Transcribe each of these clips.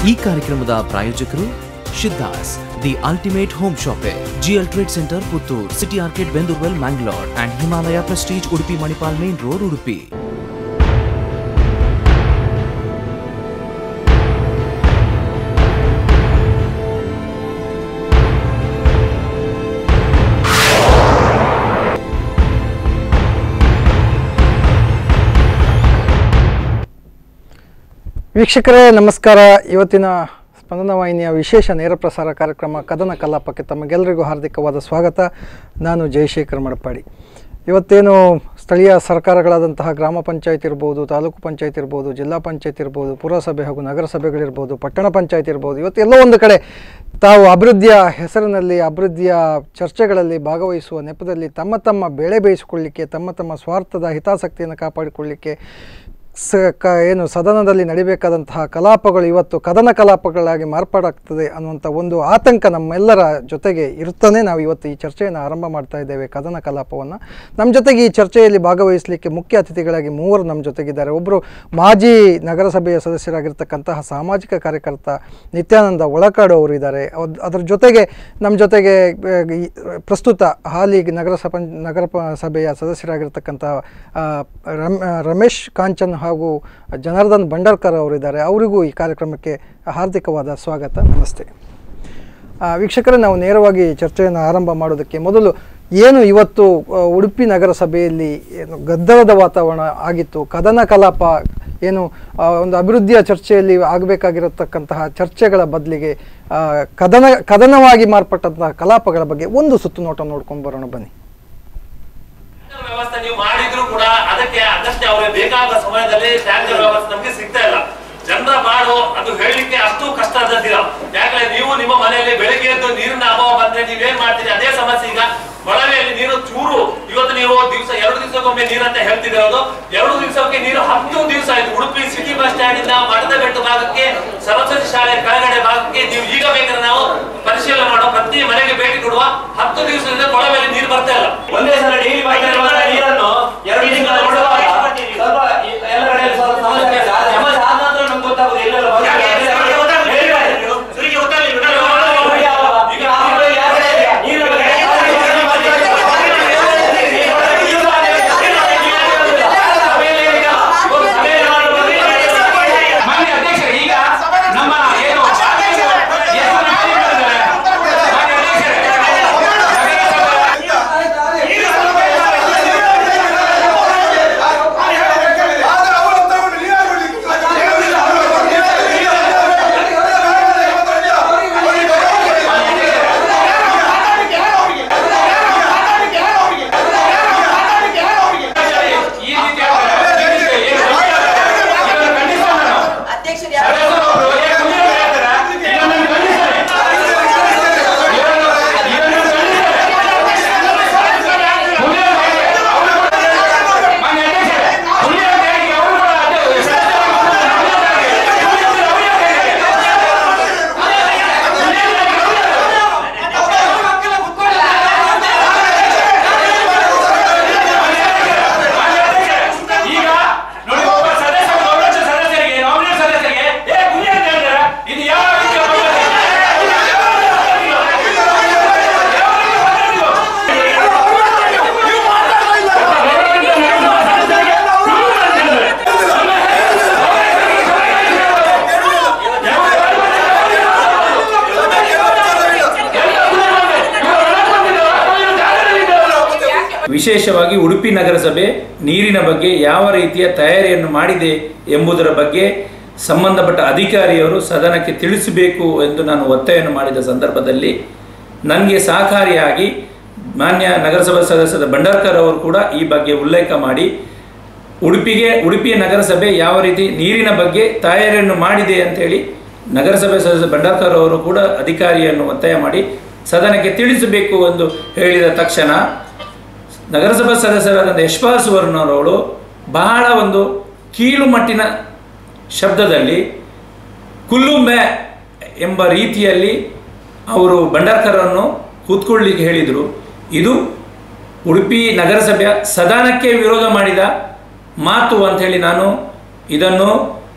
ಈ ಕಾರ್ಯಕ್ರಮದ ಪ್ರಾಯೋಜಕರು ಶಿದ್ದಾಸ್ the ultimate home shoppe GL trade centre Puttur city ಆರ್ಕೆಟ್ Bendurwell Mangalore and Himalaya Prestige Udupi Manipal main road Udupi ವೀಕ್ಷಕರೇ ನಮಸ್ಕಾರ ಇವತ್ತಿನ ಸ್ಪಂದನ ವಾಹಿನಿಯ ವಿಶೇಷ ನೇರ ಪ್ರಸಾರ ಕಾರ್ಯಕ್ರಮ ಕದನ ಕಲಾಪಕ್ಕೆ ತಮಗೆಲ್ಲರಿಗೂ ಹಾರ್ದಿಕವಾದ ಸ್ವಾಗತ ನಾನು ಜಯಶೇಖರ್ ಮಡಪಾಡಿ ಇವತ್ತೇನು ಸ್ಥಳೀಯ ಸರ್ಕಾರಗಳಾದಂತಹ ಗ್ರಾಮ ಪಂಚಾಯತ್ ಇರ್ಬೋದು ತಾಲೂಕು ಪಂಚಾಯತ್ ಇರ್ಬೋದು ಜಿಲ್ಲಾ ಪಂಚಾಯತ್ ಇರ್ಬೋದು ಪುರಸಭೆ ಹಾಗೂ ನಗರಸಭೆಗಳಿರ್ಬೋದು ಪಟ್ಟಣ ಪಂಚಾಯತ್ ಇರ್ಬೋದು ಇವತ್ತು ಎಲ್ಲೋ ಒಂದು ಕಡೆ ತಾವು ಅಭಿವೃದ್ಧಿಯ ಹೆಸರಿನಲ್ಲಿ ಅಭಿವೃದ್ಧಿಯ ಚರ್ಚೆಗಳಲ್ಲಿ ಭಾಗವಹಿಸುವ ನೆಪದಲ್ಲಿ ತಮ್ಮ ತಮ್ಮ ಬೆಳೆ ಬೇಯಿಸಿಕೊಳ್ಳಿಕ್ಕೆ ತಮ್ಮ ತಮ್ಮ ಸ್ವಾರ್ಥದ ಹಿತಾಸಕ್ತಿಯನ್ನು ಕಾಪಾಡಿಕೊಳ್ಳಿಕ್ಕೆ ಸ ಕ ಏನು ಸದನದಲ್ಲಿ ನಡಿಬೇಕಾದಂತಹ ಕಲಾಪಗಳು ಇವತ್ತು ಕದನ ಕಲಾಪಗಳಾಗಿ ಮಾರ್ಪಾಡಾಗ್ತದೆ ಅನ್ನುವಂಥ ಒಂದು ಆತಂಕ ನಮ್ಮೆಲ್ಲರ ಜೊತೆಗೆ ಇರುತ್ತಾನೆ ನಾವು ಇವತ್ತು ಈ ಚರ್ಚೆಯನ್ನು ಆರಂಭ ಮಾಡ್ತಾ ಇದ್ದೇವೆ ಕದನ ಕಲಾಪವನ್ನು ನಮ್ಮ ಜೊತೆಗೆ ಈ ಚರ್ಚೆಯಲ್ಲಿ ಭಾಗವಹಿಸಲಿಕ್ಕೆ ಮುಖ್ಯ ಅತಿಥಿಗಳಾಗಿ ಮೂವರು ನಮ್ಮ ಜೊತೆಗಿದ್ದಾರೆ ಒಬ್ಬರು ಮಾಜಿ ನಗರಸಭೆಯ ಸದಸ್ಯರಾಗಿರ್ತಕ್ಕಂತಹ ಸಾಮಾಜಿಕ ಕಾರ್ಯಕರ್ತ ನಿತ್ಯಾನಂದ ಒಳಕಾಡು ಅವರು ಇದ್ದಾರೆ ಅದ್- ಅದರ ಜೊತೆಗೆ ನಮ್ಮ ಜೊತೆಗೆ ಆ, ಈ ಪ್ರಸ್ತುತ ಹಾಲಿ ನಗರಸಭೆ ನಗರ ಪ- ಸಭೆಯ ಸದಸ್ಯರಾಗಿರ್ತಕ್ಕಂಥ ಆ, ರಮ್ ಆ, ರಮೇಶ್ ಕಾಂಚನ್ ಹಾಗೂ ಜನಾರ್ದನ್ ಭಂಡಾರ್ಕರ್ ಅವರಿದ್ದಾರೆ ಅವರಿಗೂ ಈ ಕಾರ್ಯಕ್ರಮಕ್ಕೆ ಹಾರ್ದಿಕವಾದ ಸ್ವಾಗತ ನಮಸ್ತೆ ಆ, ವೀಕ್ಷಕರೇ ನಾವು ನೇರವಾಗಿ ಚರ್ಚೆಯನ್ನು ಆರಂಭ ಮಾಡೋದಕ್ಕೆ ಮೊದಲು ಏನು ಇವತ್ತು ಆ, ಉಡುಪಿ ನಗರಸಭೆಯಲ್ಲಿ ಏನು ಗದ್ದಲದ ವಾತಾವರಣ ಆಗಿತ್ತು ಕದನ ಕಲಾಪ ಏನು ಆ, ಒಂದು ಅಭಿವೃದ್ಧಿಯ ಚರ್ಚೆಯಲ್ಲಿ ಆಗಬೇಕಾಗಿರತಕ್ಕಂತಹ ಚರ್ಚೆಗಳ ಬದಲಿಗೆ ಆ, ಕದನ ಕದನವಾಗಿ ಮಾರ್ಪಟ್ಟಂತಹ ಕಲಾಪಗಳ ಬಗ್ಗೆ ಒಂದು ಸುತ್ತು ನೋಟ ನೋಡ್ಕೊಂಡು ಬರೋಣ ಬನ್ನಿ ಟ್ಯಾಂಕರ್ ವ್ಯವಸ್ಥೆ ನೀವು ಮಾಡಿದ್ರು ಕೂಡ ಅದಕ್ಕೆ ಅದಷ್ಟೇ ಅವ್ರಿಗೆ ಬೇಕಾದ ಸಮಯದಲ್ಲಿ ಟ್ಯಾಂಕರ್ ವ್ಯವಸ್ಥೆ ನಮ್ಗೆ ಸಿಗ್ತಾ ಇಲ್ಲ ಜನರ ಬಾಳು ಅದು ಹೇಳಲಿಕ್ಕೆ ಅಷ್ಟು ಕಷ್ಟ ಆದದ್ದಿಲ್ಲ ಯಾಕಂದ್ರೆ ನೀವು ನಿಮ್ಮ ಮನೆಯಲ್ಲಿ ಬೆಳಿಗ್ಗೆ ಎದ್ದು ನೀರಿನ ಅಭಾವ ಬಂದ್ರೆ ನೀವೇನ್ ಮಾಡ್ತೀರಿ ಅದೇ ಸಮಸ್ಯೆ ಈಗ ಕೊಳವೆಯಲ್ಲಿ ನೀರು ಚೂರು ಇವತ್ತು ನೀವು ದಿವಸ ಎರಡು ದಿವಸಕ್ಕೊಮ್ಮೆ ನೀರು ಅಂತ ಹೇಳ್ತಿರೋದು ಎರಡು ದಿವಸಕ್ಕೆ ನೀರು ಹತ್ತು ದಿವಸ ಆಯ್ತು ಉಡುಪಿ ಸಿಟಿ ಬಸ್ ಸ್ಟ್ಯಾಂಡ್ ಇಂದ ಮಠದ ಬೆಟ್ಟ ಭಾಗಕ್ಕೆ ಸರಸ್ವತಿ ಶಾಲೆ ಕೆಳಗಡೆ ಭಾಗಕ್ಕೆ ನೀವು ಈಗ ಬೇಕಾದ್ರೆ ನಾವು ಪರಿಶೀಲನೆ ಮಾಡೋ ಪ್ರತಿ ಮನೆಗೆ ಭೇಟಿ ಕೊಡುವ ಹತ್ತು ದಿವಸದಿಂದ ಕೊಳವೆಯಲ್ಲಿ ನೀರು ಬರ್ತಾ ಇಲ್ಲ ಒಂದೇ ಸಲ ಡೈಲಿ ಬರ್ತಾ ಇರುವಂತ ನೀರನ್ನು ಎರಡು ದಿನಗಳ ಬಿಡುವಾಗ ಸ್ವಲ್ಪ ಈ- ಎಲ್ಲ ಕಡೆಯಲ್ಲಿ ಸ್ವಲ್ಪ ಸಮಸ್ಯೆ ಇದೆ. ಆ ಸಮಸ್ಯೆ ಆದ ನಂತರ ನಮ್ಗೆ ಗೊತ್ತಾಗೋದು ಎಲ್ಲೆಲ್ಲ ಬಂದಿದೆ. ಈಗ ಆ ಕಡೆ ಯಾವ ಕಡೆ ಇದೆ? ನೀರು ಮಾನ್ಯ ಅಧ್ಯಕ್ಷರೇ, ಈಗ ನಮ್ಮ ಏನು ಹೆಸರನ್ನ ಖಾಲಿ ಮಾಡಿದ್ದಾರೆ. ಮಾನ್ಯ ಅಧ್ಯಕ್ಷರೇ, ಈ ರೀತಿ ಆಗ್ತದೆ. ಈ ರೀತಿ ಏನು ಇದನ್ನು ಖಂಡಿಸ್ತಾ ನಾನು. ಅಧ್ಯಕ್ಷರು ಯಾರು ಸದಸ್ಯರು ಒಬ್ರು ಏ ಕುಂದಿರು ಹೇಳ್ತಾರೆ, ಇದನ್ನು ಖಂಡಿಸ್ತಾರೆ. ಇದನ್ನು- ಇದನ್ನು ಖಂಡಿಸ್ತಾರೆ. ಕುಂದಿರು ಹೇಳಿ, ಅವರು ಕೂಡ ಮಾನ್ಯ ಅಧ್ಯಕ್ಷರೇ, ಕುಂದಿರು ಹೇಳಿ, ಅವರು ಕೂಡ ಅಧ್ಯಕ್ಷ- ಸದಸ್ಯರು ಕುಂದಿರು ಹೇಳಿ, ಕುಂದಿರು ಹೇಳಿ. ಈಗ ನೋಡಿ ಒಬ್ಬ ಸದಸ್ಯ ಒಬ್ಬ ಸದಸ್ಯರಿಗೆ ನಾಮಿನೇಟ್ ಸದಸ್ಯರಿಗೆ ಏ ಗುರಿ ಅಂತ ಹೇಳ್ತಾರೆ ಇದು ಯಾವ ರೀತಿಯ ವಿಶೇಷವಾಗಿ ಉಡುಪಿ ನಗರಸಭೆ ನೀರಿನ ಬಗ್ಗೆ ಯಾವ ರೀತಿಯ ತಯಾರಿಯನ್ನು ಮಾಡಿದೆ ಎಂಬುದರ ಬಗ್ಗೆ ಸಂಬಂಧಪಟ್ಟ ಅಧಿಕಾರಿಯವರು ಸದನಕ್ಕೆ ತಿಳಿಸಬೇಕು ಎಂದು ನಾನು ಒತ್ತಾಯವನ್ನು ಮಾಡಿದ ಸಂದರ್ಭದಲ್ಲಿ ನನಗೆ ಸಹಕಾರಿಯಾಗಿ ಮಾನ್ಯ ನಗರಸಭಾ ಸದಸ್ಯದ ಭಂಡಾರ್ಕರ್ ಅವರು ಕೂಡ ಈ ಬಗ್ಗೆ ಉಲ್ಲೇಖ ಮಾಡಿ ಉಡುಪಿಗೆ ಉಡುಪಿಯ ನಗರಸಭೆ ಯಾವ ರೀತಿ ನೀರಿನ ಬಗ್ಗೆ ತಯಾರಿಯನ್ನು ಮಾಡಿದೆ ಅಂತೇಳಿ ನಗರಸಭೆ ಸದಸ್ಯ ಭಂಡಾರ್ಕರ್ ಅವರು ಕೂಡ ಅಧಿಕಾರಿಯನ್ನು ಒತ್ತಾಯ ಮಾಡಿ ಸದನಕ್ಕೆ ತಿಳಿಸಬೇಕು ಎಂದು ಹೇಳಿದ ತಕ್ಷಣ ನಗರಸಭಾ ಸದಸ್ಯರಾದಂಥ ಯಶ್ಪಾಲ್ ಸುವರ್ಣರವರು ಬಹಳ ಒಂದು ಕೀಳು ಮಟ್ಟಿನ ಶಬ್ದದಲ್ಲಿ ಕುಲ್ಲುಂಬೆ ಎಂಬ ರೀತಿಯಲ್ಲಿ ಅವರು ಭಂಡಾರ್ಕರನ್ನು ಕೂತ್ಕೊಳ್ಳಿಕ್ಕೆ ಹೇಳಿದರು ಇದು ಉಡುಪಿ ನಗರಸಭೆಯ ಸದನಕ್ಕೆ ವಿರೋಧ ಮಾಡಿದ ಮಾತು ಅಂಥೇಳಿ ನಾನು ಇದನ್ನು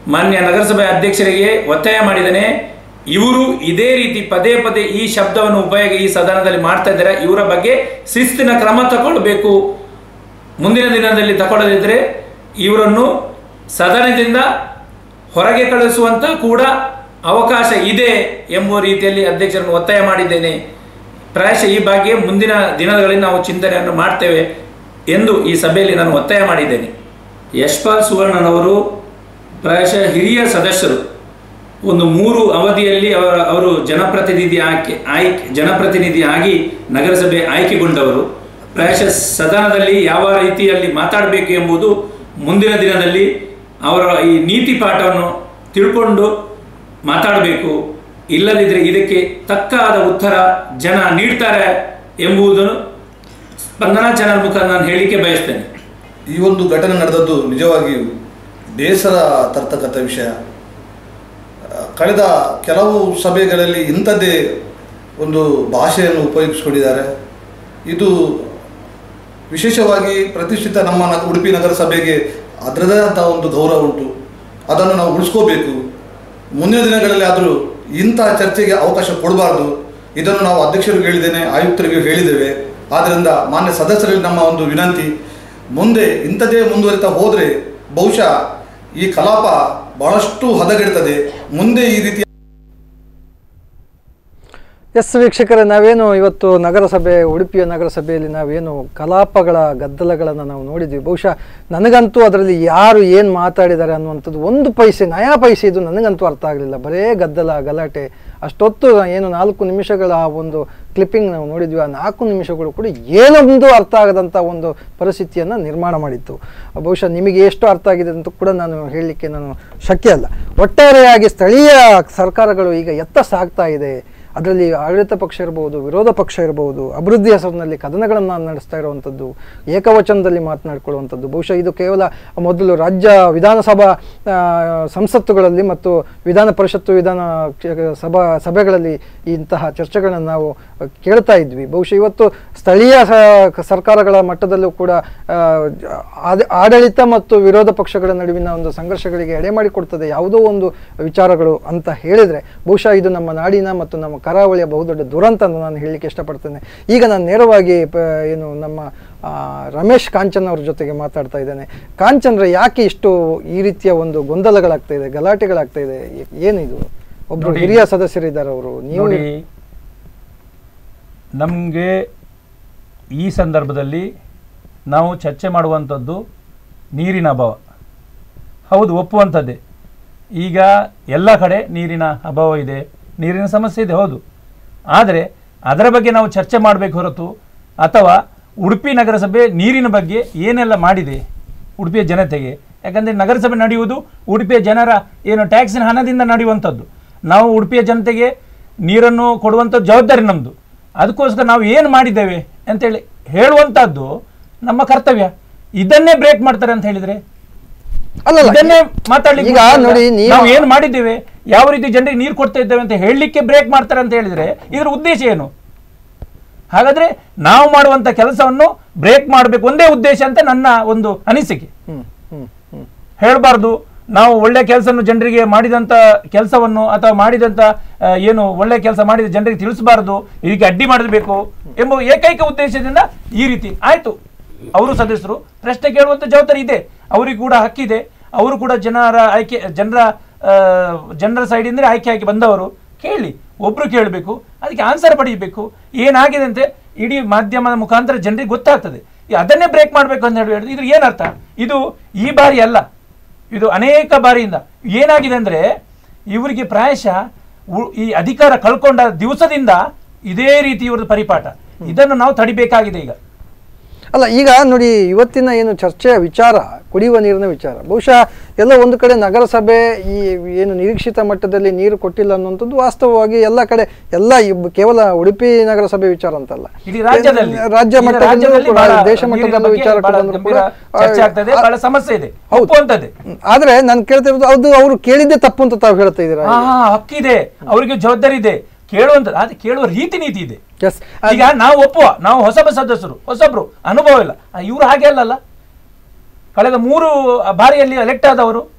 ಮಾನ್ಯ ನಗರಸಭೆ ಅಧ್ಯಕ್ಷರಿಗೆ ಒತ್ತಾಯ ಮಾಡಿದ್ದೇನೆ ಇವರು ಇದೇ ರೀತಿ ಪದೇ ಪದೇ ಈ ಶಬ್ದವನ್ನು ಉಪಯೋಗ ಈ ಸದನದಲ್ಲಿ ಮಾಡ್ತಾ ಇದ್ದಾರೆ ಇವರ ಬಗ್ಗೆ ಶಿಸ್ತಿನ ಕ್ರಮ ತಗೊಳ್ಬೇಕು ಮುಂದಿನ ದಿನದಲ್ಲಿ ತಗೊಳ್ಳದಿದ್ದರೆ ಇವರನ್ನು ಸದನದಿಂದ ಹೊರಗೆ ಕಳಿಸುವಂತ ಕೂಡ ಅವಕಾಶ ಇದೆ ಎಂಬುವ ರೀತಿಯಲ್ಲಿ ಅಧ್ಯಕ್ಷರನ್ನು ಒತ್ತಾಯ ಮಾಡಿದ್ದೇನೆ ಪ್ರಾಯಶಃ ಈ ಬಗ್ಗೆ ಮುಂದಿನ ದಿನಗಳಲ್ಲಿ ನಾವು ಚಿಂತನೆಯನ್ನು ಮಾಡ್ತೇವೆ ಎಂದು ಈ ಸಭೆಯಲ್ಲಿ ನಾನು ಒತ್ತಾಯ ಮಾಡಿದ್ದೇನೆ ಯಶ್ಪಾಲ್ ಸುವರ್ಣನವರು ಪ್ರಾಯಶಃ ಹಿರಿಯ ಸದಸ್ಯರು ಒಂದು ಮೂರು ಅವಧಿಯಲ್ಲಿ ಅವರ ಅವರು ಜನಪ್ರತಿನಿಧಿ ಆಯ್ಕೆ ಆಯ್ಕೆ ಜನಪ್ರತಿನಿಧಿ ಆಗಿ ನಗರಸಭೆ ಆಯ್ಕೆಗೊಂಡವರು ಪ್ರಾಯಶಃ ಸದನದಲ್ಲಿ ಯಾವ ರೀತಿಯಲ್ಲಿ ಮಾತಾಡಬೇಕು ಎಂಬುದು ಮುಂದಿನ ದಿನದಲ್ಲಿ ಅವರ ಈ ನೀತಿ ಪಾಠವನ್ನು ತಿಳ್ಕೊಂಡು ಮಾತಾಡಬೇಕು ಇಲ್ಲದಿದ್ದರೆ ಇದಕ್ಕೆ ತಕ್ಕಾದ ಉತ್ತರ ಜನ ನೀಡ್ತಾರೆ ಎಂಬುದನ್ನು ಸ್ಪಂದನಾ ಚಾನಲ್ ಮುಖಾಂತರ ನಾನು ಹೇಳಿಕೆ ಬಯಸ್ತೇನೆ ಈ ಒಂದು ಘಟನೆ ನಡೆದದ್ದು ನಿಜವಾಗಿಯೂ ಬೇಸರ ತರ್ತಕ್ಕಂಥ ವಿಷಯ ಆ, ಕಳೆದ ಕೆಲವು ಸಭೆಗಳಲ್ಲಿ ಇಂಥದ್ದೇ ಒಂದು ಭಾಷೆಯನ್ನು ಉಪಯೋಗಿಸ್ಕೊಂಡಿದ್ದಾರೆ ಇದು ವಿಶೇಷವಾಗಿ ಪ್ರತಿಷ್ಠಿತ ನಮ್ಮ ನ- ಉಡುಪಿ ನಗರಸಭೆಗೆ ಅದರದೇ ಆದ ಒಂದು ಗೌರವ ಉಂಟು ಅದನ್ನು ನಾವು ಉಳಿಸ್ಕೋಬೇಕು ಮುಂದಿನ ದಿನಗಳಲ್ಲಿ ಆದರೂ ಇಂಥ ಚರ್ಚೆಗೆ ಅವಕಾಶ ಕೊಡಬಾರ್ದು ಇದನ್ನು ನಾವು ಅಧ್ಯಕ್ಷರಿಗೆ ಹೇಳಿದ್ದೇನೆ ಆಯುಕ್ತರಿಗೆ ಹೇಳಿದ್ದೇವೆ ಆದ್ದರಿಂದ ಮಾನ್ಯ ಸದಸ್ಯರಲ್ಲಿ ನಮ್ಮ ಒಂದು ವಿನಂತಿ ಮುಂದೆ ಇಂಥದ್ದೇ ಮುಂದುವರಿತಾ ಹೋದರೆ ಬಹುಶಃ ಈ ಕಲಾಪ ಬಹಳಷ್ಟು ಹದಗೆಡ್ತದೆ ಮುಂದೆ ಈ ರೀತಿಯ ಎಸ್ ವೀಕ್ಷಕರೇ ನಾವೇನು ಇವತ್ತು ನಗರಸಭೆ ಉಡುಪಿಯ ನಗರಸಭೆಯಲ್ಲಿ ನಾವೇನು ಕಲಾಪಗಳ ಗದ್ದಲಗಳನ್ನು ನಾವು ನೋಡಿದ್ವಿ ಬಹುಶಃ ನನಗಂತೂ ಅದರಲ್ಲಿ ಯಾರು ಏನು ಮಾತಾಡಿದ್ದಾರೆ ಅನ್ನುವಂಥದ್ದು ಒಂದು ಪೈಸೆ ನಯಾ ಪೈಸೆ ಇದು ನನಗಂತೂ ಅರ್ಥ ಆಗಲಿಲ್ಲ ಬರೇ ಗದ್ದಲ ಗಲಾಟೆ ಅಷ್ಟೊತ್ತು ಏನು ನಾಲ್ಕು ನಿಮಿಷಗಳ ಆ ಒಂದು ಕ್ಲಿಪ್ಪಿಂಗ್ ನಾವು ನೋಡಿದ್ವಿ ಆ ನಾಲ್ಕು ನಿಮಿಷಗಳು ಕೂಡ ಏನೊಂದು ಅರ್ಥ ಆಗದಂಥ ಒಂದು ಪರಿಸ್ಥಿತಿಯನ್ನು ನಿರ್ಮಾಣ ಮಾಡಿತ್ತು ಬಹುಶಃ ನಿಮಗೆ ಎಷ್ಟು ಅರ್ಥ ಆಗಿದೆ ಅಂತ ಕೂಡ ನಾನು ಹೇಳಲಿಕ್ಕೆ ನಾನು ಶಕ್ಯ ಅಲ್ಲ ಒಟ್ಟಾರೆಯಾಗಿ ಸ್ಥಳೀಯ ಸರ್ಕಾರಗಳು ಈಗ ಎತ್ತ ಸಾಗ್ತಾ ಇದೆ ಅದರಲ್ಲಿ ಆಡಳಿತ ಪಕ್ಷ ಇರಬಹುದು ವಿರೋಧ ಪಕ್ಷ ಇರಬಹುದು ಅಭಿವೃದ್ಧಿ ಹೆಸರಿನಲ್ಲಿ ಕದನಗಳನ್ನು ನಡೆಸ್ತಾ ಇರುವಂಥದ್ದು ಏಕವಚನದಲ್ಲಿ ಮಾತನಾಡಿಕೊಳ್ಳುವಂಥದ್ದು ಬಹುಶಃ ಇದು ಕೇವಲ ಮೊದಲು ರಾಜ್ಯ ವಿಧಾನಸಭಾ ಆ, ಸಂಸತ್ತುಗಳಲ್ಲಿ ಮತ್ತು ವಿಧಾನ ಪರಿಷತ್ತು ವಿಧಾನ ಕ್ಷ- ಸಭಾ ಸಭೆಗಳಲ್ಲಿ ಇಂತಹ ಚರ್ಚೆಗಳನ್ನು ನಾವು ಕೇಳ್ತಾ ಇದ್ವಿ ಬಹುಶಃ ಇವತ್ತು ಸ್ಥಳೀಯ ಸ- ಸರ್ಕಾರಗಳ ಮಟ್ಟದಲ್ಲೂ ಕೂಡ ಆ, ಆದ- ಆಡಳಿತ ಮತ್ತು ವಿರೋಧ ಪಕ್ಷಗಳ ನಡುವಿನ ಒಂದು ಸಂಘರ್ಷಗಳಿಗೆ ಎಡೆ ಮಾಡಿಕೊಡ್ತದೆ ಯಾವುದೋ ಒಂದು ವಿಚಾರಗಳು ಅಂತ ಹೇಳಿದರೆ ಬಹುಶಃ ಇದು ನಮ್ಮ ನಾಡಿನ ಮತ್ತು ನಮ್ಮ ಕರಾವಳಿಯ ಬಹುದೊಡ್ಡ ದುರಂತ ಅಂತ ನಾನು ಹೇಳಲಿಕ್ಕೆ ಇಷ್ಟಪಡ್ತೇನೆ ಈಗ ನಾನು ನೇರವಾಗಿ ಪ- ಏನು ನಮ್ಮ ಆ, ರಮೇಶ್ ಕಾಂಚನ್ ಅವ್ರ ಜೊತೆಗೆ ಮಾತಾಡ್ತಾ ಇದ್ದೇನೆ ಕಾಂಚನ್ರೆ ಯಾಕೆ ಇಷ್ಟು ಈ ರೀತಿಯ ಒಂದು ಗೊಂದಲಗಳಾಗ್ತಾ ಇದೆ ಗಲಾಟೆಗಳಾಗ್ತಾ ಇದೆ ಏ- ಏನಿದು ಒಬ್ರು ನೋಡಿ. ಹಿರಿಯ ಸದಸ್ಯರಿದ್ದಾರೆ ಅವರು ನೀವು ನೋಡಿ ನಮಗೆ ಈ ಸಂದರ್ಭದಲ್ಲಿ ನಾವು ಚರ್ಚೆ ಮಾಡುವಂಥದ್ದು ನೀರಿನ ಅಭಾವ ಹೌದು ಒಪ್ಪುವಂಥದ್ದೇ ಈಗ ಎಲ್ಲ ಕಡೆ ನೀರಿನ ಅಭಾವ ಇದೆ ನೀರಿನ ಸಮಸ್ಯೆ ಇದೆ ಹೌದು ಆದರೆ ಅದರ ಬಗ್ಗೆ ನಾವು ಚರ್ಚೆ ಮಾಡಬೇಕು ಹೊರತು ಅಥವಾ ಉಡುಪಿ ನಗರಸಭೆ ನೀರಿನ ಬಗ್ಗೆ ಏನೆಲ್ಲ ಮಾಡಿದೆ ಉಡುಪಿಯ ಜನತೆಗೆ ಯಾಕಂದರೆ ನಗರಸಭೆ ನಡೆಯುವುದು ಉಡುಪಿಯ ಜನರ ಏನು ಟ್ಯಾಕ್ಸಿನ ಹಣದಿಂದ ನಡೆಯುವಂಥದ್ದು ನಾವು ಉಡುಪಿಯ ಜನತೆಗೆ ನೀರನ್ನು ಕೊಡುವಂಥದ್ದು ಜವಾಬ್ದಾರಿ ನಮ್ಮದು ಅದಕ್ಕೋಸ್ಕರ ನಾವು ಏನು ಮಾಡಿದ್ದೇವೆ ಅಂತೇಳಿ ಹೇಳುವಂಥದ್ದು ನಮ್ಮ ಕರ್ತವ್ಯ ಇದನ್ನೇ ಬ್ರೇಕ್ ಮಾಡ್ತಾರೆ ಅಂತ ಹೇಳಿದ್ರೆ ಅಲ್ಲಲ್ಲ ಇದನ್ನೇ ಮಾತಾಡ್ಲಿಕ್ಕೆ ಈಗ ಬಿಡಲ್ಲ. ನೋಡಿ ನೀವು ನಾವು ಏನು ಮಾಡಿದ್ದೇವೆ ಯಾವ ರೀತಿ ಜನರಿಗೆ ನೀರು ಕೊಡ್ತಾ ಇದ್ದೇವೆ ಅಂತ ಹೇಳಲಿಕ್ಕೆ ಬ್ರೇಕ್ ಮಾಡ್ತಾರೆ ಅಂತ ಹೇಳಿದ್ರೆ ಇದರ ಉದ್ದೇಶ ಏನು ಹಾಗಾದ್ರೆ ನಾವು ಮಾಡುವಂತ ಕೆಲಸವನ್ನು ಬ್ರೇಕ್ ಮಾಡಬೇಕು ಒಂದೇ ಉದ್ದೇಶ ಅಂತ ನನ್ನ ಒಂದು ಅನಿಸಿಕೆ ಹ್ಮ್ ಹ್ಮ್ ಹ್ಮ್ ಹೇಳಬಾರ್ದು ನಾವು ಒಳ್ಳೆ ಕೆಲಸವನ್ನು ಜನರಿಗೆ ಮಾಡಿದಂತ ಕೆಲಸವನ್ನು ಅಥವಾ ಮಾಡಿದಂತ ಆ, ಏನು ಒಳ್ಳೆ ಕೆಲಸ ಮಾಡಿದ ಜನರಿಗೆ ತಿಳಿಸಬಾರದು ಇದಕ್ಕೆ ಅಡ್ಡಿ ಮಾಡಬೇಕು ಎಂಬ ಏಕೈಕ ಉದ್ದೇಶದಿಂದ ಈ ರೀತಿ ಆಯ್ತು ಅವರು ಸದಸ್ಯರು ಪ್ರಶ್ನೆ ಕೇಳುವಂತ ಜವಾಬ್ದಾರಿ ಇದೆ ಅವರಿಗೆ ಕೂಡ ಹಕ್ಕಿದೆ ಅವರು ಕೂಡ ಜನರ ಆಯ್ಕೆ ಜನರ ಆ, ಜನರ ಸೈಡಿಂದ ಆಯ್ಕೆ ಆಗಿ ಬಂದವರು ಕೇಳಿ ಒಬ್ರು ಕೇಳಬೇಕು ಅದಕ್ಕೆ ಆನ್ಸರ್ ಪಡೆಯಬೇಕು ಏನಾಗಿದೆ ಅಂತ ಇಡೀ ಮಾಧ್ಯಮದ ಮುಖಾಂತರ ಜನರಿಗೆ ಗೊತ್ತಾಗ್ತದೆ ಈ ಅದನ್ನೇ ಬ್ರೇಕ್ ಮಾಡಬೇಕು ಅಂತ ಹೇಳಿ ಹೇಳಿದ್ರೆ ಇದ್ರ ಏನರ್ಥ ಇದು ಈ ಬಾರಿ ಅಲ್ಲ ಇದು ಅನೇಕ ಬಾರಿಯಿಂದ ಏನಾಗಿದೆ ಅಂದ್ರೆ ಇವರಿಗೆ ಪ್ರಾಯಶಃ ಉ- ಈ ಅಧಿಕಾರ ಕಳ್ಕೊಂಡ ದಿವಸದಿಂದ ಇದೇ ರೀತಿ ಇವ್ರದ್ದು ಪರಿಪಾಠ ಇದನ್ನು ನಾವು ತಡಿಬೇಕಾಗಿದೆ ಈಗ ಅಲ್ಲ ಈಗ ನೋಡಿ ಇವತ್ತಿನ ಏನು ಚರ್ಚೆಯ ವಿಚಾರ ಕುಡಿಯುವ ನೀರಿನ ವಿಚಾರ ಬಹುಶಃ ಎಲ್ಲ ಒಂದು ಕಡೆ ನಗರಸಭೆ ಈ ಏನು ನಿರೀಕ್ಷಿತ ಮಟ್ಟದಲ್ಲಿ ನೀರು ಕೊಟ್ಟಿಲ್ಲ ಅನ್ನುವಂಥದ್ದು ವಾಸ್ತವವಾಗಿ ಎಲ್ಲ ಕಡೆ ಎಲ್ಲ ಈ ಕೇವಲ ಉಡುಪಿ ನಗರಸಭೆ ವಿಚಾರ ಅಂತಲ್ಲ ಇಡೀ ರಾಜ್ಯದಲ್ಲಿ ರಾಜ್ಯ ಈಗ ಮಟ್ಟದಲ್ಲೂ ರಾಜ್ಯದಲ್ಲಿ ಕೂಡ ಬಹಳ ದೇಶ ನೀರಿನ ಮಟ್ಟದಲ್ಲೂ ಬಗ್ಗೆ ವಿಚಾರ ಬಹಳ ಬಂದ್ರು ಕೂಡ ಗಂಭೀರ ಚರ್ಚೆ ಆಗ್ತದೆ ಆ- ಬಹಳ ಸಮಸ್ಯೆ ಇದೆ ಹೌದು. ಒಪ್ಪುವಂಥದ್ದೇ ಹ್ಮ್. ಆದ್ರೆ ನಾನು ಕೇಳ್ತಿರೋದು ಅದು ಅವರು ಕೇಳಿದ್ದೆ ತಪ್ಪು ಅಂತ ತಾವು ಹೇಳ್ತಾ ಇದ್ದೀರಾ ಹಾ ಹಾ, ಹಕ್ಕಿದೆ ಅವರಿಗೆ ಜವಾಬ್ದಾರಿ ಇದೆ ಕೇಳುವಂಥದ್ದು ಆದ್ರೆ ಕೇಳುವ ರೀತಿ ನೀತಿ ಇದೆ ಎಸ್ ಈಗ ನಾವು ಒಪ್ಪುವ ನಾವು ಹೊಸಬ ಸದಸ್ಯರು ಹೊಸಬ್ರು ಅನುಭವ ಇಲ್ಲ ಇವರು ಹಾಗೆ ಅಲ್ಲಲ್ಲ ಕಳೆದ ಮೂರು ಬಾರಿಯಲ್ಲಿ ಎಲೆಕ್ಟ್ ಆದವರು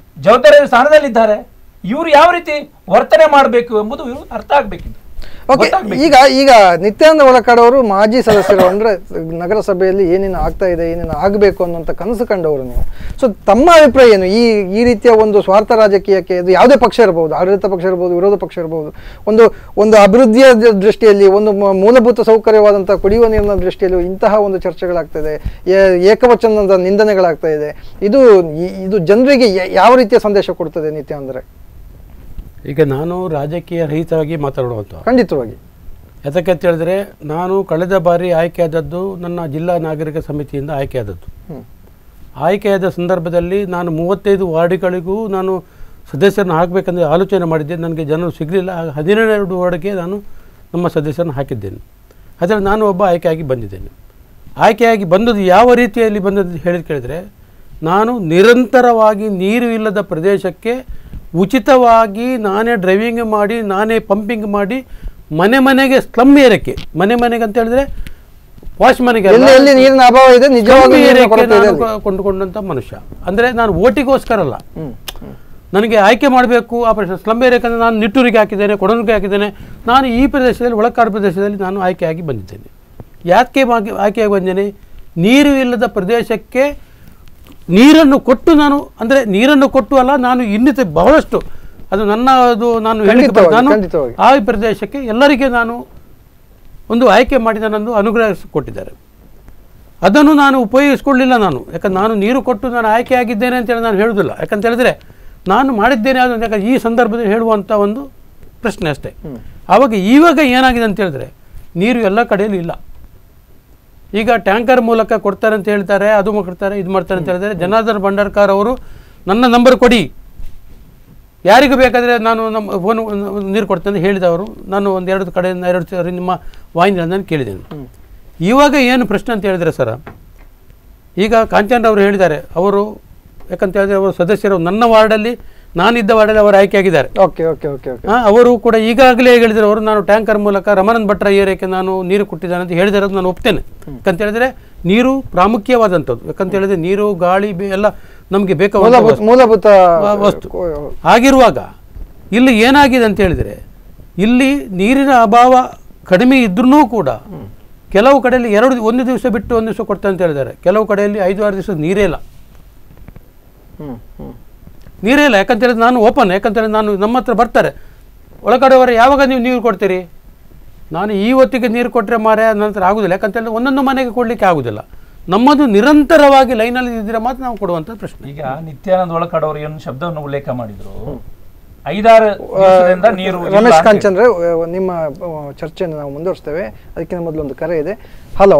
ಜವಾಬ್ದಾರಿ ಸ್ಥಾನದಲ್ಲಿದ್ದಾರೆ ಇವರು ಯಾವ ರೀತಿ ವರ್ತನೆ ಮಾಡಬೇಕು ಎಂಬುದು ಇವ್ರು ಅರ್ಥ ಆಗ್ಬೇಕಿತ್ತು ಓಕೆ ಗೊತ್ತಾಗ್ಬೇಕು. ಈಗ ಈಗ ನಿತ್ಯಾನಂದ ಒಳಕಾಡವರು ಮಾಜಿ ಸದಸ್ಯರು ಅಂದ್ರೆ ನಗರಸಭೆಯಲ್ಲಿ ಏನೇನು ಆಗ್ತಾ ಇದೆ ಏನೇನು ಆಗಬೇಕು ಅನ್ನೋಂಥ ಕನಸು ಕಂಡವರು ನೀವು ಸೊ ತಮ್ಮ ಅಭಿಪ್ರಾಯ ಏನು ಈ ಈ ರೀತಿಯ ಒಂದು ಸ್ವಾರ್ಥ ರಾಜಕೀಯಕ್ಕೆ ಇದು ಯಾವುದೇ ಪಕ್ಷ ಇರಬಹುದು ಆಡಳಿತ ಪಕ್ಷ ಇರಬಹುದು ವಿರೋಧ ಪಕ್ಷ ಇರಬಹುದು ಒಂದು ಒಂದು ಅಭಿವೃದ್ಧಿಯ ದ- ದೃಷ್ಟಿಯಲ್ಲಿ ಒಂದು ಮ- ಮೂಲಭೂತ ಸೌಕರ್ಯವಾದಂಥ ಕುಡಿಯುವ ನೀರಿನ ದೃಷ್ಟಿಯಲ್ಲಿ ಇಂತಹ ಒಂದು ಚರ್ಚೆಗಳಾಗ್ತದೆ ಏ- ಏಕವಚನದ ನಿಂದನೆಗಳಾಗ್ತಾ ಇದೆ ಇದು ಈ- ಇದು ಜನರಿಗೆ ಯ- ಯಾವ ರೀತಿಯ ಸಂದೇಶ ಕೊಡ್ತದೆ ನಿತ್ಯಾನಂದ್ರೆ ಈಗ ನಾನು ರಾಜಕೀಯ ರಹಿತವಾಗಿ ಮಾತಾಡುವಂಥ ಖಂಡಿತವಾಗಿ ಯಾತಕ್ಕೆ ಅಂತ ಹೇಳಿದ್ರೆ ನಾನು ಕಳೆದ ಬಾರಿ ಆಯ್ಕೆಯಾದದ್ದು ನನ್ನ ಜಿಲ್ಲಾ ನಾಗರಿಕ ಸಮಿತಿಯಿಂದ ಆಯ್ಕೆಯಾದದ್ದು ಹ್ಮ್. ಆಯ್ಕೆಯಾದ ಸಂದರ್ಭದಲ್ಲಿ ನಾನು ಮೂವತ್ತೈದು ವಾರ್ಡ್ಗಳಿಗೂ ನಾನು ಸದಸ್ಯರನ್ನು ಹಾಕಬೇಕಂದ್ರೆ ಆಲೋಚನೆ ಮಾಡಿದ್ದೆ ನನಗೆ ಜನರು ಸಿಗಲಿಲ್ಲ ಹದಿನೇಳು ವಾರ್ಡ್ಗೆ ನಾನು ನಮ್ಮ ಸದಸ್ಯರನ್ನು ಹಾಕಿದ್ದೇನೆ ಅದರಲ್ಲಿ ನಾನು ಒಬ್ಬ ಆಯ್ಕೆಯಾಗಿ ಬಂದಿದ್ದೇನೆ ಆಯ್ಕೆಯಾಗಿ ಬಂದದ್ದು ಯಾವ ರೀತಿಯಲ್ಲಿ ಬಂದದ್ದು ಹೇಳಿ ಕೇಳಿದರೆ ನಾನು ನಿರಂತರವಾಗಿ ನೀರು ಇಲ್ಲದ ಪ್ರದೇಶಕ್ಕೆ ಉಚಿತವಾಗಿ ನಾನೇ ಡ್ರೈವಿಂಗ್ ಮಾಡಿ ನಾನೇ ಪಂಪಿಂಗ್ ಮಾಡಿ ಮನೆ ಮನೆಗೆ ಸ್ಲಮ್ ಏರಿಕೆ ಮನೆ ಮನೆಗೆ ಅಂತ ಹೇಳಿದ್ರೆ ವಾಶ್ ಮನೆಗೆ ಅಲ್ಲ, ಎಲ್ಲಿ ಎಲ್ಲಿ ನೀರಿನ ಅಭಾವ ಇದೆ ನಿಜವಾಗಿ ಸ್ಲಮ್ ನೀರಿನ ಏರಿಯಾಕ್ಕೆ ಕೊರತೆ ಇದೆ ನಾನು ಅಲ್ಲಿ. ಕೊ- ಕೊಂಡುಕೊಂಡಂಥ ಮನುಷ್ಯ ಅಂದರೆ ನಾನು ಓಟಿಗೋಸ್ಕರ ಅಲ್ಲ ಹ್ಮ್, ಹ್ಮ್. ನನಗೆ ಆಯ್ಕೆ ಮಾಡಬೇಕು ಆಪರೇಷನ್ ಸ್ಲಮ್ ಏರಿಯಾಕಂದ್ರೆ ನಾನು ನಿಟ್ಟೂರಿಗೆ ಹಾಕಿದ್ದೇನೆ ಕೊಡನುಗೆ ಹಾಕಿದ್ದೇನೆ ನಾನು ಈ ಪ್ರದೇಶದಲ್ಲಿ ಒಳಕಾಡು ಪ್ರದೇಶದಲ್ಲಿ ನಾನು ಆಯ್ಕೆಯಾಗಿ ಬಂದಿದ್ದೇನೆ ಯಾಕೆ ಮಾಗಿ- ಆಯ್ಕೆಯಾಗಿ ಬಂದೇನೆ ನೀರು ಇಲ್ಲದ ಪ್ರದೇಶಕ್ಕೆ ನೀರನ್ನು ಕೊಟ್ಟು ನಾನು ಅಂದರೆ ನೀರನ್ನು ಕೊಟ್ಟು ಅಲ್ಲ ನಾನು ಇನ್ನಿತ ಬಹಳಷ್ಟು ಅದು ನನ್ನ ಅದು ನಾನು ಹೇಳಿಕೆ ಖಂಡಿತವಾಗಿ, ನಾನು ಖಂಡಿತವಾಗಿ. ಆ ಪ್ರದೇಶಕ್ಕೆ ಎಲ್ಲರಿಗೆ ನಾನು ಒಂದು ಆಯ್ಕೆ ಮಾಡಿ ನನ್ನನ್ನು ಅನುಗ್ರಹಿಸಿಕೊಟ್ಟಿದ್ದಾರೆ ಅದನ್ನು ನಾನು ಉಪಯೋಗಿಸ್ಕೊಳ್ಳಿಲ್ಲ ನಾನು ಯಾಕಂದ್ರೆ ನಾನು ನೀರು ಕೊಟ್ಟು ನಾನು ಆಯ್ಕೆ ಆಗಿದ್ದೇನೆ ಅಂತೇಳಿ ನಾನು ಹೇಳುವುದಿಲ್ಲ ಯಾಕಂತ ಹೇಳಿದ್ರೆ ನಾನು ಮಾಡಿದ್ದೇನೆ ಅದು ಯಾಕಂದ್ರೆ ಈ ಸಂದರ್ಭದಲ್ಲಿ ಹೇಳುವಂಥ ಒಂದು ಪ್ರಶ್ನೆ ಅಷ್ಟೇ ಆವಾಗ ಇವಾಗ ಏನಾಗಿದೆ ಅಂತ ಹೇಳಿದ್ರೆ ನೀರು ಎಲ್ಲ ಕಡೆಯಲ್ಲೂ ಇಲ್ಲ ಈಗ ಟ್ಯಾಂಕರ್ ಮೂಲಕ ಕೊಡ್ತಾರೆ ಅಂತ ಹೇಳ್ತಾರೆ ಅದು ಕೊಡ್ತಾರೆ ಇದು ಮಾಡ್ತಾರೆ ಅಂತ ಹೇಳಿದ್ರೆ ಜನಾರ್ದನ್ ಭಂಡಾರ್ಕರ್ ಅವರು ನನ್ನ ನಂಬರ್ ಕೊಡಿ ಯಾರಿಗೂ ಬೇಕಾದರೆ ನಾನು ನಮ್ಮ ಫೋನ್ ನೀರು ಕೊಡ್ತೇನೆ ಅಂತ ಹೇಳಿದವರು ನಾನು ಒಂದು ಎರಡು ಕಡೆಯಿಂದ ಎರಡು ಸಾರಿ ನಿಮ್ಮ ವಾಹಿನಿಗಳನ್ನು ನಾನು ಕೇಳಿದ್ದೇನೆ ಇವಾಗ ಏನು ಪ್ರಶ್ನೆ ಅಂತ ಹೇಳಿದರೆ ಸರ ಈಗ ಕಾಂಚನ್ ಅವರು ಹೇಳಿದ್ದಾರೆ ಅವರು ಯಾಕಂತ ಹೇಳಿದ್ರೆ ಅವರು ಸದಸ್ಯರು ನನ್ನ ವಾರ್ಡಲ್ಲಿ ನಾನಿದ್ದ ವಾರ್ಡಲ್ಲಿ ಅವರು ಆಯ್ಕೆಯಾಗಿದ್ದಾರೆ ಓಕೆ ಓಕೆ ಓಕೆ ಓಕೆ ಆ, ಅವರು ಕೂಡ ಈಗಾಗಲೇ ಹೇಳಿದ್ರು ಅವರು ನಾನು ಟ್ಯಾಂಕರ್ ಮೂಲಕ ರಮಾನಂದ್ ಭಟ್ರ ಏರಿಯಾಕ್ಕೆ ನಾನು ನೀರು ಕೊಟ್ಟಿದ್ದಾನೆ ಅಂತ ಹೇಳಿದಿರೋದು ನಾನು ಒಪ್ತೇನೆ ಯಾಕಂತ ಹೇಳಿದ್ರೆ ನೀರು ಪ್ರಾಮುಖ್ಯವಾದಂಥದ್ದು ಯಾಕಂತ ಹೇಳಿದ್ರೆ ನೀರು ಗಾಳಿ ಬೆ- ಎಲ್ಲ ನಮಗೆ ಬೇಕಾದ ಮೂಲಭೂತ ಮೂಲಭೂತ ವ- ವಸ್ತು ಕೋ- ಆಗಿರುವಾಗ ಇಲ್ಲಿ ಏನಾಗಿದೆ ಅಂತ ಹೇಳಿದರೆ ಇಲ್ಲಿ ನೀರಿನ ಅಭಾವ ಕಡಿಮೆ ಇದ್ರೂ ಕೂಡ ಕೆಲವು ಕಡೆಯಲ್ಲಿ ಎರಡು ಒಂದು ದಿವಸ ಬಿಟ್ಟು ಒಂದು ದಿವಸ ಕೊಡ್ತಾರೆ ಅಂತ ಹೇಳಿದ್ದಾರೆ ಕೆಲವು ಕಡೆಯಲ್ಲಿ ಐದು ಆರು ದಿವಸ ನೀರೇ ಇಲ್ಲ ಹ್ಮ್ ಹ್ಮ್ ನೀರೇ ಇಲ್ಲ ಯಾಕಂತ ಹೇಳಿದ್ರೆ ನಾನು ಓಪನ್ ಯಾಕಂತ ಹೇಳಿದ್ರೆ ನಾನು ನಮ್ಮ ಹತ್ರ ಬರ್ತಾರೆ ಒಳಗಡೆವರೆ ಯಾವಾಗ ನೀವು ನೀರು ಕೊಡ್ತೀರಿ ನಾನು ಈ ಹೊತ್ತಿಗೆ ನೀರು ಕೊಟ್ಟರೆ ಮಾರೆ ನಂತರ ಆಗುದಿಲ್ಲ ಯಾಕಂತ ಹೇಳಿದ್ರೆ ಒಂದೊಂದು ಮನೆಗೆ ಕೊಡಲಿಕ್ಕೆ ಆಗುದಿಲ್ಲ ನಮ್ಮದು ನಿರಂತರವಾಗಿ ಲೈನಲ್ಲಿ ಇದ್ದರೆ ಮಾತ್ರ ನಾವು ಕೊಡುವಂಥ ಪ್ರಶ್ನೆ ಈಗ ನಿತ್ಯಾನಂದ ಒಳಕಡವರು ಏನು ಶಬ್ದವನ್ನು ಉಲ್ಲೇಖ ಮಾಡಿದ್ರು ಐದಾರು ದಿವಸದಿಂದ ನೀರು ಇಲ್ಲ ರಮೇಶ್ ಅಂತ ಕಾಂಚನ್ರೆ ಅಹ್, ನಿಮ್ಮ ಅಹ್, ಚರ್ಚೆಯನ್ನು ನಾವು ಮುಂದುವರಿಸ್ತೇವೆ ಅದಕ್ಕಿಂತ ಮೊದಲು ಒಂದು ಕರೆ ಇದೆ ಹಲೋ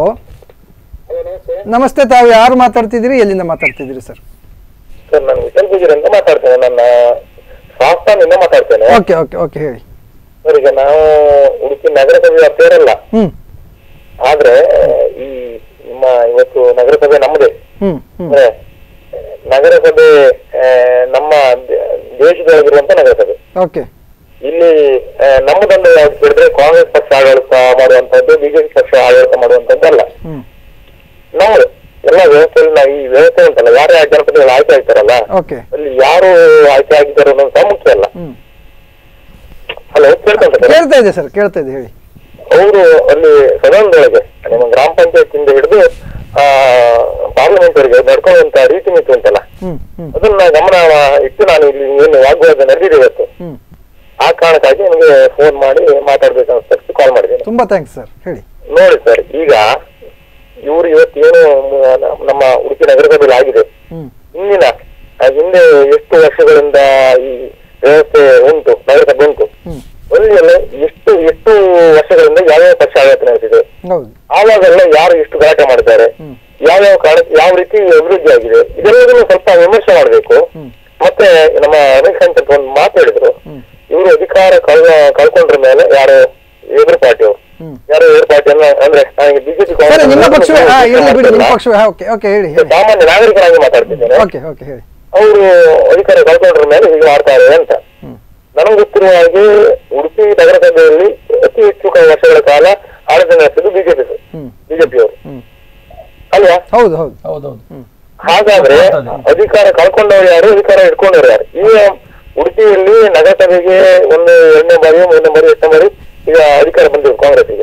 ನಮಸ್ತೆ ತಾವು ಯಾರು ಮಾತಾಡ್ತಿದ್ದೀರಿ ಎಲ್ಲಿಂದ ಮಾತಾಡ್ತಿದ್ದೀರಿ ಸರ್ ಸರ್ ನಾನು ವಿಠಲ್ ಪೂಜಾರಿ ಅಂತ ಮಾತಾಡ್ತೇನೆ ನನ್ನ ಸಂಸ್ಥಾನದಿಂದ ಮಾತಾಡ್ತೇನೆ ಓಕೆ ಓಕೆ ಓಕೆ ಹೇಳಿ ಸರ್ ಈಗ ನಾವು ಉಡುಪಿ ನಗರಸಭೆಯ ಸೇರಲ್ಲ ಹ್ಮ್ ಆದ್ರೆ ಈ ನಿಮ್ಮ ಇವತ್ತು ನಗರಸಭೆ ನಮ್ಮದೇ ಹ್ಮ್ ಹ್ಮ್ ಅಂದ್ರೆ ನಗರಸಭೆ ಆ, ನಮ್ಮ ದೇ- ದೇಶದೊಳಗಿರುವಂತ ನಗರಸಭೆ ಓಕೆ ಇಲ್ಲಿ ಆ, ನಮ್ಮದೊಂದು ಯಾವ್ದು ಕೇಳಿದ್ರೆ ಕಾಂಗ್ರೆಸ್ ಪಕ್ಷ ಆಡಳಿತ ಮಾಡುವಂತದ್ದು ಬಿಜೆಪಿ ಪಕ್ಷ ಆಡಳಿತ ಮಾಡುವಂತದ್ದಲ್ಲ ಹ್ಮ್ ನಮ್ಮದು ಎಲ್ಲ ವ್ಯವಸ್ಥೆಯಲ್ಲಿ ನಾವು ಈ ವ್ಯವಸ್ಥೆ ಉಂಟಲ್ಲ ಯಾರೇ ಜನಪ್ರತಿನಿಧಿಗಳು ಆಯ್ಕೆ ಆಗ್ತಾರಲ್ಲ ಓಕೆ ಅಲ್ಲಿ ಯಾರು ಆಯ್ಕೆ ಆಗಿದ್ದಾರೆ ಅನ್ನೋದು ಸಹ ಮುಖ್ಯ ಅಲ್ಲ ಹ್ಮ್ ಹಲೋ ಕೇಳ್ಕೊಂತಾರೆ ಕೇಳ್ತಾ ಇದೆ ಸರ್ ಕೇಳ್ತಾ ಇದೆ ಹೇಳಿ ಅವರು ಅಲ್ಲಿ ಸದನದೊಳಗೆ ನಿಮ್ಮ ಗ್ರಾಮ ಪಂಚಾಯತ್ ಇಂದ ಹಿಡಿದು ಆ ಪಾರ್ಲಿಮೆಂಟ್ ವರೆಗೆ ನಡ್ಕೊಳ್ಳುವಂತ ರೀತಿ ನೀತಿ ಉಂಟಲ್ಲ ಹ್ಮ್ ಹ್ಮ್ ಅದನ್ನ ಗಮನ ಇಟ್ಟು ನಾನು ಇಲ್ಲಿ ಏನು ವಾಗ್ವಾದ ನಡೆದಿದೆ ಇವತ್ತು ಹ್ಮ್ ಆ ಕಾರಣಕ್ಕಾಗಿ ನಿಮಗೆ ಫೋನ್ ಮಾಡಿ ಮಾತಾಡ್ಬೇಕು ಅನ್ಸ್ತು ಕಾಲ್ ಮಾಡಿದ್ದೇನೆ ತುಂಬಾ ಥ್ಯಾಂಕ್ಸ್ ಸರ್ ಹೇಳಿ ನೋಡಿ ಸರ್ ಈಗ ಇವರು ಇವತ್ತೇನು ಮ- ನಮ್ಮ ಉಡುಪಿ ನಗರಸಭೆಯಲ್ಲಿ ಆಗಿದೆ ಹ್ಮ್ ಹಿಂದಿನ ಆ ಹಿಂದೆ ಎಷ್ಟು ವರ್ಷಗಳಿಂದ ಈ ವ್ಯವಸ್ಥೆ ಉಂಟು ನಗರಸಭೆ ಉಂಟು ಹ್ಮ್ ಒಂದೆಲ್ಲ ಎಷ್ಟು ಎಷ್ಟು ವರ್ಷಗಳಿಂದ ಯಾವ್ಯಾವ ಪಕ್ಷ ಆಡಳಿತ ನಡೆಸಿದೆ ಹೌದು ಆವಾಗೆಲ್ಲ ಯಾರು ಎಷ್ಟು ಗಲಾಟೆ ಮಾಡಿದ್ದಾರೆ ಹ್ಮ್. ಯಾವ್ಯಾವ ಕಾರಣ ಯಾವ ರೀತಿ ಅಭಿವೃದ್ಧಿ ಆಗಿದೆ ಇದೆಲ್ಲದನ್ನು ಸ್ವಲ್ಪ ವಿಮರ್ಶೆ ಮಾಡಬೇಕು ಹ್ಮ್. ಮತ್ತೆ ನಮ್ಮ ರಮೇಶ್ ಅಂತ ಒಂದು ಮಾತು ಹೇಳಿದ್ರು ಹ್ಮ್. ಇವರು ಅಧಿಕಾರ ಕಳ್ ಕಳ್ಕೊಂಡ್ರ ಮೇಲೆ ಯಾರು ಎದುರು ಪಾರ್ಟಿಯವರು ಹ್ಮ್. ಯಾರು ಎದುರು ಪಾರ್ಟಿಯನ್ನ ಅಂದ್ರೆ ನನಗೆ ಬಿಜೆಪಿ ಸರಿ ನಿಮ್ಮ ಪಕ್ಷವೇ ಹಾ ಇರಲಿ ಬಿಡಿ ನಿಮ್ಮ ಪಕ್ಷವೇ ಓಕೆ ಓಕೆ ಹೇಳಿ ಹೇಳಿ ಸಾಮಾನ್ಯ ನಾಗರಿಕರಾಗಿ ಮಾತಾಡ್ತಿದ್ದೇನೆ ಓಕೆ ಓಕೆ ಹೇಳಿ ಅವರು ಅಧಿಕಾರ ಕಳ್ಕೊಂಡ್ರ ಮೇಲೆ ಹೀಗೆ ಮಾಡ್ತಾರೆ ಅಂತ ಹ್ಮ್. ನನಗೆ ಗೊತ್ತಿರುವ ಹಾಗೆ ಉಡುಪಿ ನಗರಸಭೆಯಲ್ಲಿ ಅತಿ ಹೆಚ್ಚು ಕ- ವರ್ಷಗಳ ಕಾಲ ಆಡಳಿತ ನಡೆಸಿದ್ದು ಬಿಜೆಪಿ ಹ್ಮ್ ಬಿಜೆಪಿಯವರು ಹ್ಮ್ ಅಲ್ವಾ ಹೌದು ಹೌದು ಹೌದೌದು ಹಾಗಾದ್ರೆ ಅಧಿಕಾರ ಕಳ್ಕೊಂಡವರು ಯಾರು ಅಧಿಕಾರ ಇಟ್ಕೊಂಡವ್ರು ತಗೊಂಡಿದ್ದಾರೆ ಈಗ ಉಡುಪಿಯಲ್ಲಿ ನಗರಸಭೆಗೆ ಒಂದು ಎರಡನೇ ಬಾರಿ ಮೂರನೇ ಬಾರಿ ಎಷ್ಟನೇ ಬಾರಿ ಈಗ ಅಧಿಕಾರ ಬಂದಿದೆ ಕಾಂಗ್ರೆಸ್ಗೆ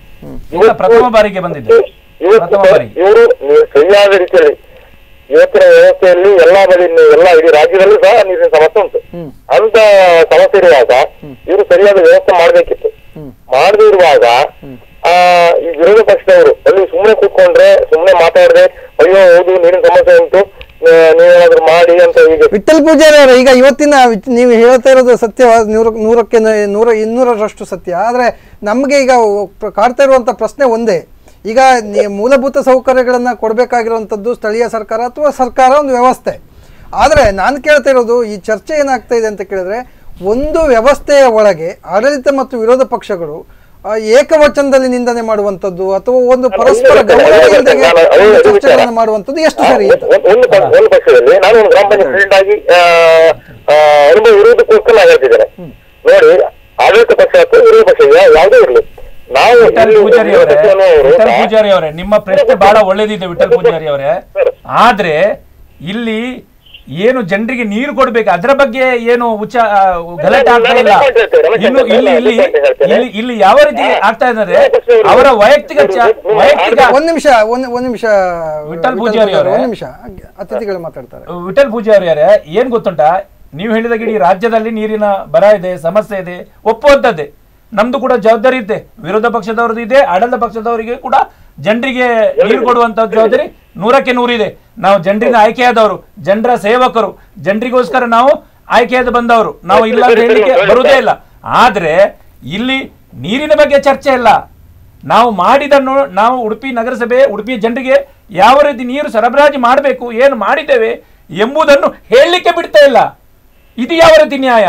ಈಗ ಪ್ರಥಮ ಬಾರಿಗೆ ಬಂದಿದ್ದು ಪ್ರಥಮ ಬಾರಿಗೆ ಇವರು ಸರಿಯಾದ ರೀತಿಯಲ್ಲಿ ಇವತ್ತಿನ ವ್ಯವಸ್ಥೆಯಲ್ಲಿ ಎಲ್ಲಾ ಬದಿ ಎಲ್ಲಾ ಇಡೀ ರಾಜ್ಯದಲ್ಲೂ ಸಹ ನೀರಿನ ಸಮಸ್ಯೆ ಉಂಟು ಅಂತ ಸಮಸ್ಯೆ ಇರುವಾಗ ಇವರು ಸರಿಯಾದ ವ್ಯವಸ್ಥೆ ಮಾಡ್ಬೇಕಿತ್ತು ಮಾಡದೇ ಇರುವಾಗ ಆ ಈ ವಿರೋಧ ಪಕ್ಷದವರು ಅಲ್ಲಿ ಸುಮ್ಮನೆ ಕೂತ್ಕೊಂಡ್ರೆ ಸುಮ್ಮನೆ ಮಾತಾಡದೆ ಅಯ್ಯೋ ಹೌದು ನೀರಿನ ಸಮಸ್ಯೆ ಉಂಟು ಆ, ನೀವೇನಾದ್ರೂ ಮಾಡಿ ಅಂತ ಈಗ ವಿಠಲ್ ಪೂಜಾರಿ ಅವರೇ ಈಗ ಇವತ್ತಿನ ವಿಚ್- ನೀವು ಹೇಳ್ತಾ ಇರೋದು ಸತ್ಯ ನೂರ ನೂರಕ್ಕೆ ನ- ನೂರ ಇನ್ನೂರರಷ್ಟು ಸತ್ಯ ಆದರೆ ನಮಗೆ ಈಗ ಪ್ರ- ಕಾಡ್ತಾ ಇರುವಂಥ ಪ್ರಶ್ನೆ ಒಂದೇ ಈಗ ನೀ- ಮೂಲಭೂತ ಸೌಕರ್ಯಗಳನ್ನು ಕೊಡಬೇಕಾಗಿರುವಂಥದ್ದು ಸ್ಥಳೀಯ ಸರ್ಕಾರ ಅಥವಾ ಸರ್ಕಾರ ಒಂದು ವ್ಯವಸ್ಥೆ ಆದರೆ ನಾನು ಕೇಳ್ತಾ ಇರೋದು ಈ ಚರ್ಚೆ ಏನಾಗ್ತಾ ಇದೆ ಅಂತ ಕೇಳಿದ್ರೆ ಒಂದು ವ್ಯವಸ್ಥೆಯ ಒಳಗೆ ಆಡಳಿತ ಮತ್ತು ವಿರೋಧ ಪಕ್ಷಗಳು ಆ, ಏಕವಚನದಲ್ಲಿ ನಿಂದನೆ ಮಾಡುವಂಥದ್ದು ಅಥವಾ ಒಂದು ಪರಸ್ಪರ ಗೌರವ ಇಲ್ಲದೆ ಚರ್ಚೆಗಳನ್ನು ಮಾಡುವಂಥದ್ದು ಎಷ್ಟು ಸರಿ ಅಂತ ಒಂದ್- ಒಂದು ಪ- ಒಂದು ಪಕ್ಷದಲ್ಲಿ ನಾನು ಒಂದು ಗ್ರಾಮ ಪಂಚಾಯತ್ ಪ್ರೆಸಿಡೆಂಟ್ ಆಗಿ ಆ, ಆ, ಅನುಭವ ಇರುವುದಕ್ಕೋಸ್ಕರ ನಾನು ಹೇಳ್ತಿದ್ದೇನೆ ನೋಡಿ ಆಡಳಿತ ಪಕ್ಷ ಅಥವಾ ವಿರೋಧ ಪಕ್ಷ ಯಾ- ಯಾವುದೇ ಇರಲಿ ನಾವು ವಿಠಲ್ ಇಲ್ಲಿ ಪೂಜಾರಿ ವಿರೋಧ ಅವರೇ ಪಕ್ಷ ಅನ್ನೋರು ವಿಠಲ್ ನಾ- ಪೂಜಾರಿ ಅವರೇ ನಿಮ್ಮ ಪ್ರಶ್ನೆ ಬಹಳ ಒಳ್ಳೇದಿದೆ ವಿಠಲ್ ಪೂಜಾರಿ ಅವರೇ ಆದ್ರೆ ಇಲ್ಲಿ ಏನು ಜನರಿಗೆ ನೀರು ಕೊಡ್ಬೇಕು ಅದರ ಬಗ್ಗೆ ಏನು ಉಚ್ಚ ಆ, ಗಲಾಟೆ ಆಗ್ತಾ ಇಲ್ಲ ಇನ್ನು ಇಲ್ಲಿ ಇಲ್ಲಿ ಇಲ್ಲಿ ಇಲ್ಲಿ ಯಾವ ರೀತಿ ಆಗ್ತಾ ಇದ್ದಾರೆ ಅವರ ವೈಯಕ್ತಿಕ ಚ- ವೈಯಕ್ತಿಕ ಒಂದ್ ನಿಮಿಷ ಒಂದ್ ಒಂದ್ ನಿಮಿಷ ವಿಠಲ್ ಪೂಜಾರಿ ಅವರೇ. ಒಂದ್ ನಿಮಿಷ ಅತಿಥಿಗಳು ಮಾತಾಡ್ತಾರೆ ವಿಠಲ್ ಪೂಜಾರಿ ಅವರೇ ಏನ್ ಗೊತ್ತುಂಟಾ ನೀವು ಹೇಳಿದಾಗ ಇಡೀ ರಾಜ್ಯದಲ್ಲಿ ನೀರಿನ ಬರ ಇದೆ ಸಮಸ್ಯೆ ಇದೆ ಒಪ್ಪುವಂತದ್ದೇ ನಮ್ದು ಕೂಡ ಜವಾಬ್ದಾರಿ ಇದೆ ವಿರೋಧ ಪಕ್ಷದವ್ರದ್ದು ಇದೆ ಆಡಳಿತ ಪಕ್ಷದವರಿಗೆ ಕೂಡ ಜನರಿಗೆ ನೀರು ಕೊಡುವಂತ ಜವಾಬ್ದಾರಿ ನೂರಕ್ಕೆ ನೂರಿದೆ ನಾವು ಜನರಿಂದ ಆಯ್ಕೆಯಾದವರು ಜನರ ಸೇವಕರು ಜನರಿಗೋಸ್ಕರ ನಾವು ಆಯ್ಕೆಯಾದ ಬಂದವರು ನಾವು ಇಲ್ಲ ಅಂತ ಹೇಳಲಿಕ್ಕೆ ಬರುವುದೇ ಇಲ್ಲ ಆದ್ರೆ ಇಲ್ಲಿ ನೀರಿನ ಬಗ್ಗೆ ಚರ್ಚೆ ಇಲ್ಲ ನಾವು ಮಾಡಿದನ್ನು ನಾವು ಉಡುಪಿ ನಗರಸಭೆ ಉಡುಪಿ ಜನರಿಗೆ ಯಾವ ರೀತಿ ನೀರು ಸರಬರಾಜು ಮಾಡಬೇಕು ಏನು ಮಾಡಿದ್ದೇವೆ ಎಂಬುದನ್ನು ಹೇಳಲಿಕ್ಕೆ ಬಿಡ್ತಾ ಇಲ್ಲ ಇದು ಯಾವ ರೀತಿ ನ್ಯಾಯ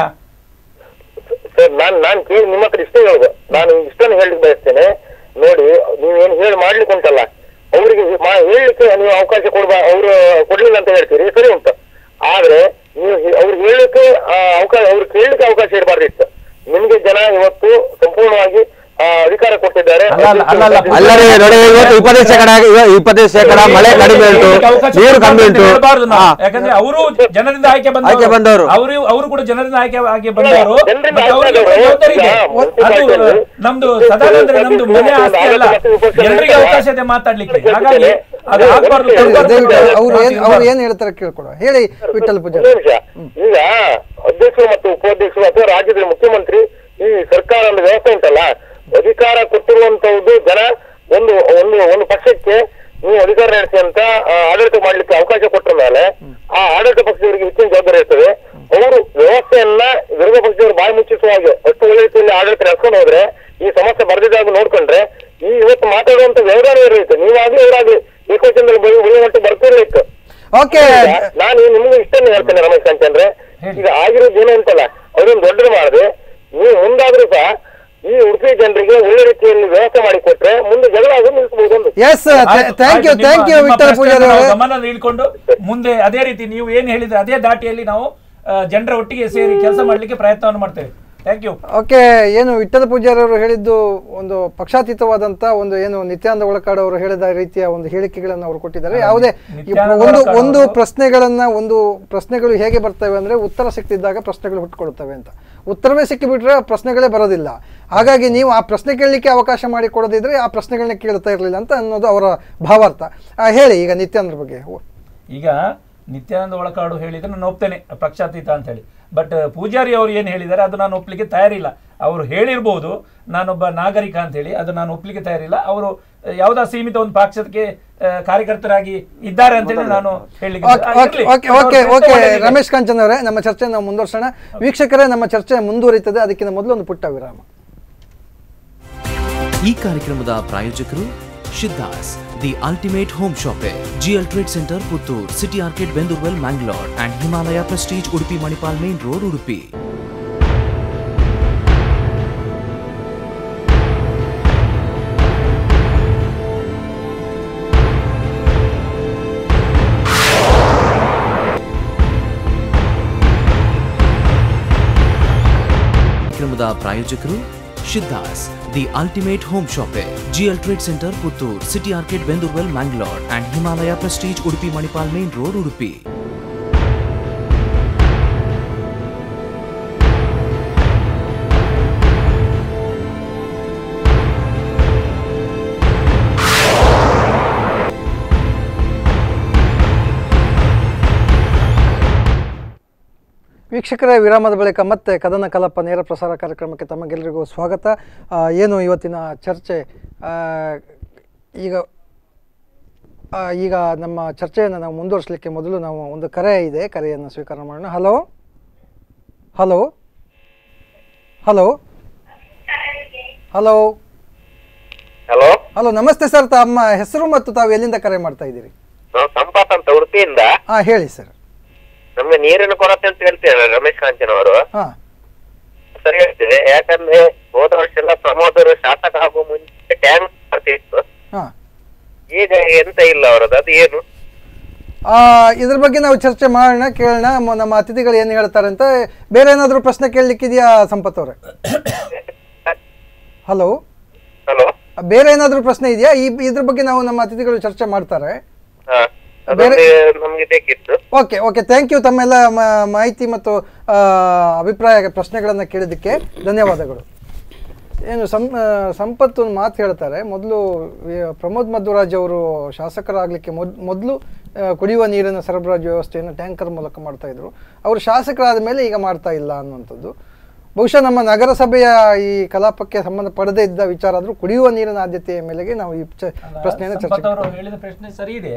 ಸರ್ ನಾನ್ ನಾನ್ ಕೇಳಿ ನಿಮ್ಮ ಹತ್ರ ಇಷ್ಟೇ ಹೇಳುದು ನಾನು ಇಷ್ಟನ್ನು ಹೇಳಲಿಕ್ಕೆ ಬಯಸ್ತೇನೆ ನೋಡಿ ನೀವೇನು ಹೇಳಿ ಮಾಡ್ಲಿಕ್ಕೆ ಉಂಟಲ್ಲ ಅವರಿಗೆ ಹೇಳಲಿಕ್ಕೆ ನೀವು ಅವಕಾಶ ಕೊಡ್ಬಾ ಅವರು ಕೊಡ್ಲಿಲ್ಲ ಅಂತ ಹೇಳ್ತೀರಿ ಸರಿ ಉಂಟು ಆದ್ರೆ ನೀವು ಹೇ- ಅವ್ರಿಗೆ ಹೇಳಲಿಕ್ಕೆ ಆ, ಅವಕಾಶ ಅವ್ರಿಗೆ ಕೇಳಲಿಕ್ಕೆ ಅವಕಾಶ ಇರಬಾರ್ದಿತ್ತು ನಿಮ್ಗೆ ಜನ ಇವತ್ತು ಸಂಪೂರ್ಣವಾಗಿ ಆ, ಅಧಿಕಾರ ಕೊಟ್ಟಿದ್ದಾರೆ ಅಲ್ಲ, ಅಲ್ಲ, ಅಲ್ಲ, ಅಲ್ಲ. ಅಲ್ಲರಿ ನೋಡಿ ಇವತ್ತು ಇಪ್ಪತ್ತೈದು ಶೇಕಡ ಇವ- ಇಪ್ಪತ್ತೈದು ಶೇಕಡ ಮಳೆ ಕಡಿಮೆ ಉಂಟು ಅವಕಾಶ ನೀರು ಕಮ್ಮಿ ಉಂಟು ಹೇಳ್ಬಾರ್ದು ನಾವು. ಹಾ. ಯಾಕಂದ್ರೆ ಅವರು ಜನರಿಂದ ಆಯ್ಕೆ ಆಯ್ಕೆ ಬಂದವರು. ಅವರು ಅವರು ಕೂಡ ಜನರಿಂದ ಆಯ್ಕೆ ಆಗಿ ಬಂದವರು ಜನರಿಂದ ಮತ್ತೆ ಅವರಿಗೆ ಕೂಡ ಆಯ್ಕೆ ಜವಾಬ್ದಾರಿ ಇದೆ ಆದವರು. ಅದು ನಮ್ದು ಸದಾನಂದ್ರೆ ನಮ್ದು ಮನೆ ಆಸ್ತಿ ಅಲ್ಲ ಜನರಿಗೆ ಅವಕಾಶ ಇದೆ ಮಾತಾಡ್ಲಿಕ್ಕೆ ಹಾಗಾಗಿ ಅದು ಆಗ್ಬಾರ್ದು ದಯವಿಟ್ಟು ಅವ್ರು ಏನ್ ಅವ್ರು ಏನ್ ಹೇಳ್ತಾರೆ ಕೇಳ್ಕೊಡುವ ಹೇಳಿ ವಿಠಲ್ ಪೂಜಾರಿ ಒಂದು ನಿಮಿಷ ಈಗ ಅಧ್ಯಕ್ಷರು ಮತ್ತು ಉಪಾಧ್ಯಕ್ಷರು ಅಥವಾ ರಾಜ್ಯದ ಮುಖ್ಯಮಂತ್ರಿ ಈ ಸರ್ಕಾರ ಒಂದು ವ್ಯವಸ್ಥೆ ಉಂಟಲ್ಲ ಅಧಿಕಾರ ಕೊಟ್ಟಿರುವಂತದ್ದು ಜನ ಒಂದು ಒಂದು ಒಂದು ಪಕ್ಷಕ್ಕೆ ನೀವು ಅಧಿಕಾರ ನಡೆಸಿ ಅಂತ ಆ, ಆಡಳಿತ ಮಾಡ್ಲಿಕ್ಕೆ ಅವಕಾಶ ಕೊಟ್ಟ ಮೇಲೆ ಆ ಆಡಳಿತ ಪಕ್ಷದವರಿಗೆ ಹೆಚ್ಚಿನ ಜವಾಬ್ದಾರಿ ಇರ್ತದೆ ಅವರು ವ್ಯವಸ್ಥೆಯನ್ನ ವಿರೋಧ ಪಕ್ಷದವರು ಬಾಯಿ ಮುಚ್ಚಿಸುವ ಹಾಗೆ ಅಷ್ಟು ಒಳ್ಳೆ ರೀತಿಯಲ್ಲಿ ಆಡಳಿತ ನಡೆಸ್ಕೊಂಡು ಹೋದ್ರೆ ಈ ಸಮಸ್ಯೆ ಬರ್ದಿದ್ದಾಗ ನೋಡ್ಕೊಂಡ್ರೆ ಈ ಇವತ್ತು ಮಾತಾಡುವಂತ ವ್ಯವಧಾನ ಇರಲಿಕ್ಕೆ ನೀವಾಗ್ಲಿ ಅವರಾಗ್ಲಿ ಏಕವಚನದಲ್ಲಿ ಬಳಿ ಉಳಿಯುವ ಮಟ್ಟ ಬರ್ತಿರ್ಲಿಕ್ಕೆ ಓಕೆ ನಾನು ನಿಮ್ಗೆ ಇಷ್ಟನ್ನು ಹೇಳ್ತೇನೆ ರಮೇಶ್ ಕಾಂಚಂದ್ರೆ ಈಗ ಆಗಿರೋದು ಏನು ಅಂತಲ್ಲ ಅದೊಂದು ದೊಡ್ಡದು ಮಾಡದೆ ನೀವು ಮುಂದಾದ್ರೂ ಸಹ ಈ ಉಡುಪಿ ಜನರಿಗೆ ಒಳ್ಳೆ ರೀತಿಯಲ್ಲಿ ವ್ಯವಸ್ಥೆ ಮಾಡಿ ಕೊಟ್ರೆ ಮುಂದೆ ಜಗಳ ಆಗೋದು ನಿಲ್ಲಿಸಬಹುದು ಒಂದು yes thank you thank you Vittal Poojari ಅವರೇ ಗಮನ ಇಟ್ಕೊಂಡು ಮುಂದೆ ಅದೇ ರೀತಿ ನೀವು ಏನ್ ಹೇಳಿದ್ರೆ ಅದೇ ದಾಟಿಯಲ್ಲಿ ನಾವು ಆ, ಜನರ ಒಟ್ಟಿಗೆ ಸೇರಿ ಕೆಲಸ ಮಾಡ್ಲಿಕ್ಕೆ ಪ್ರಯತ್ನವನ್ನು ಮಾಡ್ತೇವೆ ಥ್ಯಾಂಕ್ ಯು ಓಕೆ ಏನು ವಿಠಲ ಪೂಜಾರಿ ಅವರು ಹೇಳಿದ್ದು ಒಂದು ಪಕ್ಷಾತೀತವಾದಂತ ಒಂದು ಏನು ನಿತ್ಯಾನಂದ ಒಳಕಾಡು ಅವರು ಹೇಳಿದ ರೀತಿಯ ಒಂದು ಹೇಳಿಕೆಗಳನ್ನು ಅವರು ಕೊಟ್ಟಿದ್ದಾರೆ ಯಾವುದೇ ನಿತ್ಯಾನಂದ ಒಂದು ಒಳಕಾಡು ಒಂದು ಅವರು- ಪ್ರಶ್ನೆಗಳನ್ನ ಒಂದು ಪ್ರಶ್ನೆಗಳು ಹೇಗೆ ಬರ್ತವೆ ಅಂದ್ರೆ ಉತ್ತರ ಸಿಕ್ತಿದ್ದಾಗ ಪ್ರಶ್ನೆಗಳು ಹುಟ್ಟುಕೊಳ್ತವೆ ಅಂತ ಉತ್ತರವೇ ಸಿಕ್ಕಿಬಿಟ್ರೆ ಆ ಪ್ರಶ್ನೆಗಳೇ ಬರೋದಿಲ್ಲ ಹಾಗಾಗಿ ನೀವು ಆ ಪ್ರಶ್ನೆ ಕೇಳಲಿಕ್ಕೆ ಅವಕಾಶ ಮಾಡಿ ಕೊಡದಿದ್ರೆ ಆ ಪ್ರಶ್ನೆಗಳನ್ನ ಕೇಳ್ತಾ ಇರಲಿಲ್ಲ ಅಂತ ಅನ್ನೋದು ಅವರ ಭಾವಾರ್ಥ ಆ, ಹೇಳಿ ಈಗ ನಿತ್ಯಾನಂದ್ರ ಬಗ್ಗೆ ಈಗ ನಿತ್ಯಾನಂದ ಒಳಕಾಡು ಹೇಳಿದ್ರೆ ನಾನು ಒಪ್ತೇನೆ ಪಕ್ಷಾತೀತ ಅಂತ ಹೇಳಿ ಬಟ್ ಪೂಜಾರಿ ಅವರು ಏನು ಹೇಳಿದ್ದಾರೆ ಅದು ನಾನು ಒಪ್ಲಿಕ್ಕೆ ತಯಾರಿಲ್ಲ ಅವರು ಹೇಳಿರ್ಬೋದು ನಾನೊಬ್ಬ ನಾಗರಿಕ ಅಂತ ಹೇಳಿ ಅದು ನಾನು ಒಪ್ಲಿಕ್ಕೆ ತಯಾರಿಲ್ಲ ಅವರು ಯಾವುದೋ ಸೀಮಿತ ಒಂದು ಪಕ್ಷಕ್ಕೆ ಆ, ಕಾರ್ಯಕರ್ತರಾಗಿ ಇದ್ದಾರೆ ಅಂತ ಹೇಳಿ ನಾನು ಹೇಳಲಿಕ್ಕೆ okay, okay, okay okay okay Ramesh Kanchan ಅವರೇ ನಮ್ಮ ಚರ್ಚೆ ನಾವು ಮುಂದುವರ್ಸೋಣ ವೀಕ್ಷಕರೇ ನಮ್ಮ ಚರ್ಚೆ ಮುಂದುವರಿತದೆ ಅದಕ್ಕಿಂತ ಮೊದಲು ಒಂದು ಪುಟ್ಟ ವಿರಾಮ ಈ ಕಾರ್ಯಕ್ರಮದ ಪ್ರಾಯೋಜಕರು ಶಿದ್ದಾಸ್ the ultimate home shopping GL trade centre Puttur city ಆರ್ಕೆಟ್ Bendurwell Mangalore and Himalaya Prestige Udupi Manipal main road Udupi ಕಾರ್ಯಕ್ರಮದ ಪ್ರಾಯೋಜಕರು ಶಿದ್ದಾಸ್ the ultimate home shopping GL trade centre Puttur city ಆರ್ಕೆಟ್ Bendurwell Mangalore and Himalaya Prestige Udupi Manipal main road Udupi ವೀಕ್ಷಕರೇ ವಿರಾಮದ ಬಳಿಕ ಮತ್ತೆ ಕದನ ಕಲಪ ನೇರ ಪ್ರಸಾರ ಕಾರ್ಯಕ್ರಮಕ್ಕೆ ತಮಗೆಲ್ಲರಿಗೂ ಸ್ವಾಗತ ಆ, ಏನು ಇವತ್ತಿನ ಚರ್ಚೆ ಆ, ಈಗ ಆ, ಈಗ ನಮ್ಮ ಚರ್ಚೆಯನ್ನು ನಾವು ಮುಂದುವರಿಸಲಿಕ್ಕೆ ಮೊದಲು ನಾವು ಒಂದು ಕರೆ ಇದೆ ಕರೆಯನ್ನು ಸ್ವೀಕಾರ ಮಾಡೋಣ hello hello hello hello hello hello ನಮಸ್ತೆ ಸರ್ ತಮ್ಮ ಹೆಸರು ಮತ್ತು ತಾವು ಎಲ್ಲಿಂದ ಕರೆ ಮಾಡ್ತಾ ಇದ್ದೀರಿ ನಾವು ಸಂಪಾತ್ ಅಂತ ಉಡುಪಿಯಿಂದ ಹಾಂ ಹೇಳಿ ಸರ್ ನಮ್ಗೆ ನೀರಿನ ಕೊರತೆ ಅಂತ ಹೇಳ್ತೇವೆ ರಮೇಶ್ ಕಾಂಚನ್ ಅವರು ಹಾಂ ಸರಿ ಹೇಳ್ತೇವೆ ಯಾಕಂದ್ರೆ ಹೋದ ವರ್ಷ ಎಲ್ಲ ಪ್ರಮೋದರು ಶಾಸಕ ಆಗುವ ಮುಂಚೆ ಟ್ಯಾಂಕ್ ಬರ್ತಿತ್ತು ಹಾಂ ಈಗ ಎಂತ ಇಲ್ಲ ಅವರದ್ದು ಅದು ಏನು ಆ, ಇದ್ರ ಬಗ್ಗೆ ನಾವು ಚರ್ಚೆ ಮಾಡೋಣ ಕೇಳೋಣ ಮ- ನಮ್ಮ ಅತಿಥಿಗಳು ಏನು ಹೇಳ್ತಾರೆ ಅಂತ ಬೇರೆ ಏನಾದರೂ ಪ್ರಶ್ನೆ ಕೇಳಲಿಕ್ಕಿದೆಯಾ ಸಂಪತ್ ಅವರೇ ಹಲೋ ಹಲೋ ಬೇರೆ ಏನಾದರೂ ಪ್ರಶ್ನೆ ಇದೆಯಾ ಈ ಇದ್ರ ಬಗ್ಗೆ ನಾವು ನಮ್ಮ ಅತಿಥಿಗಳು ಚರ್ಚೆ ಮಾಡ್ತಾರೆ ಹಾ ಬೇರೆ- ಅದೊಂದು ನಮ್ಗೆ ಬೇಕಿತ್ತು ಓಕೆ ಓಕೆ ಥ್ಯಾಂಕ್ ಯು ತಮ್ಮೆಲ್ಲ ಮ- ಮಾಹಿತಿ ಮತ್ತು ಆ, ಅಭಿಪ್ರಾಯ ಪ್ರಶ್ನೆಗಳನ್ನು ಕೇಳಿದ್ದಕ್ಕೆ ಧನ್ಯವಾದಗಳು ಏನು ಸಂ ಆ, ಸಂಪತ್ ಒಂದು ಮಾತು ಹೇಳ್ತಾರೆ ಮೊದಲು ಪ್ರಮೋದ್ ಮಧ್ವರಾಜ್ ಅವರು ಶಾಸಕರಾಗಲಿಕ್ಕೆ ಮೊದ್ ಮೊದಲು ಆ, ಕುಡಿಯುವ ನೀರಿನ ಸರಬರಾಜು ವ್ಯವಸ್ಥೆಯನ್ನು ಟ್ಯಾಂಕರ್ ಮೂಲಕ ಮಾಡ್ತಾ ಇದ್ರು ಅವರು ಶಾಸಕರಾದ ಮೇಲೆ ಈಗ ಮಾಡ್ತಾ ಇಲ್ಲ ಅನ್ನುವಂಥದ್ದು ಬಹುಶಃ ನಮ್ಮ ನಗರಸಭೆಯ ಈ ಕಲಾಪಕ್ಕೆ ಸಂಬಂಧಪಡದೇ ಇದ್ದ ವಿಚಾರ ಆದರೂ ಕುಡಿಯುವ ನೀರಿನ ಆದ್ಯತೆಯ ಮೇಲೆಗೆ ನಾವು ಈ ಚ- ಪ್ರಶ್ನೆಯನ್ನು ಸಂಪತ್ ಚರ್ಚೆ ಅವರು ಹೇಳಿದ ಪ್ರಶ್ನೆ ಸರಿ ಇದೆ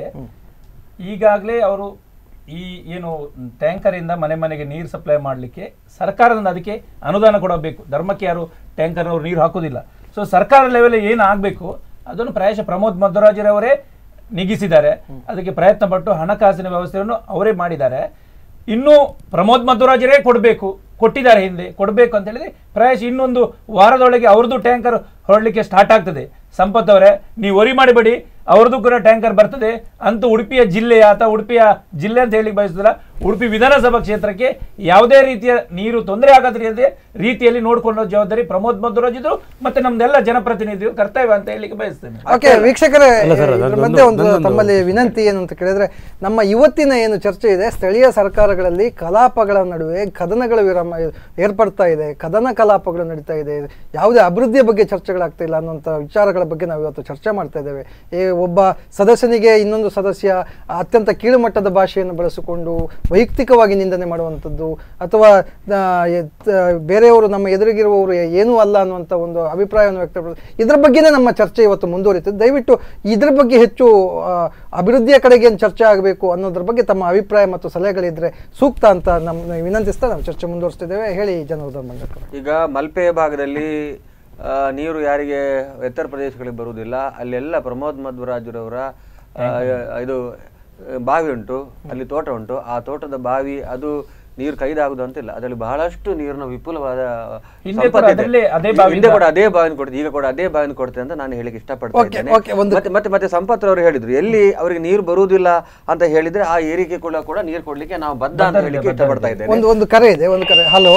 ಈಗಾಗಲೇ ಅವರು ಈ ಏನು ಟ್ಯಾಂಕರ್ ಇಂದ ಮನೆ ಮನೆಗೆ ನೀರು ಸಪ್ಲೈ ಮಾಡಲಿಕ್ಕೆ ಸರ್ಕಾರದಿಂದ ಅದಕ್ಕೆ ಅನುದಾನ ಕೊಡಬೇಕು ಧರ್ಮಕ್ಕೆ ಯಾರು ಟ್ಯಾಂಕರ್ ಅವರು ನೀರು ಹಾಕೋದಿಲ್ಲ ಸೊ ಸರ್ಕಾರ ಲೆವೆಲ್ ಏನು ಆಗಬೇಕು ಅದನ್ನು ಪ್ರಾಯಶಃ ಪ್ರಮೋದ್ ಮಧ್ವರಾಜರವರೇ ನಿಗಿಸಿದ್ದಾರೆ ಅದಕ್ಕೆ ಪ್ರಯತ್ನ ಪಟ್ಟು ಹಣಕಾಸಿನ ವ್ಯವಸ್ಥೆಯನ್ನು ಅವರೇ ಮಾಡಿದ್ದಾರೆ ಇನ್ನು ಪ್ರಮೋದ್ ಮಧ್ವರಾಜರೇ ಕೊಡಬೇಕು ಕೊಟ್ಟಿದ್ದಾರೆ ಹಿಂದೆ ಕೊಡಬೇಕು ಅಂತ ಹೇಳಿದ್ರೆ ಪ್ರಾಯಶಃ ಇನ್ನೊಂದು ವಾರದೊಳಗೆ ಅವ್ರದ್ದು ಟ್ಯಾಂಕರ್ ಹೊರಡಲಿಕ್ಕೆ ಸ್ಟಾರ್ಟ್ ಆಗ್ತದೆ ಸಂಪತ್ ಅವರೇ ನೀವು ವರಿ ಮಾಡಬೇಡಿ ಅವ್ರದ್ದು ಕೂಡ ಟ್ಯಾಂಕರ್ ಬರ್ತದೆ ಅಂತೂ ಉಡುಪಿಯ ಜಿಲ್ಲೆಯ ಅಥವಾ ಉಡುಪಿಯ ಜಿಲ್ಲೆ ಅಂತ ಹೇಳಿ ಬಯಸುದಿಲ್ಲ ಉಡುಪಿ ವಿಧಾನಸಭಾ ಕ್ಷೇತ್ರಕ್ಕೆ ಯಾವುದೇ ರೀತಿಯ ನೀರು ತೊಂದರೆ ಆಗದ ರೀತಿಯ- ರೀತಿಯಲ್ಲಿ ನೋಡ್ಕೊಳ್ಳೋ ಜವಾಬ್ದಾರಿ ಪ್ರಮೋದ್ ಮಧ್ವರಾಜಿದ್ರು ಮತ್ತೆ ನಮ್ದೆಲ್ಲ ಜನಪ್ರತಿನಿಧಿಗಳು ಕರ್ತವ್ಯ ಅಂತ ಹೇಳಲಿಕ್ಕೆ ಬಯಸ್ತೇನೆ ಓಕೆ ವೀಕ್ಷಕರೇ ಅಲ್ಲ ಸರ್, ಇದ್ರ ಅದೊಂದು- ಮಧ್ಯೆ ಒಂದು ಅದೊಂದು- ತಮ್ಮಲ್ಲಿ ವಿನಂತಿ ಏನು ಅಂತ ಕೇಳಿದ್ರೆ ನಮ್ಮ ಇವತ್ತಿನ ಏನು ಚರ್ಚೆ ಇದೆ ಸ್ಥಳೀಯ ಸರ್ಕಾರಗಳಲ್ಲಿ ಕಲಾಪಗಳ ನಡುವೆ ಕದನಗಳ ವಿರಾಮ ಏರ್ಪಡ್ತಾ ಇದೆ ಕದನ ಕಲಾಪಗಳು ನಡೀತಾ ಇದೆ ಯಾವುದೇ ಅಭಿವೃದ್ಧಿಯ ಬಗ್ಗೆ ಚರ್ಚೆಗಳಾಗ್ತಾ ಇಲ್ಲ ಅನ್ನುವಂಥ ವಿಚಾರಗಳ ಬಗ್ಗೆ ನಾವು ಇವತ್ತು ಚರ್ಚೆ ಮಾಡ್ತಾ ಇದ್ದೇವೆ ಈ ಒಬ್ಬ ಸದಸ್ಯನಿಗೆ ಇನ್ನೊಂದು ಸದಸ್ಯ ಅತ್ಯಂತ ಕೀಳುಮಟ್ಟದ ಭಾಷೆಯನ್ನು ಬಳಸಿಕೊಂಡು ವೈಯಕ್ತಿಕವಾಗಿ ನಿಂದನೆ ಮಾಡುವಂಥದ್ದು ಅಥವಾ ಆ, ಎತ್- ಬೇರೆಯವರು ನಮ್ಮ ಎದುರಿಗಿರುವವರು ಏನೂ ಅಲ್ಲ ಅನ್ನುವಂಥ ಒಂದು ಅಭಿಪ್ರಾಯವನ್ನು ವ್ಯಕ್ತಪಡಿಸ ಇದ್ರ ಬಗ್ಗೆನೇ ನಮ್ಮ ಚರ್ಚೆ ಇವತ್ತು ಮುಂದುವರಿತದೆ ದಯವಿಟ್ಟು ಇದ್ರ ಬಗ್ಗೆ ಹೆಚ್ಚು ಆ, ಅಭಿವೃದ್ಧಿಯ ಕಡೆಗೆ ಏನು ಚರ್ಚೆ ಆಗಬೇಕು ಅನ್ನೋದ್ರ ಬಗ್ಗೆ ತಮ್ಮ ಅಭಿಪ್ರಾಯ ಮತ್ತು ಸಲಹೆಗಳಿದ್ರೆ ಸೂಕ್ತ ಅಂತ ನಮ್ಮ ವಿನಂತಿಸ್ತಾ ನಾವು ಚರ್ಚೆ ಮುಂದುವರಿಸ್ತಿದ್ದೇವೆ ಹೇಳಿ ಜನಾರ್ದನ್ ಮಂಡಕರ್ ಈಗ ಮಲ್ಪೆ ಭಾಗದಲ್ಲಿ ಆ, ನೀರು ಯಾರಿಗೆ ಎತ್ತರ ಪ್ರದೇಶಗಳಿಗೆ ಬರುವುದಿಲ್ಲ ಅಲ್ಲೆಲ್ಲ ಪ್ರಮೋದ್ ಮಧ್ವರಾಜರವರ ಆ, ಇದು ಆ, ಬಾವಿ ಉಂಟು ಅಲ್ಲಿ ತೋಟ ಉಂಟು ಆ ತೋಟದ ಬಾವಿ ಅದು ನೀರು ಕೈದಾಗುದು ಅಂತಿಲ್ಲ ಅದರಲ್ಲಿ ಬಹಳಷ್ಟು ನೀರಿನ ವಿಪುಲವಾದ ಹಿಂದೆ ಕೂಡ ಸಂಪತ್ತಿದೆ. ಅದರಲ್ಲೇ ಅದೇ ಬಾವಿಯಿಂದ- ಹಿಂದೆ ಕೂಡ ಅದೇ ಬಾವಿನ ಕೊಡ್ತೀವಿ ಈಗ ಕೂಡ ಅದೇ ಬಾವಿನ ಕೊಡ್ತೇವೆ ಅಂತ ನಾನು ಹೇಳಿಕ್ಕೆ ಇಷ್ಟಪಡ್ತಾ Okay, ಇದ್ದೇನೆ okay, ಒಂದು- ಮತ್ತೆ ಮತ್ತೆ ಮತ್ತೆ ಸಂಪತ್ ಅವರು ಹೇಳಿದ್ರು ಎಲ್ಲಿ ಅವರಿಗೆ ನೀರು ಬರುವುದಿಲ್ಲ ಅಂತ ಹೇಳಿದ್ರೆ ಆ ಏರಿಕೆ ಕೂಡ ಕೂಡ ನೀರು ಕೊಡ್ಲಿಕ್ಕೆ ನಾವು ಬದ್ಧ ಅಂತ ಹೇಳಿಕ್ಕೆ ಇಷ್ಟಪಡ್ತಾ ಇದ್ದೇನೆ ಒಂದು ಒಂದು ಕರೆ ಇದೆ ಒಂದು ಕರೆ ಹಲೋ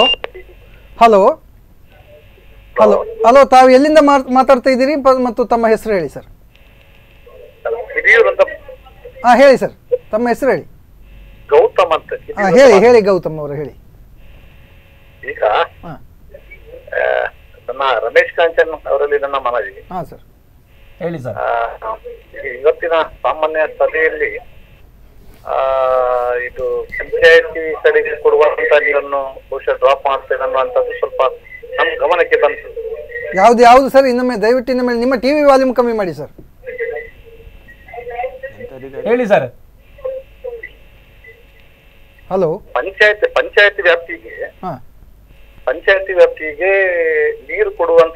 ಹಲೋ ಹಲೋ ಹಲೋ ತಾವು ಎಲ್ಲಿಂದ ಮಾತ್- ಮಾತಾಡ್ತಾ ಇದ್ದೀರಿ ಪ- ಮತ್ತು ತಮ್ಮ ಹೆಸರು ಹೇಳಿ ಸರ್ ಹಿರಿಯೂರು ಅಂತ ಹಾಂ ಹೇಳಿ ಸರ್ ತಮ್ಮ ಹೆಸರು ಹೇಳಿ ಗೌತಮ್ ಅಂತ ಹಾಂ ಹೇಳಿ ಹೇಳಿ ಗೌತಮ್ ಅವರು ಹೇಳಿ ಈಗ ಹಾಂ ಆ, ನನ್ನ ರಮೇಶ್ ಕಾಂಚನ್ ಅವರಲ್ಲಿ ನನ್ನ ಮನವಿ ಹಾಂ ಸರ್ ಹೇಳಿ ಸರ್ ಆ, ಈಗ ಇವತ್ತಿನ ಸಾಮಾನ್ಯ ಸಭೆಯಲ್ಲಿ ಆ, ಇದು ಪಂಚಾಯತಿ ಕಡೆಗೆ ಕೊಡುವಂತ ನೀರನ್ನು ಬಹುಶಃ ಡ್ರಾಪ್ ಮಾಡ್ತೇನೆ ಅನ್ನುವಂಥದ್ದು ಸ್ವಲ್ಪ ನಮ್ಮ ಗಮನಕ್ಕೆ ಬಂತು ಯಾವ್ದು ಯಾವುದು ಸರ್ ಇನ್ನೊಮ್ಮೆ ದಯವಿಟ್ಟು ಇನ್ನೊಮ್ಮೆ ನಿಮ್ಮ ಟಿ ವಿ ವಾಲ್ಯೂಮ್ ಕಮ್ಮಿ ಮಾಡಿ ಸರ್ ಹೇಳಿ ಸರ್ ಹಲೋ ಪಂಚಾಯತ್ ಪಂಚಾಯತಿ ವ್ಯಾಪ್ತಿಗೆ ಹಾಂ ಪಂಚಾಯತಿ ವ್ಯಾಪ್ತಿಗೆ ನೀರು ಕೊಡುವಂತ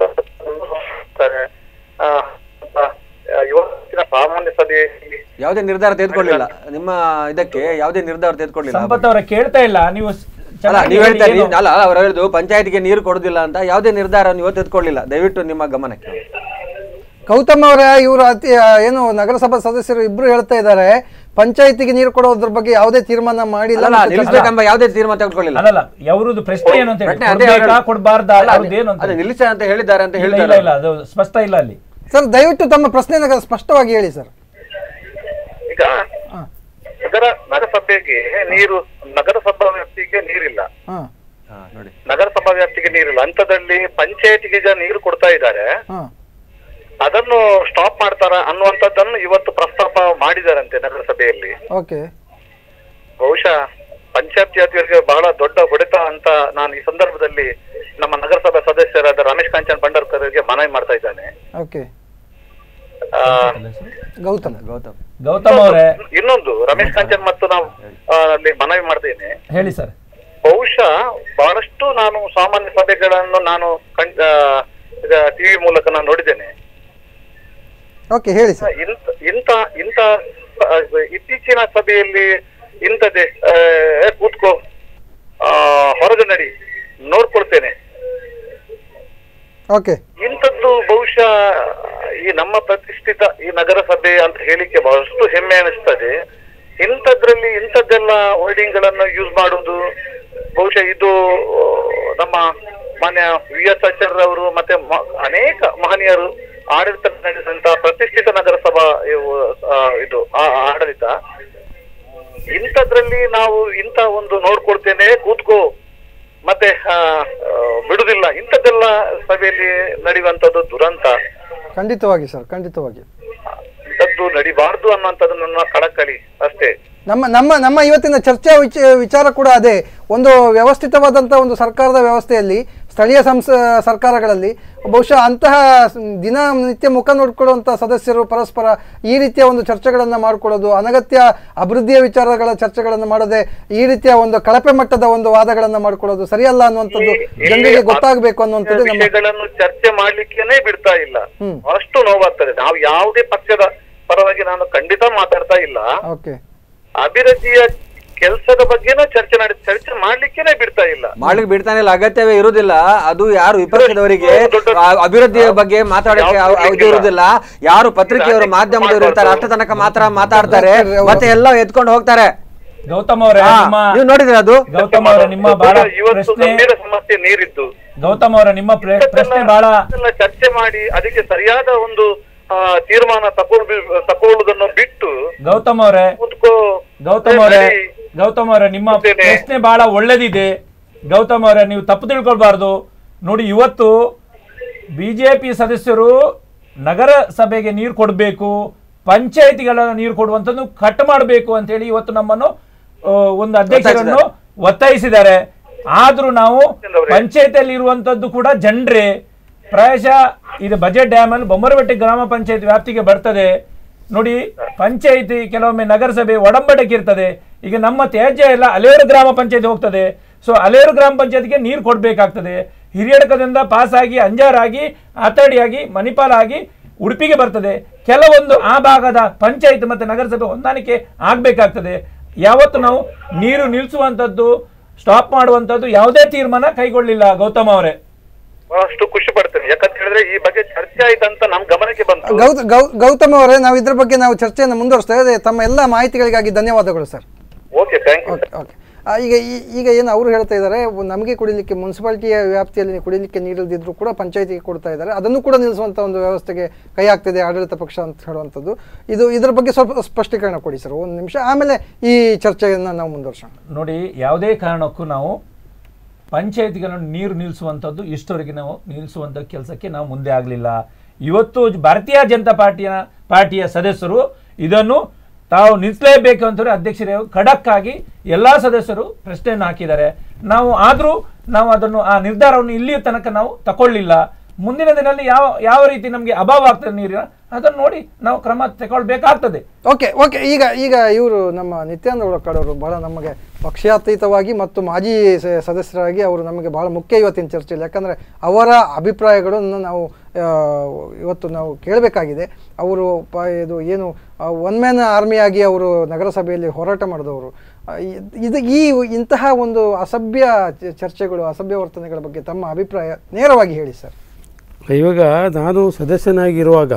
ಇವತ್ತಿನ ಸಾಮಾನ್ಯ ಸಭೆಯಲ್ಲಿ ಯಾವುದೇ ನಿರ್ಧಾರ ತೆಗೆದುಕೊಳ್ಳಿಲ್ಲ ನಿಮ್ಮ ಇದಕ್ಕೆ ಯಾವುದೇ ನಿರ್ಧಾರ ತೆಗೆದುಕೊಳ್ಳಿಲ್ಲ ಸಂಪತ್ ಅವರ ಕೇಳ್ತಾ ಇಲ್ಲ ನೀವು ಸ್- ಅಲ್ಲ ಚೆನ್ನಾಗಿ ನೀವು ಹೇಳಿ ಹೇಳ್ತಾ ಏನು- ಅಲ್ಲ ಅವ್ರು ಹೇಳಿದ್ರು ಪಂಚಾಯತಿಗೆ ನೀರು ಕೊಡುದಿಲ್ಲ ಅಂತ ಯಾವುದೇ ನಿರ್ಧಾರ ನೀವು ತೆಗೆದುಕೊಳ್ಳಿಲ್ಲ ದಯವಿಟ್ಟು ನಿಮ್ಮ ಗಮನಕ್ಕೆ ಗೌತಮ್ ಅವರ ಇವರು ಅತಿ ಆ, ಏನು ನಗರಸಭಾ ಸದಸ್ಯರು ಇಬ್ರು ಹೇಳ್ತಾ ಇದ್ದಾರೆ ಪಂಚಾಯತಿಗೆ ನೀರು ಕೊಡೋದ್ರ ಬಗ್ಗೆ ಯಾವುದೇ ತೀರ್ಮಾನ ಮಾಡಿಲ್ಲ ಅಲ್ಲ ಮತ್ತು ನಿಲ್ಲಿಸಬೇಕೆಂಬ ಯಾವುದೇ ತೀರ್ಮಾನ ತೆಗೆದುಕೊಳ್ಳಿಲ್ಲ ಅಲ್ಲಲ್ಲ ಯಾವ್ರದ್ದು ಪ್ರಶ್ನೆ ಏನು ಅಂತ ಹೇಳಿ ಪ್ರಶ್ನೆ ಅದೇ ಕೊಡ್ಬೇಕಾ, ಅವ್ರು- ಕೊಡ್ಬಾರ್ದಾ ಅಲ್ಲ, ಅವ್ರದ್ದು ಏನು ಅಂತ ಅದೇ ಹೇಳಿ. ನಿಲ್ಲಿಸ ಅಂತ ಹೇಳಿದ್ದಾರೆ ಅಂತ ಇಲ್ಲ ಇಲ್ಲ ಹೇಳಿದ್ದಾರೆ ಇಲ್ಲ ಅದು ಸ್ಪಷ್ಟ ಇಲ್ಲ ಅಲ್ಲಿ ಸರ್ ದಯವಿಟ್ಟು ತಮ್ಮ ಪ್ರಶ್ನೆನ ಸ್ಪಷ್ಟವಾಗಿ ಹೇಳಿ ಸರ್ ಈಗ ಹಾ. ನಗರ ನಗರಸಭೆಗೆ ನೀರು ನಗರಸಭಾ ವ್ಯಾಪ್ತಿಗೆ ನೀರಿಲ್ಲ ಹಾಂ ಹಾ, ನೋಡಿ ನಗರಸಭಾ ವ್ಯಾಪ್ತಿಗೆ ನೀರಿಲ್ಲ ಅಂತದಲ್ಲಿ ಪಂಚಾಯತಿಗೆ ಈಗ ನೀರು ಕೊಡ್ತಾ ಇದ್ದಾರೆ ಹಾಂ ಅದನ್ನು ಸ್ಟಾಪ್ ಮಾಡ್ತಾರ ಅನ್ನುವಂಥದ್ದನ್ನು ಇವತ್ತು ಪ್ರಸ್ತಾಪ ಮಾಡಿದಾರಂತೆ ನಗರಸಭೆಯಲ್ಲಿ ಓಕೆ ಬಹುಶಃ ಪಂಚಾಯತ್ ಜಾತಿಯವರಿಗೆ ಬಹಳ ದೊಡ್ಡ ಹೊಡೆತ ಅಂತ ನಾನು ಈ ಸಂದರ್ಭದಲ್ಲಿ ನಮ್ಮ ನಗರಸಭಾ ಸದಸ್ಯರಾದ ರಮೇಶ್ ಕಾಂಚನ್ ಭಂಡಾರ್ಕರ್ ಅವರಿಗೆ ಮನವಿ ಮಾಡ್ತಾ ಇದ್ದಾನೆ ಓಕೆ ಆ, ಗೌತಮ್ ಗೌತಮ್ ಗೌತಮ್ ಅವರೇ ಇನ್ನೊಂದು ರಮೇಶ್ ಕಾಂಚನ್ ಮತ್ತು ನಾವು ಆ, ಅಲ್ಲಿ ಮನವಿ ಮಾಡ್ತೇನೆ ಹೇಳಿ ಸರ್ ಬಹುಶಃ ಬಹಳಷ್ಟು ನಾನು ಸಾಮಾನ್ಯ ಸಭೆಗಳನ್ನು ನಾನು ಕಣ್- ಆ, ಈಗ ಟಿವಿ ಮೂಲಕ ನಾನು ನೋಡಿದ್ದೇನೆ ಓಕೆ ಹೇಳಿ ಸರ್ ಇಂತ ಇಂತ ಇಂತ ಆ, ಇತ್ತೀಚಿನ ಸಭೆಯಲ್ಲಿ ಇಂಥದ್ದೇ ಆ, ಏ, ಕೂತ್ಕೋ ಆ, ಹೊರಗೆ ನಡಿ ನೋಡ್ಕೊಳ್ತೇನೆ ಓಕೆ ಇಂಥದ್ದು ಬಹುಶಃ ಈ ನಮ್ಮ ಪ್ರತಿಷ್ಠಿತ ಈ ನಗರಸಭೆ ಅಂತ ಹೇಳಿಕೆ ಬಹಳಷ್ಟು ಹೆಮ್ಮೆ ಅನಿಸ್ತದೆ ಇಂಥದ್ರಲ್ಲಿ ಇಂಥದ್ದೆಲ್ಲ ವರ್ಡಿಂಗ್ ಗಳನ್ನು ಯೂಸ್ ಮಾಡುವುದು ಬಹುಶಃ ಇದು ಆ, ನಮ್ಮ ಮಾನ್ಯ ವಿ ಎಸ್ ಆಚಾರ್ಯ ಅವರು ಮತ್ತೆ ಮ- ಅನೇಕ ಮಹನೀಯರು ಆಡಳಿತ ನಡೆಸಿದಂತಹ ಪ್ರತಿಷ್ಠಿತ ನಗರಸಭಾ ಇವು, ಆ, ಇದು ಆ- ಆಡಳಿತ ಇಂಥದ್ರಲ್ಲಿ ನಾವು ಇಂಥ ಒಂದು ನೋಡ್ಕೊಳ್ತೇನೆ ಕೂತ್ಕೋ ಮತ್ತೆ ಆ, ಆ, ಬಿಡುದಿಲ್ಲ ಇಂಥದ್ದೆಲ್ಲ ಸಭೆಯಲ್ಲಿ ನಡೆಯುವಂತದ್ದು ದುರಂತ ಖಂಡಿತವಾಗಿ ಸರ್ ಖಂಡಿತವಾಗಿ ಇಂಥದ್ದು ನಡಿಬಾರ್ದು ಅನ್ನುವಂಥದ್ದು ನನ್ನ ಕಳಕಳಿ ಅಷ್ಟೇ ನಮ್ಮ ನಮ್ಮ ನಮ್ಮ ಇವತ್ತಿನ ಚರ್ಚೆ ವಿಚ ವಿಚಾರ ಕೂಡ ಅದೇ ಒಂದು ವ್ಯವಸ್ಥಿತವಾದಂಥ ಒಂದು ಸರ್ಕಾರದ ವ್ಯವಸ್ಥೆಯಲ್ಲಿ ಸ್ಥಳೀಯ ಸಂಸ ಸರ್ಕಾರಗಳಲ್ಲಿ ಬಹುಶಃ ಅಂತಹ ಸ್- ದಿನನಿತ್ಯ ಮುಖ ನೋಡ್ಕೊಳ್ಳುವಂಥ ಸದಸ್ಯರು ಪರಸ್ಪರ ಈ ರೀತಿಯ ಒಂದು ಚರ್ಚೆಗಳನ್ನು ಮಾಡಿಕೊಳ್ಳೋದು ಅನಗತ್ಯ ಅಭಿವೃದ್ಧಿಯ ವಿಚಾರಗಳ ಚರ್ಚೆಗಳನ್ನು ಮಾಡದೆ ಈ ರೀತಿಯ ಒಂದು ಕಳಪೆ ಮಟ್ಟದ ಒಂದು ವಾದಗಳನ್ನು ಮಾಡಿಕೊಳ್ಳೋದು ಸರಿಯಲ್ಲ ಅನ್ನುವಂಥದ್ದು ಇಲ್ಲಿ ಜನರಿಗೆ ಗೊತ್ತಾಗಬೇಕು ಅನ್ನುವಂಥದ್ದು ನಮ್ಮ ವಿಷಯಗಳನ್ನು ಚರ್ಚೆ ಮಾಡ್ಲಿಕ್ಕೇನೆ ಬಿಡ್ತಾ ಇಲ್ಲ ಹ್ಮ್. ಅಷ್ಟು ನೋವಾಗ್ತದೆ ನಾವು ಯಾವುದೇ ಪಕ್ಷದ ಪರವಾಗಿ ನಾನು ಖಂಡಿತ ಮಾತಾಡ್ತಾ ಇಲ್ಲ ಓಕೆ ಅಭಿವೃದ್ಧಿಯ ಕೆಲಸದ ಬಗ್ಗೆನೂ ಚರ್ಚೆ ನಡೆ ಚರ್ಚೆ ಮಾಡ್ಲಿಕ್ಕೇನೆ ಬಿಡ್ತಾ ಇಲ್ಲ ಮಾಡ್ಲಿಕ್ಕೆ ಬಿಡ್ತಾನೆ ಇಲ್ಲ ಅಗತ್ಯವೇ ಇರುವುದಿಲ್ಲ ಅದು ಯಾರು ವಿಪಕ್ಷದವರಿಗೆ ಆ ಅಭಿವೃದ್ಧಿಯ ಬಗ್ಗೆ ಮಾತಾಡಕ್ಕೆ ಅವ್- ಅವ್ ಇದು ಇರುವುದಿಲ್ಲ ಯಾರು ಪತ್ರಿಕೆಯವರು ಮಾಧ್ಯಮದವರು ಇರ್ತಾರೆ ಅಷ್ಟ ತನಕ ಮಾತ್ರ ಮಾತಾಡ್ತಾರೆ ಮತ್ತೆ ಎಲ್ಲ ಎತ್ಕೊಂಡು ಹೋಗ್ತಾರೆ ಗೌತಮ್ ಅವರೇ ಹಾ, ನಿಮ್ಮ ನೀವು ನೋಡಿದ್ರ ಅದು ಗೌತಮ್ ಅವರೇ ನಿಮ್ಮ ಬಹಳ ಇವತ್ತು ಪ್ರಶ್ನೆ ಗಂಭೀರ ಸಮಸ್ಯೆ ನೀರಿದ್ದು ಗೌತಮ್ ಅವರೇ ನಿಮ್ಮ ಪ್ರ- ಪ್ರಶ್ನೆ ಬಹಳ ಇದೆಲ್ಲ ಚರ್ಚೆ ಮಾಡಿ ಅದಕ್ಕೆ ಸರಿಯಾದ ಒಂದು ಆ, ತೀರ್ಮಾನ ತಗೊಳ್ಬಿ ತಗೊಳ್ಳುವುದನ್ನು ಬಿಟ್ಟು ಗೌತಮ್ ಅವರೇ ಕೂತ್ಕೋ ಗೌತಮ್ ಅವರೇ ಗೌತಮ್ ಅವರೇ ನಿಮ್ಮ ಕೂತೇನೆ. ಪ್ರಶ್ನೆ ಬಹಳ ಒಳ್ಳೇದಿದೆ ಗೌತಮ್ ಅವರೇ ನೀವು ತಪ್ಪು ತಿಳ್ಕೊಳ್ಬಾರ್ದು ನೋಡಿ ಇವತ್ತು ಬಿಜೆಪಿ ಸದಸ್ಯರು ನಗರ ಸಭೆಗೆ ನೀರು ಕೊಡಬೇಕು ಪಂಚಾಯಿತಿಗಳ ನೀರು ಕೊಡುವಂಥದ್ದು ಕಟ್ ಮಾಡಬೇಕು ಅಂತ ಹೇಳಿ ಇವತ್ತು ನಮ್ಮನ್ನು ಆ, ಒಂದು ಅಧ್ಯಕ್ಷರನ್ನು ಒತ್ತಾಯಿಸಿದ್ದಾರೆ ಆದ್ರೂ ನಾವು ಪಂಚಾಯತಿಯಲ್ಲಿ ಇರುವಂತದ್ದು ಕೂಡ ಜನರೇ ಪ್ರಾಯಶಃ ಇದು ಬಜೆಟ್ ಡ್ಯಾಮ್ ಅಲ್ಲಿ ಬೊಮ್ಮರಬೆಟ್ಟೆ ಗ್ರಾಮ ಪಂಚಾಯತ್ ವ್ಯಾಪ್ತಿಗೆ ಬರ್ತದೆ ನೋಡಿ ಪಂಚಾಯಿತಿ ಕೆಲವೊಮ್ಮೆ ನಗರಸಭೆ ಒಡಂಬಡಿಕೆ ಇರ್ತದೆ ಈಗ ನಮ್ಮ ತ್ಯಾಜ್ಯ ಎಲ್ಲ ಅಲೇರು ಗ್ರಾಮ ಪಂಚಾಯತ್ ಹೋಗ್ತದೆ ಸೊ ಅಲೇರು ಗ್ರಾಮ ಪಂಚಾಯತ್ಗೆ ನೀರು ಕೊಡಬೇಕಾಗ್ತದೆ ಹಿರಿಯಡಕದಿಂದ ಪಾಸ್ ಆಗಿ ಅಂಜಾರಾಗಿ ಆತಡಿಯಾಗಿ ಮಣಿಪಾಲ ಆಗಿ ಉಡುಪಿಗೆ ಬರ್ತದೆ ಕೆಲವೊಂದು ಆ ಭಾಗದ ಪಂಚಾಯತ್ ಮತ್ತೆ ನಗರಸಭೆ ಹೊಂದಾಣಿಕೆ ಆಗ್ಬೇಕಾಗ್ತದೆ ಯಾವತ್ತು ನಾವು ನೀರು ನಿಲ್ಲಿಸುವಂಥದ್ದು ಸ್ಟಾಪ್ ಮಾಡುವಂಥದ್ದು ಯಾವುದೇ ತೀರ್ಮಾನ ಕೈಗೊಳ್ಳಿಲ್ಲ ಗೌತಮ್ ಅವರೇ ಬಹಳಷ್ಟು ಖುಷಿ ಪಡ್ತೇನೆ ಯಾಕಂತ ಹೇಳಿದ್ರೆ ಈ ಬಗ್ಗೆ ಚರ್ಚೆ ಆಯ್ತಂತ ನಮ್ ಗಮನಕ್ಕೆ ಬಂತು ಗೌತ ಗೌ ಗೌತಮ್ ಅವರೇ ನಾವು ಇದ್ರ ಬಗ್ಗೆ ನಾವು ಚರ್ಚೆಯನ್ನು ಮುಂದುವರಿಸ್ತಾ ಇದ್ದೇವೆ ತಮ್ಮ ಎಲ್ಲ ಮಾಹಿತಿಗಳಿಗಾಗಿ ಧನ್ಯವಾದಗಳು sir okay thank you okay okay ಆ, ಈಗ ಈ- ಈಗ ಏನು ಅವರು ಹೇಳ್ತಾ ಇದ್ದಾರೆ ನಮಗೆ ಕುಡಿಲಿಕ್ಕೆ ಮುನ್ಸಿಪಾಲಿಟಿಯ ವ್ಯಾಪ್ತಿಯಲ್ಲಿ ಕುಡಿಲಿಕ್ಕೆ ನೀರಿಲ್ದಿದ್ರು ಕೂಡ ಪಂಚಾಯತಿಗೆ ಕೊಡ್ತಾ ಇದ್ದಾರೆ ಅದನ್ನು ಕೂಡ ನಿಲ್ಲಿಸುವಂಥ ಒಂದು ವ್ಯವಸ್ಥೆಗೆ ಕೈ ಹಾಕ್ತಿದೆ ಆಡಳಿತ ಪಕ್ಷ ಅಂತ ಹೇಳುವಂಥದ್ದು ಇದು ಇದರ ಬಗ್ಗೆ ಸ್ವಲ್ಪ ಸ್ಪಷ್ಟೀಕರಣ ಕೊಡಿ ಸರ್ ಒಂದು ನಿಮಿಷ ಆಮೇಲೆ ಈ ಚರ್ಚೆಯನ್ನು ನಾವು ಮುಂದುವರ್ಸೋಣ ನೋಡಿ ಯಾವುದೇ ಕಾರಣಕ್ಕೂ ನಾವು ಪಂಚಾಯತಿಗಳನ್ನು ನೀರು ನಿಲ್ಲಿಸುವಂಥದ್ದು ಇಷ್ಟವರೆಗೆ ನಾವು ನಿಲ್ಲಿಸುವಂಥ ಕೆಲಸಕ್ಕೆ ನಾವು ಮುಂದೆ ಆಗಲಿಲ್ಲ ಇವತ್ತು ಭಾರತೀಯ ಜನತಾ ಪಾರ್ಟಿಯ ಪಾರ್ಟಿಯ ಸದಸ್ಯರು ಇದನ್ನು ತಾವು ನಿಲ್ಲಿಸಲೇಬೇಕು ಅಂತೇಳಿ ಅಧ್ಯಕ್ಷರೇ ಖಡಕ್ ಆಗಿ ಎಲ್ಲ ಸದಸ್ಯರು ಪ್ರಶ್ನೆಯನ್ನು ಹಾಕಿದ್ದಾರೆ ನಾವು ಆದರೂ ನಾವು ಅದನ್ನು ಆ ನಿರ್ಧಾರವನ್ನು ಇಲ್ಲಿಯ ತನಕ ನಾವು ತಗೊಳ್ಳಿಲ್ಲ ಮುಂದಿನ ದಿನದಲ್ಲಿ ಯಾವ ಯಾವ ರೀತಿ ನಮಗೆ ಅಭಾವ ಆಗ್ತದೆ ನೀರಿನ ಅದನ್ನು ನೋಡಿ ನಾವು ಕ್ರಮ ತಗೊಳ್ಬೇಕಾಗ್ತದೆ ಓಕೆ ಓಕೆ ಈಗ ಈಗ ಇವರು ನಮ್ಮ ನಿತ್ಯಾನಂದ ಉಳಕಾಡವರು ಬಹಳ ನಮಗೆ ಪಕ್ಷಾತೀತವಾಗಿ ಮತ್ತು ಮಾಜಿ ಸ- ಸದಸ್ಯರಾಗಿ ಅವರು ನಮಗೆ ಬಹಳ ಮುಖ್ಯ ಇವತ್ತಿನ ಚರ್ಚೆಯಲ್ಲಿ ಯಾಕಂದರೆ ಅವರ ಅಭಿಪ್ರಾಯಗಳನ್ನು ನಾವು ಆ, ಇವತ್ತು ನಾವು ಕೇಳಬೇಕಾಗಿದೆ ಅವರು ಪ ಇದು ಏನು ಒನ್ ಮ್ಯಾನ್ ಆರ್ಮಿಯಾಗಿ ಅವರು ನಗರಸಭೆಯಲ್ಲಿ ಹೋರಾಟ ಮಾಡಿದವರು ಆ, ಇ- ಇದು ಈ ಇಂತಹ ಒಂದು ಅಸಭ್ಯ ಚ- ಚರ್ಚೆಗಳು ಅಸಭ್ಯ ವರ್ತನೆಗಳ ಬಗ್ಗೆ ತಮ್ಮ ಅಭಿಪ್ರಾಯ ನೇರವಾಗಿ ಹೇಳಿ ಸರ್ ಇವಾಗ ನಾನು ಸದಸ್ಯನಾಗಿರುವಾಗ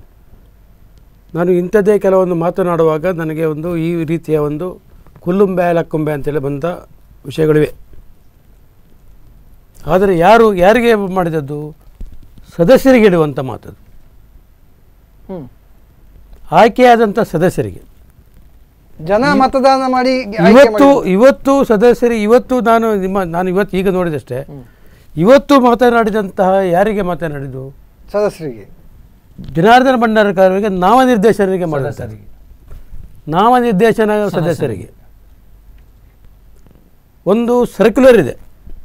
ನಾನು ಇಂಥದ್ದೇ ಕೆಲವೊಂದು ಮಾತನಾಡುವಾಗ ನನಗೆ ಒಂದು ಈ ರೀತಿಯ ಒಂದು ಕುಲ್ಲುಂಬೆ ಲಕ್ಕುಂಬೆ ಅಂತೇಳಿ ಬಂದ ವಿಷಯಗಳಿವೆ ಆದರೆ ಯಾರು ಯಾರಿಗೆ ಮಾಡಿದದ್ದು ಸದಸ್ಯರಿಗೆ ಇಡುವಂಥ ಮಾತದು ಹ್ಞೂ ಆಯ್ಕೆಯಾದಂಥ ಸದಸ್ಯರಿಗೆ ಜನ ಮತದಾನ ಮಾಡಿ ಆಯ್ಕೆ ಇವತ್ತು ಮಾಡಿದ್ದು. ಇವತ್ತು ಸದಸ್ಯರಿಗೆ ಇವತ್ತು ನಾನು ನಿಮ್ಮ ನಾನು ಇವತ್ತು ಈಗ ನೋಡಿದಷ್ಟೇ ಇವತ್ತು ಮಾತನಾಡಿದಂತಹ ಯಾರಿಗೆ ಮಾತನಾಡಿದ್ದು ಸದಸ್ಯರಿಗೆ ಜನಾರ್ದನ ಭಂಡಾರಕಾರರಿಗೆ ನಾಮನಿರ್ದೇಶನರಿಗೆ ಮಾಡಿದ್ದಾರೆ ನಾಮನಿರ್ದೇಶನ ಸದಸ್ಯರಿಗೆ ಒಂದು ಸರ್ಕ್ಯುಲರ್ ಇದೆ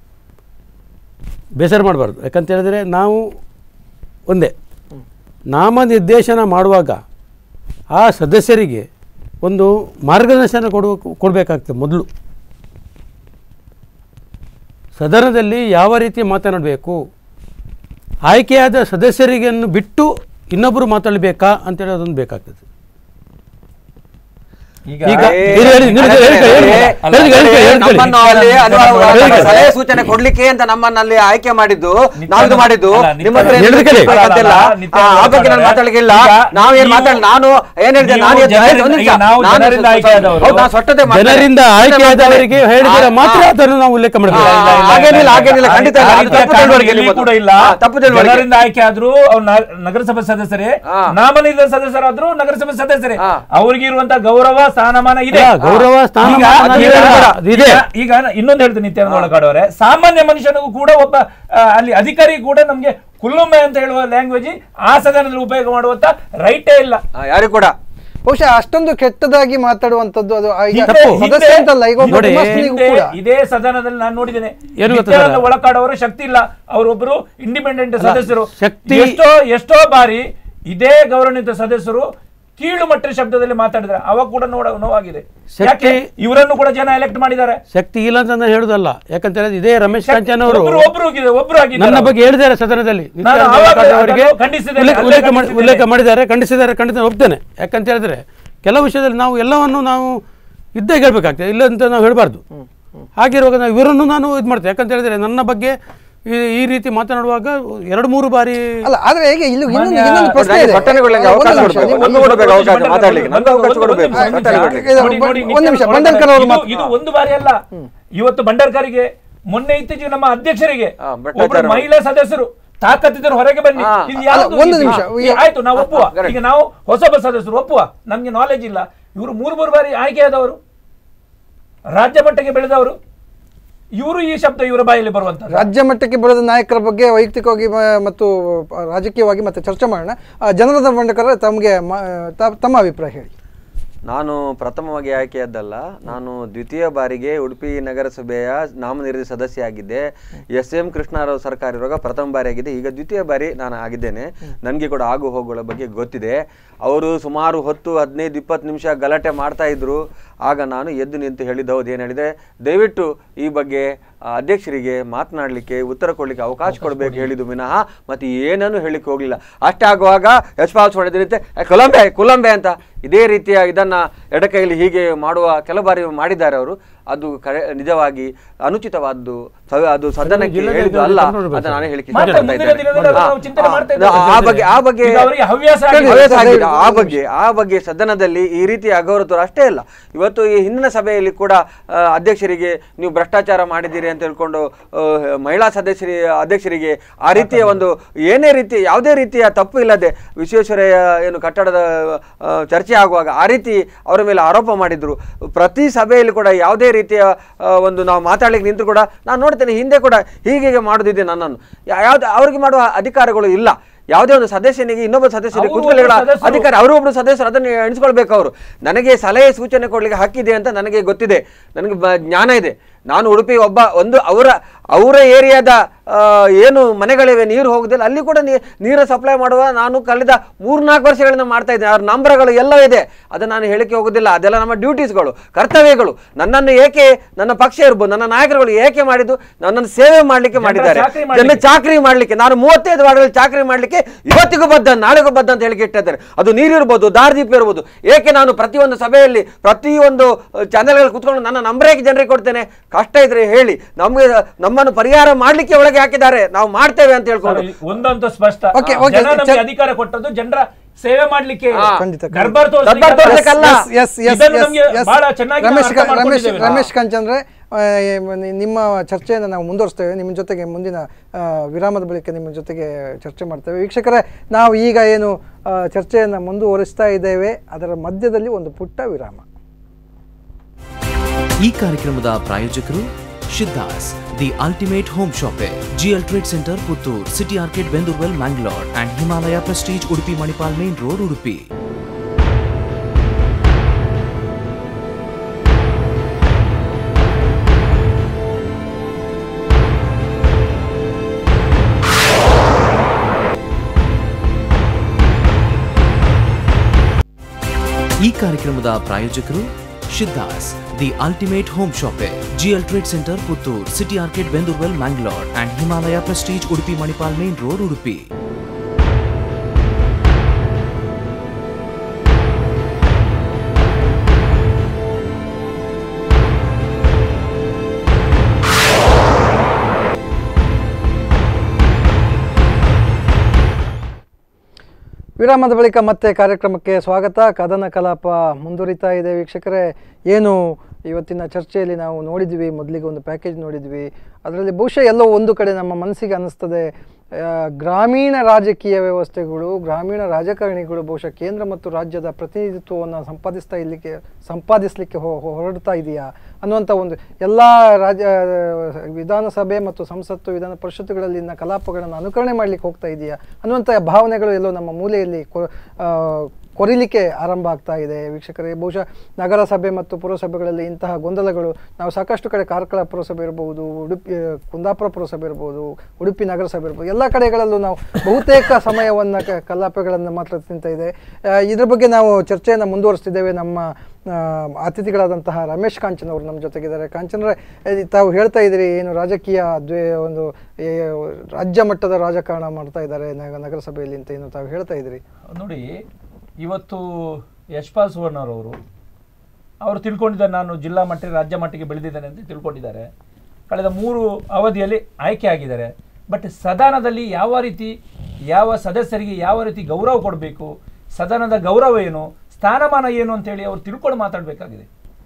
ಬೇಸರ ಮಾಡಬಾರ್ದು ಯಾಕಂತ ಹೇಳಿದ್ರೆ ನಾವು ಒಂದೇ ನಾಮನಿರ್ದೇಶನ ಮಾಡುವಾಗ ಆ ಸದಸ್ಯರಿಗೆ ಒಂದು ಮಾರ್ಗದರ್ಶನ ಕೊಡುವ ಕೊಡಬೇಕಾಗ್ತದೆ ಮೊದಲು ಸದನದಲ್ಲಿ ಯಾವ ರೀತಿ ಮಾತನಾಡಬೇಕು ಆಯ್ಕೆಯಾದ ಸದಸ್ಯರಿಗೆನ್ನು ಬಿಟ್ಟು ಇನ್ನೊಬ್ಬರು ಮಾತಾಡಬೇಕಾ ಅಂತೇಳಿ ಅದೊಂದು ಬೇಕಾಗ್ತದೆ ಈಗ ಈಗ ಹೇಳಿ, ಹೇಳಿ, ನಿಮ್ಗೆ ಹೇಳಿ, ಹೇಳಿ, ಹೇಳಿ, ಹೇಳಿ, ಹೇಳಿ, ಹೇಳಿ, ಹೇಳಿ. ನಮ್ಮನ್ನು ಅಲ್ಲಿ ಅನುಭವ- ಹೇಳಿ, ಹೇಳಿ. ಸಲಹೆ ಸೂಚನೆ ಕೊಡ್ಲಿಕ್ಕೆ ಅಂತ ನಮ್ಮನ್ನಲ್ಲಿ ಆಯ್ಕೆ ಮಾಡಿದ್ದು ನಾವು ಇದು ಮಾಡಿದ್ದು ಅಲ್ಲ, ನಿತ್ಯ- ನಿಮ್ಮ ಹತ್ರ ಏನು ಹೇಳಿದ ಕೇಳಿ. ಬೇಕಂತಿಲ್ಲ. ಅಲ್ಲ, ನಿತ್ಯ ಆ, ಆ ಬಗ್ಗೆ ನಾನು ಮಾತಾಡಲಿಕ್ಕಿಲ್ಲ ಈಗ ನಾವು ಏನ್ ನೀವು- ಮಾತಾಡ ನಾನು ಏನ್ ಹೇಳಿದೆ ನೀವು ನಾನು ಎದ್ದು- ಜನರಿಂದ- ಒಂದು ನಿಮಿಷ. ಈಗ ನಾವು ನಾನು ಜನರಿಂದ ಸ್ವಲ್ಪ- ಆಯ್ಕೆಯಾದವರು. ಹೌದು, ನಾನು ಸೊಟ್ಟದೆ ಮಾತಾಡ್ತೇನೆ. ಜನರಿಂದ ಆಯ್ಕೆಯಾದವರಿಗೆ ಹೇಳಿದರೆ ಆ, ಮಾತ್ರ ಆ, ಅದನ್ನು ನಾವು ಉಲ್ಲೇಖ ಮಾಡಬೇಕು ಆ, ಆ, ಹಾಗೇನಿಲ್ಲ ಹಾಗೇನಿಲ್ಲ ಖಂಡಿತ ಇಲ್ಲ. ಅದು ತಪ್ಪು ತಿಳುವಳಿಕೆ ಇಲ್ಲಿ ನಿಮ್ಮದು. ಕೂಡ ಇಲ್ಲ ಆ, ತಪ್ಪು ತಿಳುವಳಿಕೆ ಜನರಿಂದ ಆಯ್ಕೆ ಆದ್ರೂ ಅವ್ರು ನ- ನಗರಸಭೆ ಸದಸ್ಯರೇ ಆ. ನಾಮನಿರ್ದೇಶ ಸದಸ್ಯರಾದ್ರೂ ನಗರಸಭೆ ಸದಸ್ಯರೇ ಆ. ಅವ್ರಿಗೆ ಇರುವಂತ ಗೌರವ ಸ್ಥಾನಮಾನ ಇದೆ ಇಲ್ಲ, ಗೌರವ ಸ್ಥಾನಮಾನ ಈಗ- ಅನ್ನೋದು ಈಗ- ಬೇಡ. ಇದೆ. ಈಗ- ಈಗ ಇನ್ನೊಂದು ಹೇಳ್ತೀನಿ ನಿತ್ಯಾನಂದ ಒಳಗಾಡವ್ರೆ ಸಾಮಾನ್ಯ ಮನುಷ್ಯನಿಗೂ ಕೂಡ ಒಬ್ಬ ಆ, ಅಲ್ಲಿ ಅಧಿಕಾರಿ ಕೂಡ ನಮ್ಗೆ ಕುಲ್ಲುಮ್ಮೆ ಅಂತ ಹೇಳುವ ಲ್ಯಾಂಗ್ವೇಜ್ ಆ ಸದನದಲ್ಲಿ ಉಪಯೋಗ ಮಾಡುವಂತ ರೈಟೇ ಇಲ್ಲ ಆ, ಯಾರಿಗೂ ಕೂಡ ಬಹುಶಃ ಅಷ್ಟೊಂದು ಕೆಟ್ಟದಾಗಿ ಮಾತಾಡುವಂಥದ್ದು ಅದು ಆ ಈಗ ಹಿಂದೆ- ಸದಸ್ಯ ಅಂತಲ್ಲ ಈಗ ಒಬ್ಬ ನೋಡಿ, ವಿಮರ್ಶಕನಿಗೂ ಹಿಂದೆ ಕೂಡ ಇದೇ ಸದನದಲ್ಲಿ ನಾನು ನೋಡಿದ್ದೇನೆ ಏನು ಗೊತ್ತಾ ನಿತ್ಯಾನಂದ ಸರ್? ಒಳಕಾಡವರು ಶಕ್ತಿ ಇಲ್ಲ ಅವರೊಬ್ಬರು ಇಂಡಿಪೆಂಡೆಂಟ್ ಸದಸ್ಯರು ಶಕ್ತಿ- ಎಷ್ಟೋ ಎಷ್ಟೋ ಬಾರಿ ಇದೇ ಗೌರವಾನ್ವಿತ ಸದಸ್ಯರು ಕೀಳು ಮಟ್ಟದ ಶಬ್ದದಲ್ಲಿ ಮಾತಾಡಿದ್ರೆ ಅವಾಗ ಕೂಡ ನೋಡ ನೋವಾಗಿದೆ ಶಕ್ತಿ- ಯಾಕೆ ಇವರನ್ನು ಕೂಡ ಜನ ಎಲೆಕ್ಟ್ ಮಾಡಿದ್ದಾರೆ ಶಕ್ತಿ ಇಲ್ಲ ಅಂತ ನಾನು ಹೇಳುದಲ್ಲ ಯಾಕಂತ ಹೇಳಿದ್ರೆ ಇದೇ ರಮೇಶ್ ಕಾಂಚನ್ ಅವರು ಒಬ್ರು ಒಬ್ರು ಹೋಗಿದೆ ಒಬ್ರು ಆಗಿದ್ದಾರೆ ನನ್ನ ಅವರು. ಬಗ್ಗೆ ಹೇಳಿದ್ದಾರೆ ಸದನದಲ್ಲಿ ನಿತ್ಯಾನಂದ ಆವಾಗ ಒಳಕಾಡ್ ಅವರಿಗೆ ಅದನ್ನು ಖಂಡಿಸಿದ್ದೇನೆ, ಉಲ್ಲೇಖ- ಅಲ್ಲೇ ಉಲ್ಲೇಖ ಮಾಡಿ- ಖಂಡಿಸಿದ್ದೇನೆ. ಉಲ್ಲೇಖ ಮಾಡಿದ್ದಾರೆ ಖಂಡಿಸಿದ್ದಾರೆ ಖಂಡಿತ ಒಪ್ತೇನೆ ಯಾಕಂತ ಹೇಳಿದ್ರೆ ಕೆಲವು ವಿಷಯದಲ್ಲಿ ನಾವು ಎಲ್ಲವನ್ನು ನಾವು ಇದ್ದೇ ಹೇಳ್ಬೇಕಾಗ್ತದೆ ಇಲ್ಲ ಅಂತ ನಾವು ಹೇಳಬಾರ್ದು ಹಾಗಿರುವಾಗ ನಾವು ಇವರನ್ನು ನಾನು ಇದು ಮಾಡ್ತೇನೆ ಯಾಕಂತ ಹೇಳಿದ್ರೆ ನನ್ನ ಬಗ್ಗೆ ಈ- ಈ ರೀತಿ ಮಾತನಾಡುವಾಗ ಎರಡು ಮೂರು ಬಾರಿ ಅಲ್ಲ ಆದ್ರೆ ಹೇಗೆ ಇಲ್ಲಿ ಇನ್ನೊಂದು ಮಾನ್ಯ- ಇನ್ನೊಂದು ಪ್ರಶ್ನೆ ನನಗೆ ಇದೆ ಸೊಟ್ಟನೆಗೊಳ್ಳಂಗೆ ಒಂದು ಅವಕಾಶ ನಿಮಿಷ, ಕೊಡ್ಬೇಕು. ನಿಮ್ಮ- ಒಂದು ಕೊಡಬೇಕು ಅವಕಾಶ ಮಾತಾಡ್ಲಿಕ್ಕೆ ನಂಗೆ ಅವಕಾಶ ಒಂದು- ಕೊಡಬೇಕು ಒಂದು ನಿಮಿಷ, ಸೊಟ್ಟನೆಗೊಳ್ಳಲಿಕ್ಕೆ. ಇದು ನೋಡಿ, ನೋಡಿ, ಒಂದು ನಿಮಿಷ, ನಿತ್ಯಾನಂದ ಬಂಡಲ್ಕರ್ ಅವರು ಇದು- ಮಾತು- ಇದು ಒಂದು ಬಾರಿ ಅಲ್ಲ ಇವತ್ತು ಭಂಡಾರ್ಕರಿಗೆ ಮೊನ್ನೆ ಇತ್ತೀಚೆಗೆ ನಮ್ಮ ಅಧ್ಯಕ್ಷರಿಗೆ ಹಾ, ಭ್ರಷ್ಟಾಚಾರ ಒಬ್ರು ಮಹಿಳಾ ಸದಸ್ಯರು ತಾಕತ್ತಿದ್ದರು ಹೊರಗೆ ಬನ್ನಿ ಹಾ. ಇದು ಯಾವುದು ಅಲ್ಲ, ಒಂದು ಇದು? ನಿಮಿಷ. ಈ- ಆಯ್ತು ನಾವು ಒಪ್ಪುವ ಹಾ, correct. ಈಗ ನಾವು ಹೊಸಬ ಸದಸ್ಯರು ಒಪ್ಪುವ ನಮ್ಗೆ ನಾಲೆಜ್ ಇಲ್ಲ ಇವರು ಮೂರು ಮೂರು ಬಾರಿ ಆಯ್ಕೆಯಾದವರು ರಾಜ್ಯ ಮಟ್ಟಕ್ಕೆ ಬೆಳೆದವರು ಇವರು ಈ ಶಬ್ದ ಇವರ ಬಾಯಲ್ಲಿ ಬರುವಂತ ರಾಜ್ಯ ಮಟ್ಟಕ್ಕೆ ಬರೋದ ನಾಯಕರ ಬಗ್ಗೆ ವೈಯಕ್ತಿಕವಾಗಿ ಮ- ಮತ್ತು ರಾಜಕೀಯವಾಗಿ ಮತ್ತೆ ಚರ್ಚೆ ಮಾಡೋಣ ಆ, ಜನರದ ಬಂಡಕರ ತಮಗೆ ಮ- ತ- ತಮ್ಮ ಅಭಿಪ್ರಾಯ ಹೇಳಿ ನಾನು ಪ್ರಥಮವಾಗಿ ಆಯ್ಕೆಯಾದ್ದಲ್ಲ ನಾನು ದ್ವಿತೀಯ ಬಾರಿಗೆ ಉಡುಪಿ ನಗರಸಭೆಯ ನಾಮನಿರ್ದೇಶ ಸದಸ್ಯ ಆಗಿದ್ದೆ ಎಸ್ ಎಂ ಕೃಷ್ಣರಾವ್ ಸರ್ಕಾರ ಇರುವಾಗ ಪ್ರಥಮ ಬಾರಿ ಆಗಿದೆ ಈಗ ದ್ವಿತೀಯ ಬಾರಿ ನಾನು ಆಗಿದ್ದೇನೆ ನನಗೆ ಕೂಡ ಆಗು ಹೋಗುಗಳ ಬಗ್ಗೆ ಗೊತ್ತಿದೆ ಅವರು ಸುಮಾರು ಹೊತ್ತು ಹದಿನೈದು ಇಪ್ಪತ್ತು ನಿಮಿಷ ಗಲಾಟೆ ಮಾಡ್ತಾ ಇದ್ರು ಆಗ ನಾನು ಎದ್ದು ನಿಂತು ಹೇಳಿದ್ದು ಹೌದು ಏನು ಹೇಳಿದೆ ದಯವಿಟ್ಟು ಈ ಬಗ್ಗೆ ಆ, ಅಧ್ಯಕ್ಷರಿಗೆ ಮಾತನಾಡಲಿಕ್ಕೆ ಉತ್ತರ ಕೊಡಲಿಕ್ಕೆ ಅವಕಾಶ ಕೊಡಬೇಕು ಹೇಳಿದ್ದು ವಿನಃ ಮತ್ತೆ ಏನನ್ನು ಹೇಳಿಕ್ಕೆ ಹೋಗಲಿಲ್ಲ ಅಷ್ಟೇ ಆಗುವಾಗ ಯಶ್ಪಾಲ್ ಹೊಡೆದಿರುತ್ತೆ ಕುಲಂಬೆ ಕುಲಂಬೆ ಅಂತ ಇದೇ ರೀತಿಯ ಇದನ್ನ ಎಡಕೈಲಿ ಹೀಗೆ ಮಾಡುವ ಕೆಲವು ಬಾರಿ ಮಾಡಿದ್ದಾರೆ ಅವರು ಅದು ಕರೆ ನಿಜವಾಗಿ ಅನುಚಿತವಾದ್ದು ಸ- ಅದು ಸದನಕ್ಕೆ ಜಿಲ್ಲೆಗೆ ಹೇಳಿದ್ದು ಅಲ್ಲ ನೋಡ್ಬೇಕು ಅಂತ ನಾನು ಹೇಳಿಕ್ಕೆ ಮತ್ತೆ ಇಷ್ಟಪಡ್ತಾ ಮುಂದಿನ ಇದ್ದೇನೆ. ದಿನಗಳಲ್ಲಿ ಹಾ, ನಾವು ಚಿಂತನೆ ಹಾ, ಮಾಡ್ತಾ ಇದ್ದೇವೆ. ಆ ಬಗ್ಗೆ ಆ ಬಗ್ಗೆ ಈಗ ಅವರಿಗೆ ಹವ್ಯಾಸ ಆಗಿದೆ. ಹವ್ಯಾಸ ಆಗಿದೆ. ಆ ಬಗ್ಗೆ ಆ ಬಗ್ಗೆ ಸದನದಲ್ಲಿ ಈ ರೀತಿ ಅಗೌರವ ಅಷ್ಟೇ ಅಲ್ಲ ಇವತ್ತು ಈ ಹಿಂದಿನ ಸಭೆಯಲ್ಲಿ ಕೂಡ ಆ, ಅಧ್ಯಕ್ಷರಿಗೆ ನೀವು ಭ್ರಷ್ಟಾಚಾರ ಮಾಡಿದ್ದೀರಿ ಅಂತ ಹೇಳ್ಕೊಂಡು ಆ, ಮಹಿಳಾ ಸದಸ್ಯರಿ ಅಧ್ಯಕ್ಷರಿಗೆ ಆ ರೀತಿಯ ಒಂದು ಏನೇ ರೀತಿ ಯಾವುದೇ ರೀತಿಯ ತಪ್ಪು ಇಲ್ಲದೆ ವಿಶ್ವೇಶ್ವರಯ್ಯ ಏನು ಕಟ್ಟಡದ ಆ, ಚರ್ಚೆ ಆಗುವಾಗ ಆ ರೀತಿ ಅವರ ಮೇಲೆ ಆರೋಪ ಮಾಡಿದ್ರು ಪ್ರತಿ ಸಭೆಯಲ್ಲಿ ಕೂಡ ಯಾವುದೇ ರೀತಿಯ ಆ, ಒಂದು ನಾವು ಮಾತಾಡ್ಲಿಕ್ಕೆ ನಿಂತರು ಕೂಡ ನಾನು ನೋಡ್ತೇನೆ ಹಿಂದೆ ಕೂಡ ಹೀಗೆ ಮಾಡೋದಿದೆ ನನ್ನನ್ನು ಯಾವ್ದು ಅವ್ರಿಗೆ ಮಾಡುವ ಅಧಿಕಾರಗಳು ಇಲ್ಲ ಯಾವುದೇ ಒಂದು ಸದಸ್ಯನಿಗೆ ಇನ್ನೊಬ್ಬ ಸದಸ್ಯನಿಗೆ ಅವರು ಕೂತ್ಕೊಳ್ಳಿಗಳ ಒಬ್ಬ ಸದಸ್ಯರು. ಅಧಿಕಾರ ಅವರು ಒಬ್ಬರು ಸದಸ್ಯರು ಅದನ್ನು ಎಣಿಸ್ಕೊಳ್ಬೇಕು ಅವರು ನನಗೆ ಸಲಹೆ ಸೂಚನೆ ಕೊಡ್ಲಿಕ್ಕೆ ಹಕ್ಕಿದೆ ಅಂತ ನನಗೆ ಗೊತ್ತಿದೆ ನನಗೆ ಬ- ಜ್ಞಾನ ಇದೆ ನಾನು ಉಡುಪಿ ಒಬ್ಬ ಒಂದು ಅವರ ಅವರ ಏರಿಯಾದ ಆ, ಏನು ಮನೆಗಳಿವೆ ನೀರು ಹೋಗುದಿಲ್ಲ ಅಲ್ಲಿ ಕೂಡ ನೀ- ನೀರು ಸಪ್ಲೈ ಮಾಡುವ ನಾನು ಕಳೆದ ಮೂರ್ನಾಲ್ಕು ವರ್ಷಗಳಿಂದ ಮಾಡ್ತಾ ಇದ್ದೇನೆ ಅವ್ರ ನಂಬರ್ಗಳು ಎಲ್ಲ ಇದೆ ಅದನ್ನು ನಾನು ಹೇಳಿಕೆ ಹೋಗುದಿಲ್ಲ ಅದೆಲ್ಲ ನಮ್ಮ ಡ್ಯೂಟೀಸ್ಗಳು ಕರ್ತವ್ಯಗಳು ನನ್ನನ್ನು ಏಕೆ ನನ್ನ ಪಕ್ಷ ಇರ್ಬೋದು ನನ್ನ ನಾಯಕರುಗಳು ಏಕೆ ಮಾಡಿದ್ದು ನನ್ನನ್ನು ಸೇವೆ ಮಾಡಲಿಕ್ಕೆ ಮಾಡಿದ್ದಾರೆ ಚಾಕ್ರಿ ಜನ ಮಾಡ್ಲಿಕ್ಕೆ. ಚಾಕರಿ ಮಾಡ್ಲಿಕ್ಕೆ ನಾನು ಮೂವತ್ತೈದು ವಾರ್ಡ್ಗಳಲ್ಲಿ ಚಾಕರಿ ಮಾಡ್ಲಿಕ್ಕೆ ಇವತ್ತಿಗೂ ಬದ್ಧ ನಾಳೆಗೂ ಬದ್ಧ ಅಂತ ಹೇಳಿಕೆ ಇಟ್ಟಿದ್ದಾರೆ ಅದು ನೀರಿರ್ಬೋದು ದಾರಿದೀಪ ಇರ್ಬೋದು ಏಕೆ ನಾನು ಪ್ರತಿಯೊಂದು ಸಭೆಯಲ್ಲಿ ಪ್ರತಿಯೊಂದು ಚಾನೆಲ್ಗಳು ಕುತ್ಕೊಂಡು ನನ್ನ ನಂಬರೇಗೆ ಜನರಿಗೆ ಕೊಡ್ತೇನೆ ಕಷ್ಟ ಇದ್ರೆ ಹೇಳಿ ನಮಗೆ ನಮ್ಮನ್ನು ಪರಿಹಾರ ಮಾಡ್ಲಿಕ್ಕೆ ಒಳಗೆ ಹಾಕಿದ್ದಾರೆ ನಾವು ಮಾಡ್ತೇವೆ ಅಂತ ಹೇಳ್ಕೊಂಡು ಒಂದಂತೂ ಸ್ಪಷ್ಟ Okay, okay, ಜನ ನಮ್ಗೆ ಚ- ಅಧಿಕಾರ ಕೊಟ್ಟದ್ದು ಜನರ ಸೇವೆ ಮಾಡ್ಲಿಕ್ಕೆ ಹಾ. ಖಂಡಿತ, ಖಂಡಿತ. ಗರ್ಭರ್ ಗರ್ಭರ್ ತೋರ್ಸ್ಲಿಕ್ಕಲ್ಲ. ಎಸ್ ಎಸ್ ಇದನ್ನು ನಮ್ಗೆ ಬಹಳ ಚೆನ್ನಾಗಿ ನಾವು ರಮೇಶ್ ಅರ್ಥ ಕ- ರಮೇಶ್ ಮಾಡ್ಕೊಂಡಿದ್ದೇವೆ. ರಮೇಶ್ ಕಂಚಂದ್ರೆ ಆ, ನಿ- ನಿಮ್ಮ ಚರ್ಚೆಯನ್ನು ನಾವು ಮುಂದುವರಿಸ್ತೇವೆ ನಿಮ್ಮ ಜೊತೆಗೆ ಮುಂದಿನ ಆ, ವಿರಾಮದ ಬಳಿಕ ನಿಮ್ಮ ಜೊತೆಗೆ ಚರ್ಚೆ ಮಾಡ್ತೇವೆ ವೀಕ್ಷಕರೇ ನಾವು ಈಗ ಏನು ಆ, ಚರ್ಚೆಯನ್ನು ಮುಂದುವರಿಸ್ತಾ ಇದ್ದೇವೆ ಅದರ ಮಧ್ಯದಲ್ಲಿ ಒಂದು ಪುಟ್ಟ ವಿರಾಮ ಈ ಕಾರ್ಯಕ್ರಮದ ಪ್ರಾಯೋಜಕರು ಶಿದ್ದಾಸ್ the ultimate home shoppe GL trade centre Puttur city ಆರ್ಕೆಟ್ Bendurwell Mangalore and Himalaya Prestige Udupi Manipal main road Udupi ಕಾರ್ಯಕ್ರಮದ ಪ್ರಾಯೋಜಕರು ಶಿದ್ದಾಸ್ the ultimate home shoppe GL trade centre Puttur city ಆರ್ಕೆಟ್ Bendurwell Mangalore and Himalaya Prestige Udupi Manipal main road Udupi ವಿರಾಮದ ಬಳಿಕ ಮತ್ತೆ ಕಾರ್ಯಕ್ರಮಕ್ಕೆ ಸ್ವಾಗತ ಕದನ ಕಲಾಪ ಮುಂದುವರಿತಾ ಇದೆ ವೀಕ್ಷಕರೇ ಏನು ಇವತ್ತಿನ ಚರ್ಚೆಯಲ್ಲಿ ನಾವು ನೋಡಿದ್ವಿ ಮೊದಲಿಗೆ ಒಂದು ಪ್ಯಾಕೇಜ್ ನೋಡಿದ್ವಿ ಅದರಲ್ಲಿ ಬಹುಶಃ ಎಲ್ಲೋ ಒಂದು ಕಡೆ ನಮ್ಮ ಮನಸ್ಸಿಗೆ ಅನ್ನಿಸ್ತದೆ ಆ, ಗ್ರಾಮೀಣ ರಾಜಕೀಯ ವ್ಯವಸ್ಥೆಗಳು ಗ್ರಾಮೀಣ ರಾಜಕಾರಣಿಗಳು ಬಹುಶಃ ಕೇಂದ್ರ ಮತ್ತು ರಾಜ್ಯದ ಪ್ರತಿನಿಧಿತ್ವವನ್ನು ಸಂಪಾದಿಸ್ತಾ ಇಲ್ಲಿಕ್ಕೆ ಸಂಪಾದಿಸಲಿಕ್ಕೆ ಹೊರಡ್ತಾ ಇದೆಯಾ ಅನ್ನುವಂಥ ಒಂದು ಎಲ್ಲ ರಾಜ್ಯ ವಿಧಾನಸಭೆ ಮತ್ತು ಸಂಸತ್ತು ವಿಧಾನ ಪರಿಷತ್ತುಗಳಲ್ಲಿನ ಕಲಾಪಗಳನ್ನು ಅನುಕರಣೆ ಮಾಡಲಿಕ್ಕೆ ಹೋಗ್ತಾ ಇದೆಯಾ ಅನ್ನುವಂಥ ಭಾವನೆಗಳು ಎಲ್ಲೋ ನಮ್ಮ ಮೂಲೆಯಲ್ಲಿ ಕೊ ಆ, ಕೊರಿಲಿಕ್ಕೆ ಆರಂಭ ಆಗ್ತಾ ಇದೆ ವೀಕ್ಷಕರೇ ಬಹುಶಃ ನಗರಸಭೆ ಮತ್ತು ಪುರಸಭೆಗಳಲ್ಲಿ ಇಂತಹ ಗೊಂದಲಗಳು ನಾವು ಸಾಕಷ್ಟು ಕಡೆ ಕಾರ್ಕಳ ಪುರಸಭೆ ಇರ್ಬೋದು ಉಡುಪಿ ಆ, ಕುಂದಾಪುರ ಪುರಸಭೆ ಇರ್ಬೋದು ಉಡುಪಿ ನಗರಸಭೆ ಇರ್ಬೋದು ಎಲ್ಲ ಕಡೆಗಳಲ್ಲೂ ನಾವು ಬಹುತೇಕ ಸಮಯವನ್ನು ಕ ಕಲಾಪಗಳನ್ನು ಮಾತ್ರ ತಿಂತ ಇದೆ ಆ, ಇದ್ರ ಬಗ್ಗೆ ನಾವು ಚರ್ಚೆಯನ್ನು ಮುಂದುವರಿಸ್ತಿದ್ದೇವೆ ನಮ್ಮ ಆ, ಅತಿಥಿಗಳಾದಂತಹ ರಮೇಶ್ ಕಾಂಚನ್ ಅವರು ನಮ್ಮ ಜೊತೆಗಿದ್ದಾರೆ ಕಾಂಚನ್ರೆ ಇದು ತಾವು ಹೇಳ್ತಾ ಇದ್ದೀರಿ ಏನು ರಾಜಕೀಯ ದ್ವೇ ಒಂದು ಏ, ರಾಜ್ಯ ಮಟ್ಟದ ರಾಜಕಾರಣ ಮಾಡ್ತಾ ಇದ್ದಾರೆ ನಗ- ನಗರಸಭೆಯಲ್ಲಿ ಅಂತ ಏನು ತಾವು ಹೇಳ್ತಾ ಇದ್ದೀರಿ ನೋಡಿ ಇವತ್ತು ಯಶ್ಪಾಲ್ ಸುವರ್ಣರವರು ಅವರು ತಿಳ್ಕೊಂಡಿದ್ದಾರೆ ನಾನು ಜಿಲ್ಲಾ ಮಟ್ಟ ರಾಜ್ಯ ಮಟ್ಟಿಗೆ ಬೆಳೆದಿದ್ದೇನೆ ಅಂತ ತಿಳ್ಕೊಂಡಿದ್ದಾರೆ ಕಳೆದ ಮೂರು ಅವಧಿಯಲ್ಲಿ ಆಯ್ಕೆ ಆಗಿದ್ದಾರೆ ಬಟ್ ಸದನದಲ್ಲಿ ಯಾವ ರೀತಿ ಯಾವ ಸದಸ್ಯರಿಗೆ ಯಾವ ರೀತಿ ಗೌರವ ಕೊಡಬೇಕು ಸದನದ ಗೌರವ ಏನು ಸ್ಥಾನಮಾನ ಏನು ಅಂತೇಳಿ ಅವ್ರು ತಿಳ್ಕೊಂಡು ಮಾತಾಡಬೇಕಾಗಿದೆ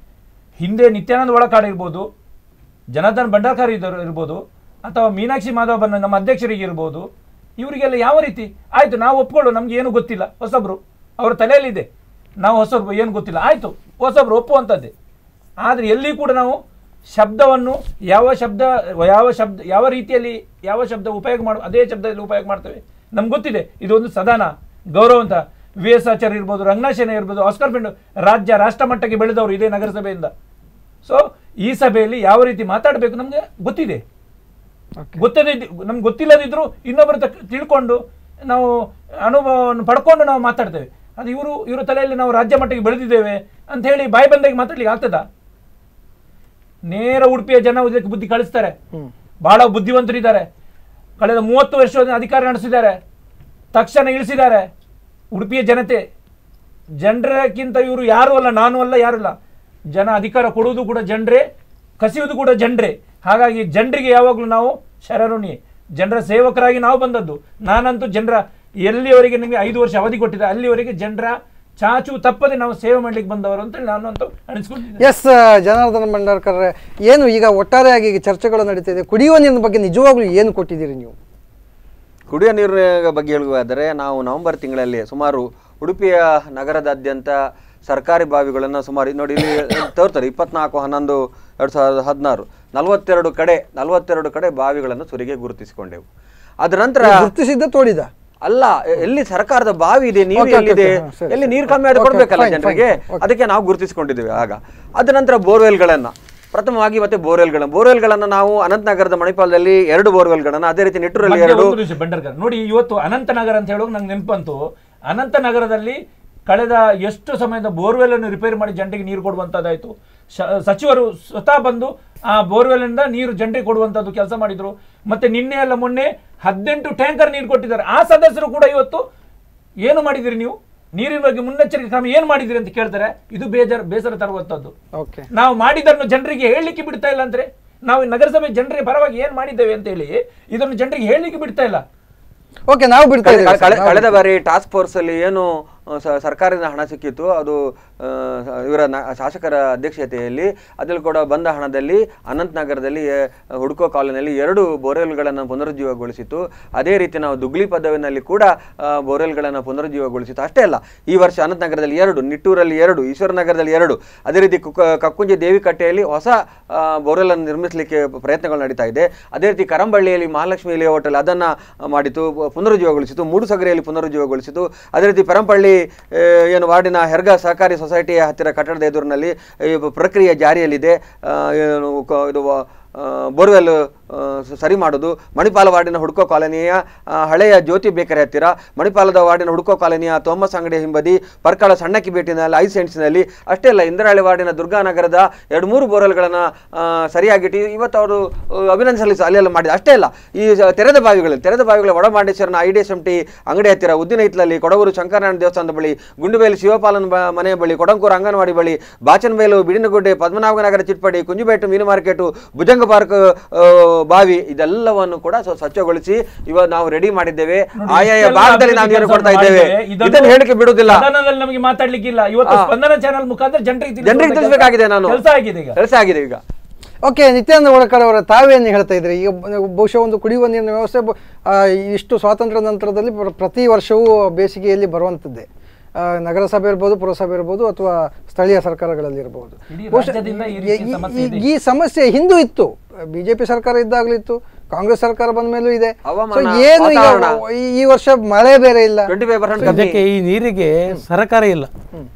ಹಿಂದೆ ನಿತ್ಯಾನಂದ ಒಳಕಾಡ್ ಇರ್ಬೋದು ಜನಾರ್ದನ್ ಭಂಡಾರ್ಕರ್ ಇದ್ದರು ಇರ್ಬೋದು ಅಥವಾ ಮೀನಾಕ್ಷಿ ಮಾಧವ ಬನ್ನ ನಮ್ಮ ಅಧ್ಯಕ್ಷರಿಗೆ ಇರ್ಬೋದು ಇವರಿಗೆಲ್ಲ ಯಾವ ರೀತಿ ಆಯ್ತು ನಾವು ಒಪ್ಕೊಳ್ಳು ನಮ್ಗೆ ಏನು ಗೊತ್ತಿಲ್ಲ ಹೊಸಬ್ರು ಅವ್ರ ತಲೆಯಲ್ಲಿದೆ ನಾವು ಹೊಸಬ್ರು ಏನು ಗೊತ್ತಿಲ್ಲ ಆಯ್ತು ಹೊಸಬ್ರು ಒಪ್ಪುವಂಥದ್ದೇ ಆದರೆ ಎಲ್ಲಿ ಕೂಡ ನಾವು ಶಬ್ದವನ್ನು ಯಾವ ಶಬ್ದ ಯಾವ ಶಬ್ದ ಯಾವ ರೀತಿಯಲ್ಲಿ ಯಾವ ಶಬ್ದ ಉಪಯೋಗ ಮಾಡ ಅದೇ ಶಬ್ದದಲ್ಲಿ ಉಪಯೋಗ ಮಾಡ್ತೇವೆ ನಮ್ಗೆ ಗೊತ್ತಿದೆ ಇದೊಂದು ಸದಾನ ಗೌರವ ಅಂತ ವಿ ಎಸ್ ಆಚಾರ್ಯ ಇರ್ಬೋದು ರಂಗನಾಥ್ ಇರ್ಬೋದು ಆಸ್ಕರ್ ಫೆಂಡು ರಾಜ್ಯ ರಾಷ್ಟ್ರ ಮಟ್ಟಕ್ಕೆ ಬೆಳೆದವರು ಇದೇ ನಗರಸಭೆಯಿಂದ ಸೊ ಈ ಸಭೆಯಲ್ಲಿ ಯಾವ ರೀತಿ ಮಾತಾಡಬೇಕು ನಮಗೆ ಗೊತ್ತಿದೆ ಗೊತ್ತದೇ ನಮ್ಗೆ ಗೊತ್ತಿಲ್ಲದಿದ್ರು ಇನ್ನೊಬ್ಬರ ತಕ್ಕ ತಿಳ್ಕೊಂಡು ನಾವು ಅನುಭವವನ್ನು ಪಡ್ಕೊಂಡು ನಾವು ಮಾತಾಡ್ತೇವೆ ಅದು ಇವರು ಇವರ ತಲೆಯಲ್ಲಿ ನಾವು ರಾಜ್ಯ ಮಟ್ಟಿಗೆ ಬೆಳೆದಿದ್ದೇವೆ ಅಂತ ಹೇಳಿ ಬಾಯಿ ಬಂದಾಗಿ ಮಾತಾಡ್ಲಿಕ್ಕೆ ಆಗ್ತದಾ ನೇರ ಉಡುಪಿಯ ಜನ ಇದಕ್ಕೆ ಬುದ್ಧಿ ಕಳಿಸ್ತಾರೆ ಬಹಳ ಬುದ್ಧಿವಂತರಿದ್ದಾರೆ ಕಳೆದ ಮೂವತ್ತು ವರ್ಷದ ಅಧಿಕಾರ ನಡೆಸಿದ್ದಾರೆ ತಕ್ಷಣ ಇಳಿಸಿದ್ದಾರೆ ಉಡುಪಿಯ ಜನತೆ ಜನರಕ್ಕಿಂತ ಇವರು ಯಾರು ಅಲ್ಲ ನಾನು ಅಲ್ಲ ಯಾರು ಅಲ್ಲ ಜನ ಅಧಿಕಾರ ಕೊಡುವುದು ಕೂಡ ಜನರೇ ಕಸಿಯುವುದು ಕೂಡ ಜನರೇ ಹಾಗಾಗಿ ಜನರಿಗೆ ಯಾವಾಗಲೂ ನಾವು ಶರಣುನಿ ಜನರ ಸೇವಕರಾಗಿ ನಾವು ಬಂದದ್ದು ನಾನಂತೂ ಜನರ ಎಲ್ಲಿವರೆಗೆ ನಿಮಗೆ ಐದು ವರ್ಷ ಅವಧಿ ಕೊಟ್ಟಿದ್ದೆ ಅಲ್ಲಿವರೆಗೆ ಜನರ ಚಾಚು ತಪ್ಪದೆ ನಾವು ಸೇವೆ ಮಾಡ್ಲಿಕ್ಕೆ ಬಂದವರು ಅಂತ ನಾನು ಅಂತೂ ಅನಿಸ್ಕೊಂಡಿದ್ದೀನಿ ಎಸ್ ಜನಾರ್ದನ ಭಂಡಾರ್ಕರ್ ಏನು ಈಗ ಒಟ್ಟಾರೆಯಾಗಿ ಈಗ ಚರ್ಚೆಗಳು ನಡೀತಿದೆ ಕುಡಿಯುವ ನೀರಿನ ಬಗ್ಗೆ ನಿಜವಾಗ್ಲೂ ಏನು ಕೊಟ್ಟಿದ್ದೀರಿ ನೀವು ಕುಡಿಯೋ ನೀರಿನ ಬಗ್ಗೆ ಹೇಳುವುದಾದರೆ ನಾವು ನವೆಂಬರ್ ತಿಂಗಳಲ್ಲಿ ಸುಮಾರು ಉಡುಪಿಯ ನಗರದಾದ್ಯಂತ ಸರ್ಕಾರಿ ಬಾವಿಗಳನ್ನು ಸುಮಾರು ನೋಡಿ ಇಲ್ಲಿ ತೋರ್ತಾರೆ ಇಪ್ಪತ್ನಾಲ್ಕು ಹನ್ನೊಂದು ಎರಡು ಸಾವಿರದ ಹದಿನಾರು ನಲವತ್ತೆರಡು ಕಡೆ ನಲವತ್ತೆರಡು ಕಡೆ ಬಾವಿಗಳನ್ನು ಸುರಿಗೆ ಗುರುತಿಸಿಕೊಂಡೆವು ಅದರ ನಂತರ ಗುರುತಿಸಿದ್ದ ತೋಡಿದ ಅಲ್ಲ ಎ- ಎಲ್ಲಿ ಸರ್ಕಾರದ ಬಾವಿ ಇದೆ ನೀರು Okay, okay, ಎಲ್ಲಿದೆ okay, ಹಾ, ಸರಿ, ಎಲ್ಲಿ ಸರಿ. ನೀರು ಕಮ್ಮಿ ಆದ್ರೆ Okay, ಕೊಡ್ಬೇಕಲ್ಲ fine, ಜನರಿಗೆ fine, okay. ಅದಕ್ಕೆ ನಾವು ಗುರುತಿಸಿಕೊಂಡಿದ್ದೇವೆ ಆಗ ಅದ ನಂತರ ಬೋರ್ವೆಲ್ಗಳನ್ನ ಪ್ರಥಮವಾಗಿ ಮತ್ತೆ ಬೋರ್ವೆಲ್ಗಳನ್ನ ಬೋರ್ವೆಲ್ಗಳನ್ನ ನಾವು ಅನಂತನಗರದ ಮಣಿಪಾಲದಲ್ಲಿ ಎರಡು ಬೋರ್ವೆಲ್ಗಳನ್ನ ಅದೇ ರೀತಿ ನಿಟ್ಟೂರಲ್ಲಿ ಮಧ್ಯ ಎರಡು ಒಂದು ನಿಮಿಷ ಬಂಡರ್ಕರ್ ನೋಡಿ ಇವತ್ತು ಅನಂತನಗರ ಅಂತ ಹೇಳುವಾಗ ನಂಗೆ ನೆನಪಂತು ಅನಂತನಗರದಲ್ಲಿ ಕಳೆದ ಎಷ್ಟು ಸಮಯದ ಬೋರ್ವೆಲ್ ಅನ್ನು ರಿಪೇರಿ ಮಾಡಿ ಜನರಿಗೆ ನೀರು ಕೊಡುವಂತದ್ದಾಯ್ತು ಶ- ಸಚಿವರು ಸ್ವತಃ ಬಂದು ಆ ಬೋರ್ವೆಲ್ ಇಂದ ನೀರು ಜನರಿಗೆ ಕೊಡುವಂತದ್ದು ಕೆಲಸ ಮಾಡಿದ್ರು ಮತ್ತೆ ನಿನ್ನೆ ಅಲ್ಲ ಮೊನ್ನೆ ಹದಿನೆಂಟು ಟ್ಯಾಂಕರ್ ನೀರು ಕೊಟ್ಟಿದ್ದಾರೆ ಆ ಸದಸ್ಯರು ಕೂಡ ಇವತ್ತು ಏನು ಮಾಡಿದಿರಿ ನೀವು ನೀರಿನ ಬಗ್ಗೆ ಮುನ್ನೆಚ್ಚರಿಕೆ ಕ್ರಮ ಏನು ಮಾಡಿದಿರಿ ಅಂತ ಕೇಳ್ತಾರೆ ಇದು ಬೇಜಾರ್ ಬೇಸರ ತರುವಂತದ್ದು ಓಕೆ ನಾವು ಮಾಡಿದ್ದನ್ನು ಜನರಿಗೆ ಹೇಳಲಿಕ್ಕೆ ಬಿಡ್ತಾ ಇಲ್ಲ ಅಂದ್ರೆ ನಾವು ಈ ನಗರಸಭೆ ಜನರಿಗೆ ಪರವಾಗಿ ಏನ್ ಮಾಡಿದ್ದೇವೆ ಅಂತ ಹೇಳಿ ಇದನ್ನು ಜನರಿಗೆ ಹೇಳಲಿಕ್ಕೆ ಬಿಡ್ತಾ ಇಲ್ಲ ಓಕೆ ನಾವು ಬಿಡ್ತಾ ಕಳೆ- ಇದ್ದೀವಿ ಕಳೆ- ಸರ್, ನಾವು ಕಳೆದ ಬಾರಿ ಟಾಸ್ಕ್ ಫೋರ್ಸ್ ಅಲ್ಲಿ ಏನು ಆ, ಸ- ಸರ್ಕಾರದಿಂದ ಹಣ ಸಿಕ್ಕಿತ್ತು ಅದು ಆ, ಇವರ ನ- ಶಾಸಕರ ಅಧ್ಯಕ್ಷತೆಯಲ್ಲಿ ಅದ್ರಲ್ಲಿ ಕೂಡ ಬಂದ ಹಣದಲ್ಲಿ ಅನಂತ್ ನಗರದಲ್ಲಿ ಆ, ಹುಡ್ಕೋ ಕಾಲೋನಿಯಲ್ಲಿ ಎರಡು ಬೋರ್ವೆಲ್ಗಳನ್ನು ಪುನರುಜ್ಜೀವಗೊಳಿಸಿತು ಅದೇ ರೀತಿ ನಾವು ದುಗ್ಲಿ ಪದವಿನಲ್ಲಿ ಕೂಡ ಆ, ಬೋರ್ವೆಲ್ಗಳನ್ನು ಪುನರುಜ್ಜೀವಗೊಳಿಸಿತು ಅಷ್ಟೇ ಅಲ್ಲ ಈ ವರ್ಷ ಅನಂತ್ ನಗರದಲ್ಲಿ ಎರಡು ನಿಟ್ಟೂರಲ್ಲಿ ಎರಡು ಈಶ್ವರ ನಗರದಲ್ಲಿ ಎರಡು ಅದೇ ರೀತಿ ಕುಕ್ಕ- ಕಕ್ಕುಂಜಿ ದೇವಿಕಟ್ಟೆಯಲ್ಲಿ ಹೊಸ ಆ, ಬೋರ್ವೆಲ್ ಅನ್ನು ನಿರ್ಮಿಸಲಿಕ್ಕೆ ಪ್ರಯತ್ನಗಳು ನಡೀತಾ ಇದೆ ಅದೇ ರೀತಿ ಕರಂಬಳ್ಳಿಯಲ್ಲಿ ಮಹಾಲಕ್ಷ್ಮಿ ಲೇಔಟಲ್ಲಿ ಅದನ್ನು ಮಾಡಿತು ಪುನರುಜ್ಜೀವಗೊಳಿಸಿತು ಮೂಡುಸಗರಿಯಲ್ಲಿ ಪುನರುಜ್ಜೀವಗೊಳಿಸಿತು ಅದೇ ರೀತಿ ಪರಂಪಳ್ಳಿ ಆ, ಏನು ವಾರ್ಡಿನ ಹೆರ್ಗ ಸಹಕಾರಿ ಸೊಸೈಟಿಯ ಹತ್ತಿರ ಕಟ್ಟಡದ ಎದುರಿನಲ್ಲಿ ಈ ಪ್ರಕ್ರಿಯೆ ಜಾರಿಯಲ್ಲಿದೆ ಆ, ಏನು ಕ- ಇದು ವ- ಬೋರ್ವೆಲ್ ಆ, ಸ- ಸರಿ ಮಾಡೋದು ಮಣಿಪಾಲ ವಾರ್ಡಿನ ಹುಡ್ಕೋ ಕಾಲೋನಿಯ ಆ, ಹಳೆಯ ಜ್ಯೋತಿ ಬೇಕರಿ ಹತ್ತಿರ ಮಣಿಪಾಲದ ವಾರ್ಡಿನ ಹುಡ್ಕೋ ಕಾಲೋನಿಯ ಥೋಮಸ್ ಅಂಗಡಿ ಹಿಂಬದಿ ಪರ್ಕಾಳ ಸಣ್ಣಕ್ಕಿ ಬೇಟಿನಲ್ಲಿ ಐ ಸೆಂಟ್ಸ್ನಲ್ಲಿ ಅಷ್ಟೇ ಅಲ್ಲ ಇಂದ್ರಾಳಿ ವಾರ್ಡಿನ ದುರ್ಗಾನಗರದ ಎರಡು ಮೂರು ಬೋರ್ವೆಲ್ಗಳನ್ನು ಸರಿಯಾಗಿಟ್ಟು ಇವತ್ತು ಅವರು ಅಭಿನಂದನೆ ಅಲ್ಲೆಲ್ಲ ಮಾಡಿದ ಅಷ್ಟೇ ಅಲ್ಲ ಈ ಸ- ತೆರೆದ ಬಾವಿಗಳಲ್ಲಿ ತೆರೆದ ಬಾವಿಗಳ ವಡಮಾಂಡೇಶ್ವರನ I D S M T ಅಂಗಡಿ ಹತ್ತಿರ ಉದ್ದಿನ ಹಿತ್ಲಲ್ಲಿ ಕೊಡಗೂರು ಶಂಕರನಾರಾಯಣ ದೇವಸ್ಥಾನದ ಬಳಿ ಗುಂಡುಬೇಲಿ ಶಿವಪಾಲನ ಬ- ಮನೆ ಬಳಿ ಕೊಡಂಕೂರು ಅಂಗನವಾಡಿ ಬಳಿ ಬಾಚನಬೇಲು ಬಿಡಿನಗುಡ್ಡೆ ಪದ್ಮನಾಭನಗರ ಚಿಟ್ಪಡಿ ಕುಂಜುಬೇಟು ಮೀನು ಮಾರ್ಕೆಟು ಭುಜಂಗ ಪಾರ್ಕ್ ಆ, ಬಾವಿ ಇದೆಲ್ಲವನ್ನು ಕೂಡ ಸ್ವ- ಸ್ವಚ್ಛಗೊಳಿಸಿ ಇವಾಗ ನಾವು ರೆಡಿ ಮಾಡಿದ್ದೇವೆ ಆಯಾಯ ಇಷ್ಟೆಲ್ಲ ಭಾಗದಲ್ಲಿ ನಾವು ನೀರು ಕೊಡ್ತಾ ಇದ್ದೇವೆ ಇದನ್ನು ಇದನ್ನು ಹೇಳಿಕೆ ಬಿಡುವುದಿಲ್ಲ ಸದನದಲ್ಲಿ ನಮಗೆ ಮಾತಾಡ್ಲಿಕ್ಕಿಲ್ಲ ಇವತ್ತು ಹಾ. ಸ್ಪಂದನ ಚಾನಲ್ ಮುಖಾಂತರ ಜನರಿಗೆ ಜನರಿಗೆ ತಿಳಿಸಬೇಕಾಗಿದೆ ನಾನು ಕೆಲಸ ಆಗಿದೆ ಈಗ ಕೆಲಸ ಆಗಿದೆ ಈಗ ಓಕೆ ನಿತ್ಯಾನಂದ ಒಳಕರ್ ಅವರ ತಾವೇನು ಹೇಳ್ತಾ ಇದ್ರಿ ಈಗ ಬ- ಬಹುಶಃ ಒಂದು ಕುಡಿಯುವ ನೀರಿನ ವ್ಯವಸ್ಥೆ ಬ- ಆ, ಇಷ್ಟು ಸ್ವಾತಂತ್ರ್ಯ ನಂತರದಲ್ಲಿ ಪ್ರ- ಪ್ರತಿ ವರ್ಷವೂ ಬೇಸಿಗೆಯಲ್ಲಿ ಬರುವಂಥದ್ದೇ ಆ, ನಗರಸಭೆ ಇರ್ಬೋದು ಪುರಸಭೆ ಇರ್ಬೋದು ಅಥವಾ ಸ್ಥಳೀಯ ಸರ್ಕಾರಗಳಲ್ಲಿ ಇರ್ಬೋದು ಇಡೀ ಬಹುಶಃ ರಾಜ್ಯದಿಂದ ಈ ಈ- ರೀತಿಯ ಈ- ಸಮಸ್ಯೆ ಇದೆ. ಈ ಸಮಸ್ಯೆ ಹಿಂದೂ ಇತ್ತು ಬಿಜೆಪಿ ಸರ್ಕಾರ ಇದ್ದಾಗಲೂ ಇತ್ತು ಕಾಂಗ್ರೆಸ್ ಸರ್ಕಾರ ಬಂದ ಮೇಲೂ ಇದೆ ಹವಾಮಾನ, So ಏನು ಈಗ ವಾತಾವರಣ. ಈ- ಈ ವರ್ಷ ಮಳೆ ಬೇರೆ ಇಲ್ಲ ಟ್ವೆಂಟಿ ಫೈವ್ ಪರ್ಸೆಂಟ್ ಅದಕ್ಕೆ ಈ ನೀರಿಗೆ ಸರಕಾರ ಇಲ್ಲ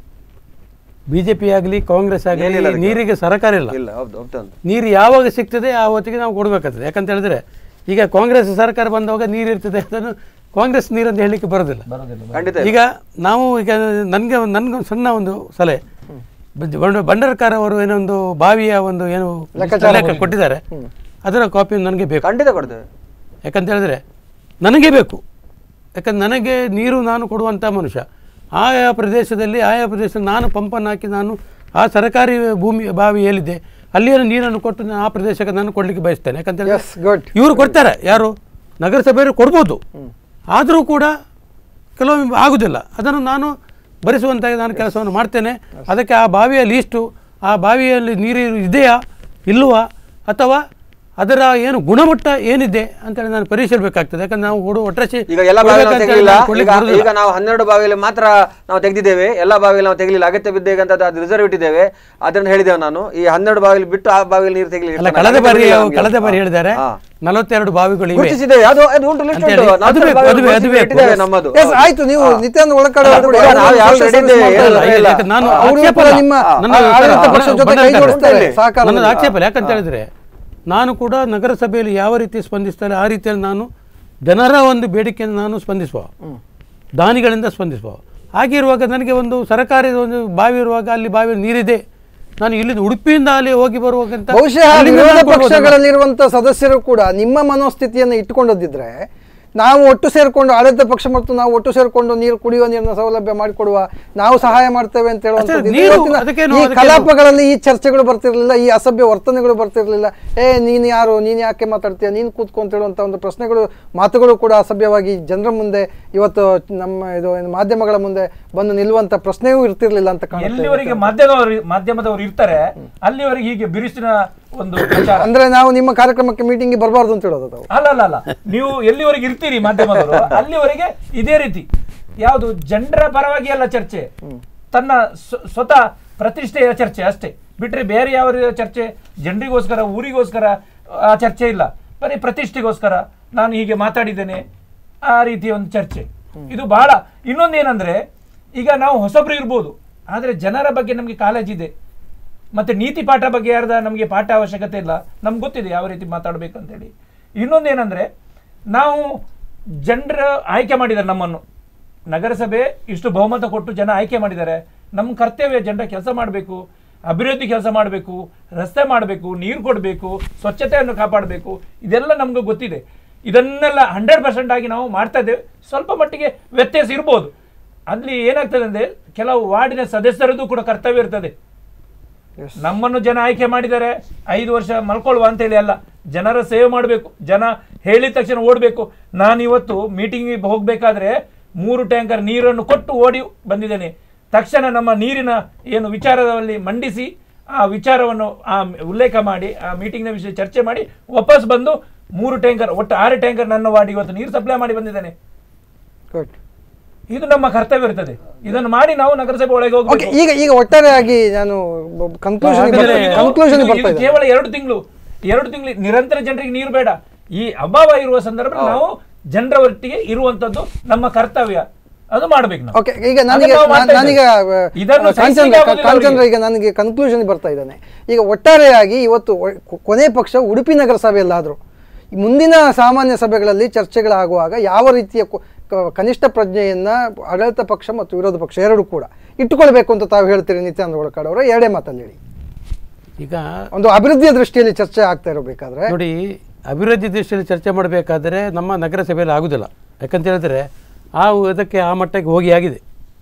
ಬಿಜೆಪಿ ಆಗಲಿ ಕಾಂಗ್ರೆಸ್ ಆಗಲಿ ಏನಿಲ್ಲ ಅದಕ್ಕೆ. ನೀರಿಗೆ ಸರಕಾರ ಇಲ್ಲ ಇಲ್ಲ ಹೌದು ಹೌದು ನೀರು ಯಾವಾಗ ಸಿಗ್ತದೆ ಆ ಹೊತ್ತಿಗೆ ನಾವು ಕೊಡಬೇಕಾಗ್ತದೆ ಯಾಕಂತ ಹೇಳಿದ್ರೆ ಈಗ ಕಾಂಗ್ರೆಸ್ ಸರ್ಕಾರ ಬಂದಾಗ ನೀರು ಇರ್ತದೆ ಅದನ್ನು ಕಾಂಗ್ರೆಸ್ ನೀರಂತ ಹೇಳಲಿಕ್ಕೆ ಬರೋದಿಲ್ಲ ಖಂಡಿತ ಈಗ ನಾವು ಈಗ ನನಗೆ ನನಗೆ ಸಣ್ಣ ಒಂದು ಸಲಹೆ ಬ- ಬಂಡ- ಭಂಡಾರಕಾರ ಅವರು ಏನೊಂದು ಬಾವಿಯ ಒಂದು ಏನು ಲೆಕ್ಕಾಚಾರ ಲೆಕ್ಕ ಕೊಟ್ಟಿದ್ದಾರೆ ಅದರ ಕಾಪಿ ನನಗೆ ಬೇಕು ಖಂಡಿತ ಕೊಡ್ತೇವೆ ಯಾಕಂತ ಹೇಳಿದ್ರೆ ನನಗೆ ಬೇಕು ಯಾಕಂದ್ರೆ ನನಗೆ ನೀರು ನಾನು ಕೊಡುವಂಥ ಮನುಷ್ಯ ಆಯಾ ಪ್ರದೇಶದಲ್ಲಿ ಆಯಾ ಪ್ರದೇಶದಲ್ಲಿ ನಾನು ಪಂಪನ್ನು ಹಾಕಿ ನಾನು ಆ ಸರ್ಕಾರಿ ಭೂಮಿ ಬಾವಿ ಏನಿದೆ ಅಲ್ಲಿಯ ನೀರನ್ನು ಕೊಟ್ಟು ನಾನು ಆ ಪ್ರದೇಶಕ್ಕೆ ನಾನು ಕೊಡಲಿಕ್ಕೆ ಬಯಸ್ತೇನೆ ಯಾಕಂತ ಹೇಳಿದ್ರೆ Yes, good. ಇವರು ಕೊಡ್ತಾರೆ ಯಾರು ನಗರಸಭೆಯವರು ಕೊಡ್ಬೋದು ಆದರೂ ಕೂಡ ಕೆಲವೊಮ್ಮೆ ಆಗುವುದಿಲ್ಲ ಅದನ್ನು ನಾನು ಭರಿಸುವಂಥ ನಾನು ಕೆಲಸವನ್ನು ಮಾಡ್ತೇನೆ ಅದಕ್ಕೆ ಆ ಬಾವಿಯ ಲೀಸ್ಟು ಆ ಬಾವಿಯಲ್ಲಿ ನೀರು ಇದೆಯಾ ಇಲ್ಲವಾ ಅಥವಾ ಅದರ ಏನು ಗುಣಮಟ್ಟ ಏನಿದೆ ಅಂತೇಳಿ ನಾನು ಪರಿಶೀಲಿಸಬೇಕಾಗ್ತದೆ ಯಾಕಂದ್ರೆ ನಾವು ಕೊಡುವ ಒಟ್ಟಾರೆ ಈಗ ಎಲ್ಲ ಬಾವಿ ನಾವು ತೆಗಲಿಲ್ಲ ಈಗ ಈಗ ನಾವು ಹನ್ನೆರಡು ಬಾವಿಯಲ್ಲಿ ಮಾತ್ರ ನಾವು ತೆಗೆದಿದ್ದೇವೆ ಎಲ್ಲ ಬಾವಿಯಲ್ಲಿ ನಾವು ತೆಗಲಿಲ್ಲ ಅಗತ್ಯ ಬಿದ್ದೇಗ ಅಂತ ಅದು ರಿಸರ್ವ್ ಇಟ್ಟಿದ್ದೇವೆ ಅದನ್ನು ಹೇಳಿದ್ದೇವೆ ನಾನು ಈ ಹನ್ನೆರಡು ಬಾವಿಯಲ್ಲಿ ಬಿಟ್ಟು ಆ ಬಾವಿಯಲ್ಲಿ ನೀರು ತೆಗಲಿಲ್ಲ ಅಲ್ಲ ಕಳೆದ ಬಾರಿ ಕಳೆದ ಬಾರಿ ಹೇಳಿದ್ದಾರೆ ನಲವತ್ತೆರಡು ಬಾವಿಗಳಿವೆ ಗುರುತಿಸಿದ್ದೇವೆ ಅದು ಅದು ಉಂಟು ಲಿಸ್ಟ್ ಅಂತ ಉಂಟು ಹೇಳಿ, ಅದು ಬೇಕು, ಅದು ಬೇಕು, ಅದು ಬೇಕು. ಇಟ್ಟಿದ್ದೇವೆ ನಮ್ಮದು Yes, ಆಯ್ತು ನೀವು ನಿತ್ಯಾನಂದ ಒಳಕಡೆ ಅಲ್ಲ, ಅವರು ಅದು ಕೂಡ ನಾವು ಯಾವ social ready service ಇದ್ದೇವೆ, ಮಾಡ್ತಾ ಇಲ್ಲ, ಇದ್ದಾರೆ. ಇಲ್ಲ. ಯಾಕಂದ್ರೆ ನಾನು ಅವರು ಆಕ್ಷೇಪ ಕೂಡ ಇಲ್ಲ. ನಿಮ್ಮ ನನ್ನ ಆಡಳಿತ ನನ್ನ ಪಕ್ಷದ ಜೊತೆ ಕೈ ಬಂಧನ ಜೋಡಿಸ್ತಾರೆ ಇಲ್ಲ. ಸಹಕಾರ ನನ್ನದು ಆಕ್ಷೇಪ ಇಲ್ಲ ಯಾಕಂತ ಹೇಳಿದ್ರೆ ನಾನು ಕೂಡ ನಗರಸಭೆಯಲ್ಲಿ ಯಾವ ರೀತಿ ಸ್ಪಂದಿಸ್ತಾರೆ ಆ ರೀತಿಯಲ್ಲಿ ನಾನು ಜನರ ಒಂದು ಬೇಡಿಕೆಯನ್ನು ನಾನು ಸ್ಪಂದಿಸುವ ದಾನಿಗಳಿಂದ ಸ್ಪಂದಿಸುವ ಹಾಗಿರುವಾಗ ನನಗೆ ಒಂದು ಸರ್ಕಾರಿ ಒಂದು ಬಾವಿ ಇರುವಾಗ ಅಲ್ಲಿ ಬಾವಿ ನೀರಿದೆ ನಾನು ಇಲ್ಲಿಂದ ಉಡುಪಿಯಿಂದ ಅಲ್ಲಿ ಹೋಗಿ ಬರುವಾಗಂತ ಬಹುಶಃ ಅಲ್ಲಿಂದ ವಿರೋಧ ನಾನು ಕೊಡ್ಬೋದಲ್ಲ? ಪಕ್ಷಗಳಲ್ಲಿರುವಂತ ಸದಸ್ಯರು ಕೂಡ ನಿಮ್ಮ ಮನೋಸ್ಥಿತಿಯನ್ನು ಇಟ್ಟುಕೊಂಡದಿದ್ರೆ ನಾವು ಒಟ್ಟು ಸೇರಿಕೊಂಡು ಆಡಳಿತ ಪಕ್ಷ ಮತ್ತು ನಾವು ಒಟ್ಟು ಸೇರಿಕೊಂಡು ನೀರು ಕುಡಿಯುವ ನೀರಿನ ಸೌಲಭ್ಯ ಮಾಡಿಕೊಡುವ ನಾವು ಸಹಾಯ ಮಾಡ್ತೇವೆ ಅಂತ ಹೇಳುವಂಥದ್ದು ಅಷ್ಟೇ, ಇದು ನೀರು, ಇವತ್ತಿನ ಅದಕ್ಕೇನು, ಈ ಅದಕ್ಕೇನು? ಕಲಾಪಗಳಲ್ಲಿ ಈ ಚರ್ಚೆಗಳು ಬರ್ತಿರ್ಲಿಲ್ಲ ಈ ಅಸಭ್ಯ ವರ್ತನೆಗಳು ಬರ್ತಿರ್ಲಿಲ್ಲ ಏ ನೀನು ಯಾರು ನೀನು ಯಾಕೆ ಮಾತಾಡ್ತೀಯ ನೀನು ಕೂತ್ಕೊ ಅಂತ ಹೇಳುವಂಥ ಒಂದು ಪ್ರಶ್ನೆಗಳು ಮಾತುಗಳು ಕೂಡ ಅಸಭ್ಯವಾಗಿ ಜನರ ಮುಂದೆ ಇವತ್ತು ನಮ್ಮ ಇದು ಏನು ಮಾಧ್ಯಮಗಳ ಮುಂದೆ ಬಂದು ನಿಲ್ಲುವಂತ ಪ್ರಶ್ನೆಯೂ ಇರ್ತಿರ್ಲಿಲ್ಲ ಅಂತ ಕಾಣುತ್ತೆ ಎಲ್ಲಿವರೆಗೆ ಮಾಧ್ಯಮದವರು ಮಾಧ್ಯಮದವರು ಇರ್ತಾರೆ ಅಲ್ಲಿವರೆಗೆ ಹೀಗೆ ಬಿರುಸಿನ ಒಂದು ಪ್ರಚಾರ ಅಂದ್ರೆ ನಾವು ನಿಮ್ಮ ಕಾರ್ಯಕ್ರಮಕ್ಕೆ ಮೀಟಿಂಗ್ ಬರಬಾರ್ದು ಅಂತ ಹೇಳೋದು ತಾವು ಅಲ್ಲ ಅಲ್ಲ ಅಲ್ಲ ನೀವು ಎಲ್ಲಿವರೆಗೆ ಇರ್ತೀರಿ ಮಾಧ್ಯಮದವರು ಅಲ್ಲಿವರೆಗೆ ಇದೇ ರೀತಿ ಯಾವುದು ಜನರ ಪರವಾಗಿ ಅಲ್ಲ ಚರ್ಚೆ ತನ್ನ ಸ್ವ- ಸ್ವತಃ ಪ್ರತಿಷ್ಠೆಯ ಚರ್ಚೆ ಅಷ್ಟೇ ಬಿಟ್ರೆ ಬೇರೆ ಯಾವ ರೀತಿಯ ಚರ್ಚೆ ಜನರಿಗೋಸ್ಕರ ಊರಿಗೋಸ್ಕರ ಆ ಚರ್ಚೆ ಇಲ್ಲ ಬರೀ ಪ್ರತಿಷ್ಠೆಗೋಸ್ಕರ ನಾನು ಹೀಗೆ ಮಾತಾಡಿದ್ದೇನೆ ಆ ರೀತಿಯ ಒಂದು ಚರ್ಚೆ ಇದು ಬಹಳ ಇನ್ನೊಂದೇನಂದ್ರೆ ಈಗ ನಾವು ಹೊಸಬ್ರು ಇರ್ಬೋದು ಆದ್ರೆ ಜನರ ಬಗ್ಗೆ ನಮಗೆ ಕಾಳಜಿ ಇದೆ ಮತ್ತೆ ನೀತಿ ಪಾಠ ಬಗ್ಗೆ ಯಾರ್ದ ನಮಗೆ ಪಾಠ ಅವಶ್ಯಕತೆ ಇಲ್ಲ ನಮ್ಗೆ ಗೊತ್ತಿದೆ ಯಾವ ರೀತಿ ಮಾತಾಡಬೇಕಂತೇಳಿ ಇನ್ನೊಂದೇನಂದ್ರೆ ನಾವು ಜನರ ಆಯ್ಕೆ ಮಾಡಿದ್ದಾರೆ ನಮ್ಮನ್ನು ನಗರಸಭೆ ಇಷ್ಟು ಬಹುಮತ ಕೊಟ್ಟು ಜನ ಆಯ್ಕೆ ಮಾಡಿದ್ದಾರೆ ನಮ್ಮ ಕರ್ತವ್ಯ ಜನರ ಕೆಲಸ ಮಾಡಬೇಕು ಅಭಿವೃದ್ಧಿ ಕೆಲಸ ಮಾಡಬೇಕು ರಸ್ತೆ ಮಾಡಬೇಕು ನೀರು ಕೊಡಬೇಕು ಸ್ವಚ್ಛತೆಯನ್ನು ಕಾಪಾಡಬೇಕು ಇದೆಲ್ಲ ನಮ್ಗೆ ಗೊತ್ತಿದೆ ಇದನ್ನೆಲ್ಲ ಹಂಡ್ರೆಡ್ ಪರ್ಸೆಂಟ್ ಆಗಿ ನಾವು ಮಾಡ್ತಾ ಇದ್ದೇವೆ ಸ್ವಲ್ಪ ಮಟ್ಟಿಗೆ ವ್ಯತ್ಯಾಸ ಇರ್ಬೋದು ಅಲ್ಲಿ ಏನಾಗ್ತದೆ ಅಂದ್ರೆ ಕೆಲವು ವಾರ್ಡಿನ ಸದಸ್ಯರದ್ದು ಕೂಡ ಕರ್ತವ್ಯ ಇರ್ತದೆ ನಮ್ಮನ್ನು ಜನ ಆಯ್ಕೆ ಮಾಡಿದ್ದಾರೆ ಐದು ವರ್ಷ ಮಲ್ಕೊಳ್ಳುವ ಅಂತೇಳಿ ಅಲ್ಲ ಜನರ ಸೇವೆ ಮಾಡಬೇಕು ಜನ ಹೇಳಿದ ತಕ್ಷಣ ಓಡಬೇಕು ನಾನು ಇವತ್ತು ಮೀಟಿಂಗ್ ಹೋಗಬೇಕಾದ್ರೆ ಮೂರು ಟ್ಯಾಂಕರ್ ನೀರನ್ನು ಕೊಟ್ಟು ಓಡಿ ಬಂದಿದ್ದೇನೆ ತಕ್ಷಣ ನಮ್ಮ ನೀರಿನ ಏನು ವಿಚಾರದಲ್ಲಿ ಮಂಡಿಸಿ ಆ ವಿಚಾರವನ್ನು ಆ ಉಲ್ಲೇಖ ಮಾಡಿ ಆ ಮೀಟಿಂಗ್ನ ವಿಷಯ ಚರ್ಚೆ ಮಾಡಿ ವಾಪಸ್ ಬಂದು ಮೂರು ಟ್ಯಾಂಕರ್ ಒಟ್ಟು ಆರು ಟ್ಯಾಂಕರ್ ನನ್ನ ವಾರ್ಡ್ ಇವತ್ತು ನೀರು ಸಪ್ಲೈ ಮಾಡಿ ಬಂದಿದ್ದೇನೆ ಗುಡ್ ಇದು ನಮ್ಮ ಕರ್ತವ್ಯ ಇರ್ತದೆ ಇದನ್ನು ಮಾಡಿ ನಾವು ನಗರಸಭೆ ಒಳಗೆ ಓಕೆ ಹೋಗ್ಬೇಕು ಈಗ ಈಗ ಒಟ್ಟಾರೆಯಾಗಿ ನಾನು ಕನ್ಕ್ಲೂಷನ್ ಹಾಗಾದ್ರೆ ಇದು- ಕನ್ಕ್ಲೂಷನ್ ಇದು- ಬರ್ತಾ ಇದು ಇದೆ ಕೇವಲ ಎರಡು ತಿಂಗಳು ಎರಡು ತಿಂಗಳು ನಿರಂತರ ಜನರಿಗೆ ನೀರು ಬೇಡ ಈ ಅಭಾವ ಇರುವ ಸಂದರ್ಭ ನಾವು ಜನರ ಒಟ್ಟಿಗೆ ಇರುವಂತದ್ದು ನಮ್ಮ ಕರ್ತವ್ಯ ಅದು ಮಾಡ್ಬೇಕು ನಾವು ಓಕೆ ಈಗ ನನಗೆ ಅದನ್ನ ನಾವು ಮಾಡ್ತಾ ನಾನೀಗ ಇದ್ದೇವೆ. ಇದನ್ನು ಕಾಂಚಂದ್ರ ಸಹಿಸ್ಲಿಕ್ಕೆ ಆಗೋದಿಲ್ಲ ಕಾಂಚಂದ್ರ ಅವರಿಗೆ. ಈಗ ನನಗೆ ಕನ್ಕ್ಲೂಷನ್ ಬರ್ತಾ ಇದ್ದಾನೆ ಈಗ ಒಟ್ಟಾರೆಯಾಗಿ ಇವತ್ತು ಒ- ಕೊ- ಕೊನೆ ಪಕ್ಷ ಉಡುಪಿ ನಗರಸಭೆಯಲ್ಲಾದರೂ ಮುಂದಿನ ಸಾಮಾನ್ಯ ಸಭೆಗಳಲ್ಲಿ ಚರ್ಚೆಗಳಾಗುವಾಗ ಯಾವ ರೀತಿಯ ಕೊ- ಕ- ಕನಿಷ್ಠ ಪ್ರಜ್ಞೆಯನ್ನ ಆಡಳಿತ ಪಕ್ಷ ಮತ್ತು ವಿರೋಧ ಪಕ್ಷ ಎರಡೂ ಕೂಡ ಇಟ್ಟುಕೊಳ್ಬೇಕು ಅಂತ ತಾವು ಹೇಳ್ತೀರಿ ನಿತ್ಯಾನಂದ ಒಳಕಾಡ್ ಅವರ ಎರಡೇ ಮಾತಲ್ಲಿ ಹೇಳಿ ಈಗ ಒಂದು ಅಭಿವೃದ್ಧಿಯ ದೃಷ್ಟಿಯಲ್ಲಿ ಚರ್ಚೆ ಆಗ್ತಾ ಇರಬೇಕಾದ್ರೆ ನೋಡಿ ಅಭಿವೃದ್ಧಿ ದೃಷ್ಟಿಯಲ್ಲಿ ಚರ್ಚೆ ಮಾಡಬೇಕಾದ್ರೆ ನಮ್ಮ ನಗರಸಭೆಯಲ್ಲಿ ಆಗುದಿಲ್ಲ ಯಾಕಂತ ಹೇಳಿದ್ರೆ ಆ ಇದಕ್ಕೆ ಆ ಮಟ್ಟಕ್ಕೆ ಹೋಗಿ ಆಗಿದೆ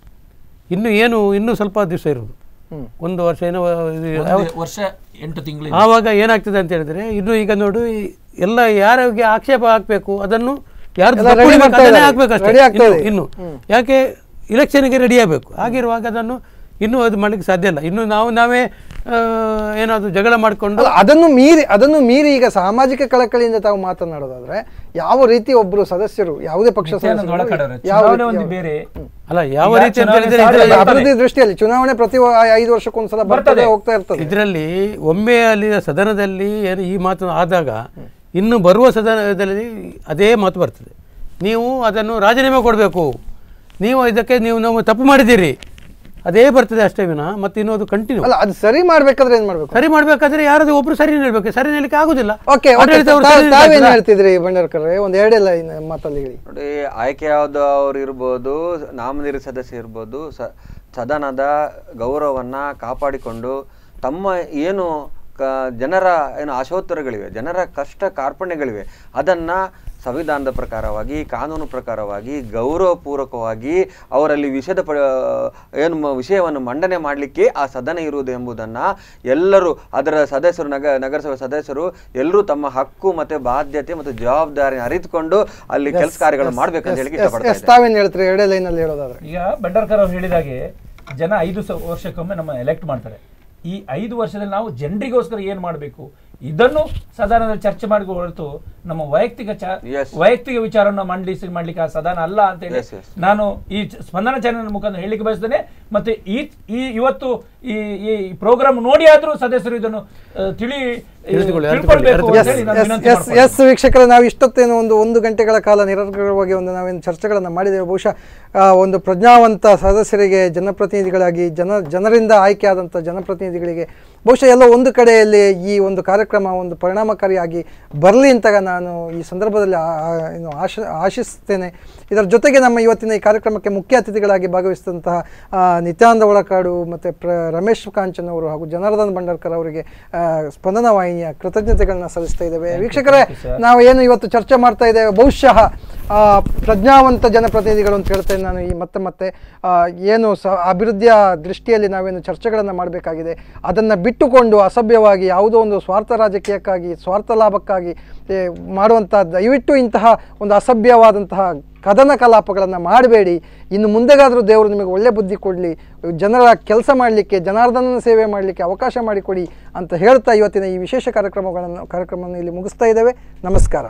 ಇನ್ನು ಏನು ಇನ್ನೂ ಸ್ವಲ್ಪ ದಿವಸ ಇರೋದು ಒಂದು ವರ್ಷ ಏನೋ ಇದು ಯಾವ- ಒಂದು ವರ್ಷ ಎಂಟು ತಿಂಗಳು ಆವಾಗ ಏನಾಗ್ತದೆ ಅಂತ ಹೇಳಿದ್ರೆ ಇನ್ನು ಈಗ ನೋಡು ಈ ಎಲ್ಲ ಯಾರಿಗೆ ಆಕ್ಷೇಪ ಹಾಕಬೇಕು ಅದನ್ನು ಯಾರು ಎಲ್ಲ ready ಮಾಡ್ತಾ ಇದ್ದಾರೆ. ಹಾಕ್ಬೇಕು Ready ಆಗ್ತಾ ಇದೆ. ಇನ್ನು ಯಾಕೆ ಇಲೆಕ್ಷನ್ಗೆ ರೆಡಿ ಆಗಬೇಕು ಆಗಿರುವಾಗ ಅದನ್ನು ಇನ್ನೂ ಅದು ಮಾಡ್ಲಿಕ್ಕೆ ಸಾಧ್ಯ ಇಲ್ಲ ಇನ್ನು ನಾವು ನಾವೇ ಆ, ಏನಾದ್ರು ಜಗಳ ಮಾಡಿಕೊಂಡು ಅಲ್ಲ ಅದನ್ನು ಮೀರಿ ಅದನ್ನು ಮೀರಿ ಈಗ ಸಾಮಾಜಿಕ ಕಳಕಳಿಯಿಂದ ತಾವು ಮಾತನಾಡೋದಾದ್ರೆ ಯಾವ ರೀತಿ ಒಬ್ಬರು ಸದಸ್ಯರು ಯಾವುದೇ ಪಕ್ಷ ನಿತ್ಯಾನಂದ ಸದಸ್ಯರು ಒಳಕಡವ್ರೆ. ಯಾವ ಚುನಾವಣೆ ರೀತಿ- ಒಂದು ಬೇರೆ ಅಲ್ಲ ಯಾವ ಈಗ ರೀತಿ ಅಂತ ಚುನಾವಣೆ ಹೇಳಿದ್ರೆ ಸಾರಿ ಇದರಲ್ಲಿ- ಬರ್ತದೆ. ಅಭಿವೃದ್ಧಿ ದೃಷ್ಟಿಯಲ್ಲಿ ಚುನಾವಣೆ ಪ್ರತಿ ವ- ಐದು ವರ್ಷಕ್ಕೊಂದ್ಸಲ ಬರ್ತದೆ ಬರ್ತದೆ. ಹೋಗ್ತಾ ಇರ್ತದೆ ಇದರಲ್ಲಿ ಒಮ್ಮೆ ಅಲ್ಲಿ ಸದನದಲ್ಲಿ ಏನು ಈ ಮಾತು ಆದಾಗ ಇನ್ನು ಬರುವ ಸದನದಲ್ಲಿ ಅದೇ ಮಾತು ಬರ್ತದೆ ನೀವು ಅದನ್ನು ರಾಜೀನಾಮೆ ಕೊಡಬೇಕು ನೀವು ಇದಕ್ಕೆ ನೀವು ನಾವು ತಪ್ಪು ಮಾಡಿದ್ದೀರಿ ಅದೇ ಬರ್ತದೆ ಅಷ್ಟೇ ವಿನ ಮತ್ತೆ ಇನ್ನು ಅದು ಕಂಟಿನ್ಯೂ ಅಲ್ಲ ಅದು ಸರಿ ಮಾಡ್ಬೇಕಾದ್ರೆ ಏನ್ ಮಾಡ್ಬೇಕು ಸರಿ ಮಾಡ್ಬೇಕಾದ್ರೆ ಯಾರಾದ್ರೂ ಒಬ್ರು ಸರಿ ಹೇಳ್ಬೇಕು ಸರಿ ಹೇಳ್ಲಿಕ್ಕೆ ಆಗುದಿಲ್ಲ ಓಕೆ ಆಡಳಿತವರು ಸರಿ ತಾವೇನ್ ಹೇಳ್ಬೇಕಲ್ಲ? ಹೇಳ್ತಿದ್ರಿ ಭಂಡಾರ್ಕರ್ ಒಂದ್ ಎರಡೇ ಲೈನ್ ಮಾತಲ್ಲಿ ಹೇಳಿ ನೋಡಿ ಆಯ್ಕೆಯಾದವರು ಇರ್ಬೋದು ನಾಮನಿರಿ ಸದಸ್ಯ ಇರ್ಬೋದು ಸ ಸದನದ ಗೌರವವನ್ನು ಕಾಪಾಡಿಕೊಂಡು ತಮ್ಮ ಏನು ಕ ಜನರ ಏನು ಆಶೋತ್ತರಗಳಿವೆ ಜನರ ಕಷ್ಟ ಕಾರ್ಪಣ್ಯಗಳಿವೆ ಅದನ್ನು ಸಂವಿಧಾನದ ಪ್ರಕಾರವಾಗಿ ಕಾನೂನು ಪ್ರಕಾರವಾಗಿ ಗೌರವಪೂರ್ವಕವಾಗಿ ಅವರಲ್ಲಿ ವಿಷಯದ ಪ ಏನು ಮ- ವಿಷಯವನ್ನು ಮಂಡನೆ ಮಾಡಲಿಕ್ಕೆ ಆ ಸದನ ಇರುವುದು ಎಂಬುದನ್ನು ಎಲ್ಲರೂ ಅದರ ಸದಸ್ಯರು ನಗ ನಗರಸಭೆ ಸದಸ್ಯರು ಎಲ್ಲರೂ ತಮ್ಮ ಹಕ್ಕು ಮತ್ತು ಬಾಧ್ಯತೆ ಮತ್ತು ಜವಾಬ್ದಾರಿ ಅರಿತುಕೊಂಡು ಅಲ್ಲಿ ಕೆಲಸ ಕಾರ್ಯಗಳು ಮಾಡ್ಬೇಕಂತ ಹೇಳಿ ಇಷ್ಟಪಡ್ತಾ ಎಸ್ ತಾವೇನ್ ಹೇಳ್ತೀರಿ ಎರಡೇ ಲೈನ್ ಅಲ್ಲಿ ಹೇಳೋದಾದ್ರೆ ಈಗ ಭಂಡಾರ್ಕರ್ ಅವ್ರು ಹೇಳಿದಾಗೆ ಜನ ಐದು ಸ- ವರ್ಷಕ್ಕೊಮ್ಮೆ ನಮ್ಮ ಎಲೆಕ್ಟ್ ಮಾಡ್ತಾರೆ ಈ ಐದು ವರ್ಷದಲ್ಲಿ ನಾವು ಜನರಿಗೋಸ್ಕರ ಏನ್ ಮಾಡಬೇಕು ಇದನ್ನು ಸದನದಲ್ಲಿ ಚರ್ಚೆ ಮಾಡಿ ಹೊರತು ನಮ್ಮ ವೈಯಕ್ತಿಕ ಚ- Yes. ವೈಯಕ್ತಿಕ ವಿಚಾರವನ್ನು ಮಂಡಿಸಿ ಮಾಡ್ಲಿಕ್ಕೆ ಆ ಸದನ ಅಲ್ಲ ಅಂತ ಹೇಳಿ Yes, yes. ನಾನು ಈ ಚ- ಸ್ಪಂದನ ಚಾನೆಲ್ ಮುಖಾಂತರ ಹೇಳಿಕ್ಕೆ ಬಯಸ್ತೇನೆ ಮತ್ತೆ ಈ ಈ ಇವತ್ತು ಈ ಈ ಪ್ರೋಗ್ರಾಮ್ ನೋಡಿ ಆದ್ರೂ ಸದಸ್ಯರು ಇದನ್ನು ಆ, ತಿಳಿ ತಿಳಿದುಕೊಳ್ಳಿ, ತಿಳ್ಕೊಳ್ಬೇಕು ಅಂತ ಎಸ್ ಹೇಳಿ ನಾನು ಎಸ್ ವಿನಂತಿ ಎಸ್ ಮಾಡ್ಕೊಳ್ತೇನೆ. ಎಸ್ ವೀಕ್ಷಕರೇ ನಾವು ಇಷ್ಟೊತ್ತೇನು ಒಂದು ಒಂದು ಗಂಟೆಗಳ ಕಾಲ ನಿರಂತರವಾಗಿ ಒಂದು ನಾವೇನು ಚರ್ಚೆಗಳನ್ನು ಮಾಡಿದ್ದೇವೆ ಬಹುಶಃ ಆ, ಒಂದು ಪ್ರಜ್ಞಾವಂತ ಸದಸ್ಯರಿಗೆ ಜನಪ್ರತಿನಿಧಿಗಳಾಗಿ ಜನ ಜನರಿಂದ ಆಯ್ಕೆಯಾದಂಥ ಜನಪ್ರತಿನಿಧಿಗಳಿಗೆ ಬಹುಶಃ ಎಲ್ಲ ಒಂದು ಕಡೆಯಲ್ಲಿ ಈ ಒಂದು ಕಾರ್ಯಕ್ರಮ ಒಂದು ಪರಿಣಾಮಕಾರಿಯಾಗಿ ಬರಲಿ ಅಂತ ನಾನು ಈ ಸಂದರ್ಭದಲ್ಲಿ ಆ- ಆ- ಏನು ಆಶ ಆಶಿಸ್ತೇನೆ ಇದರ ಜೊತೆಗೆ ನಮ್ಮ ಇವತ್ತಿನ ಈ ಕಾರ್ಯಕ್ರಮಕ್ಕೆ ಮುಖ್ಯ ಅತಿಥಿಗಳಾಗಿ ಭಾಗವಹಿಸಿದಂತಹ ಆ, ನಿತ್ಯಾನಂದ ಒಳಕಾಡು ಮತ್ತು ಪ್ರ ರಮೇಶ್ ಕಾಂಚನ್ ಅವರು ಹಾಗೂ ಜನಾರ್ದನ್ ಭಂಡಾರ್ಕರ್ ಅವರಿಗೆ ಆ, ಸ್ಪಂದನ ವಾಹಿನಿಯ ಕೃತಜ್ಞತೆಗಳನ್ನ ಸಲ್ಲಿಸ್ತಾ ಇದ್ದೇವೆ ವೀಕ್ಷಕರೇ ನಾವು ಏನು ಇವತ್ತು ಚರ್ಚೆ ಮಾಡ್ತಾ ಇದ್ದೇವೆ ಬಹುಶಃ ಆ, ಪ್ರಜ್ಞಾವಂತ ಜನಪ್ರತಿನಿಧಿಗಳು ಅಂತ ಹೇಳ್ತೇನೆ ನಾನು ಈ ಮತ್ತೆ ಮತ್ತೆ ಆ, ಏನು ಸ ಅಭಿವೃದ್ಧಿಯ ದೃಷ್ಟಿಯಲ್ಲಿ ನಾವೇನು ಚರ್ಚೆಗಳನ್ನು ಮಾಡಬೇಕಾಗಿದೆ ಅದನ್ನು ಬಿಟ್ಟುಕೊಂಡು ಅಸಭ್ಯವಾಗಿ ಯಾವುದೋ ಒಂದು ಸ್ವಾರ್ಥ ರಾಜಕೀಯಕ್ಕಾಗಿ ಸ್ವಾರ್ಥ ಲಾಭಕ್ಕಾಗಿ ಏ, ಮಾಡುವಂಥ ದಯವಿಟ್ಟು ಇಂತಹ ಒಂದು ಅಸಭ್ಯವಾದಂತಹ ಕದನ ಕಲಾಪಗಳನ್ನು ಮಾಡಬೇಡಿ ಇನ್ನು ಮುಂದೆಗಾದರೂ ದೇವರು ನಿಮಗೆ ಒಳ್ಳೆ ಬುದ್ಧಿ ಕೊಡಲಿ ಜನರ ಕೆಲಸ ಮಾಡಲಿಕ್ಕೆ ಜನಾರ್ದನ ಸೇವೆ ಮಾಡಲಿಕ್ಕೆ ಅವಕಾಶ ಮಾಡಿಕೊಡಿ ಅಂತ ಹೇಳ್ತಾ ಇವತ್ತಿನ ಈ ವಿಶೇಷ ಕಾರ್ಯಕ್ರಮಗಳನ್ನು ಕಾರ್ಯಕ್ರಮವನ್ನು ಇಲ್ಲಿ ಮುಗಿಸ್ತಾ ಇದ್ದೇವೆ ನಮಸ್ಕಾರ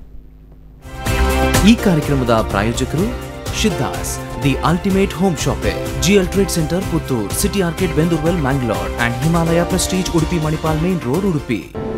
ಈ ಕಾರ್ಯಕ್ರಮದ ಪ್ರಾಯೋಜಕರು ಶಿದ್ದಾಸ್ the ultimate home shoppe GL trade centre Puttur city ಆರ್ಕೆಟ್ Bendurwell Mangalore and Himalaya Prestige Udupi Manipal main road Udupi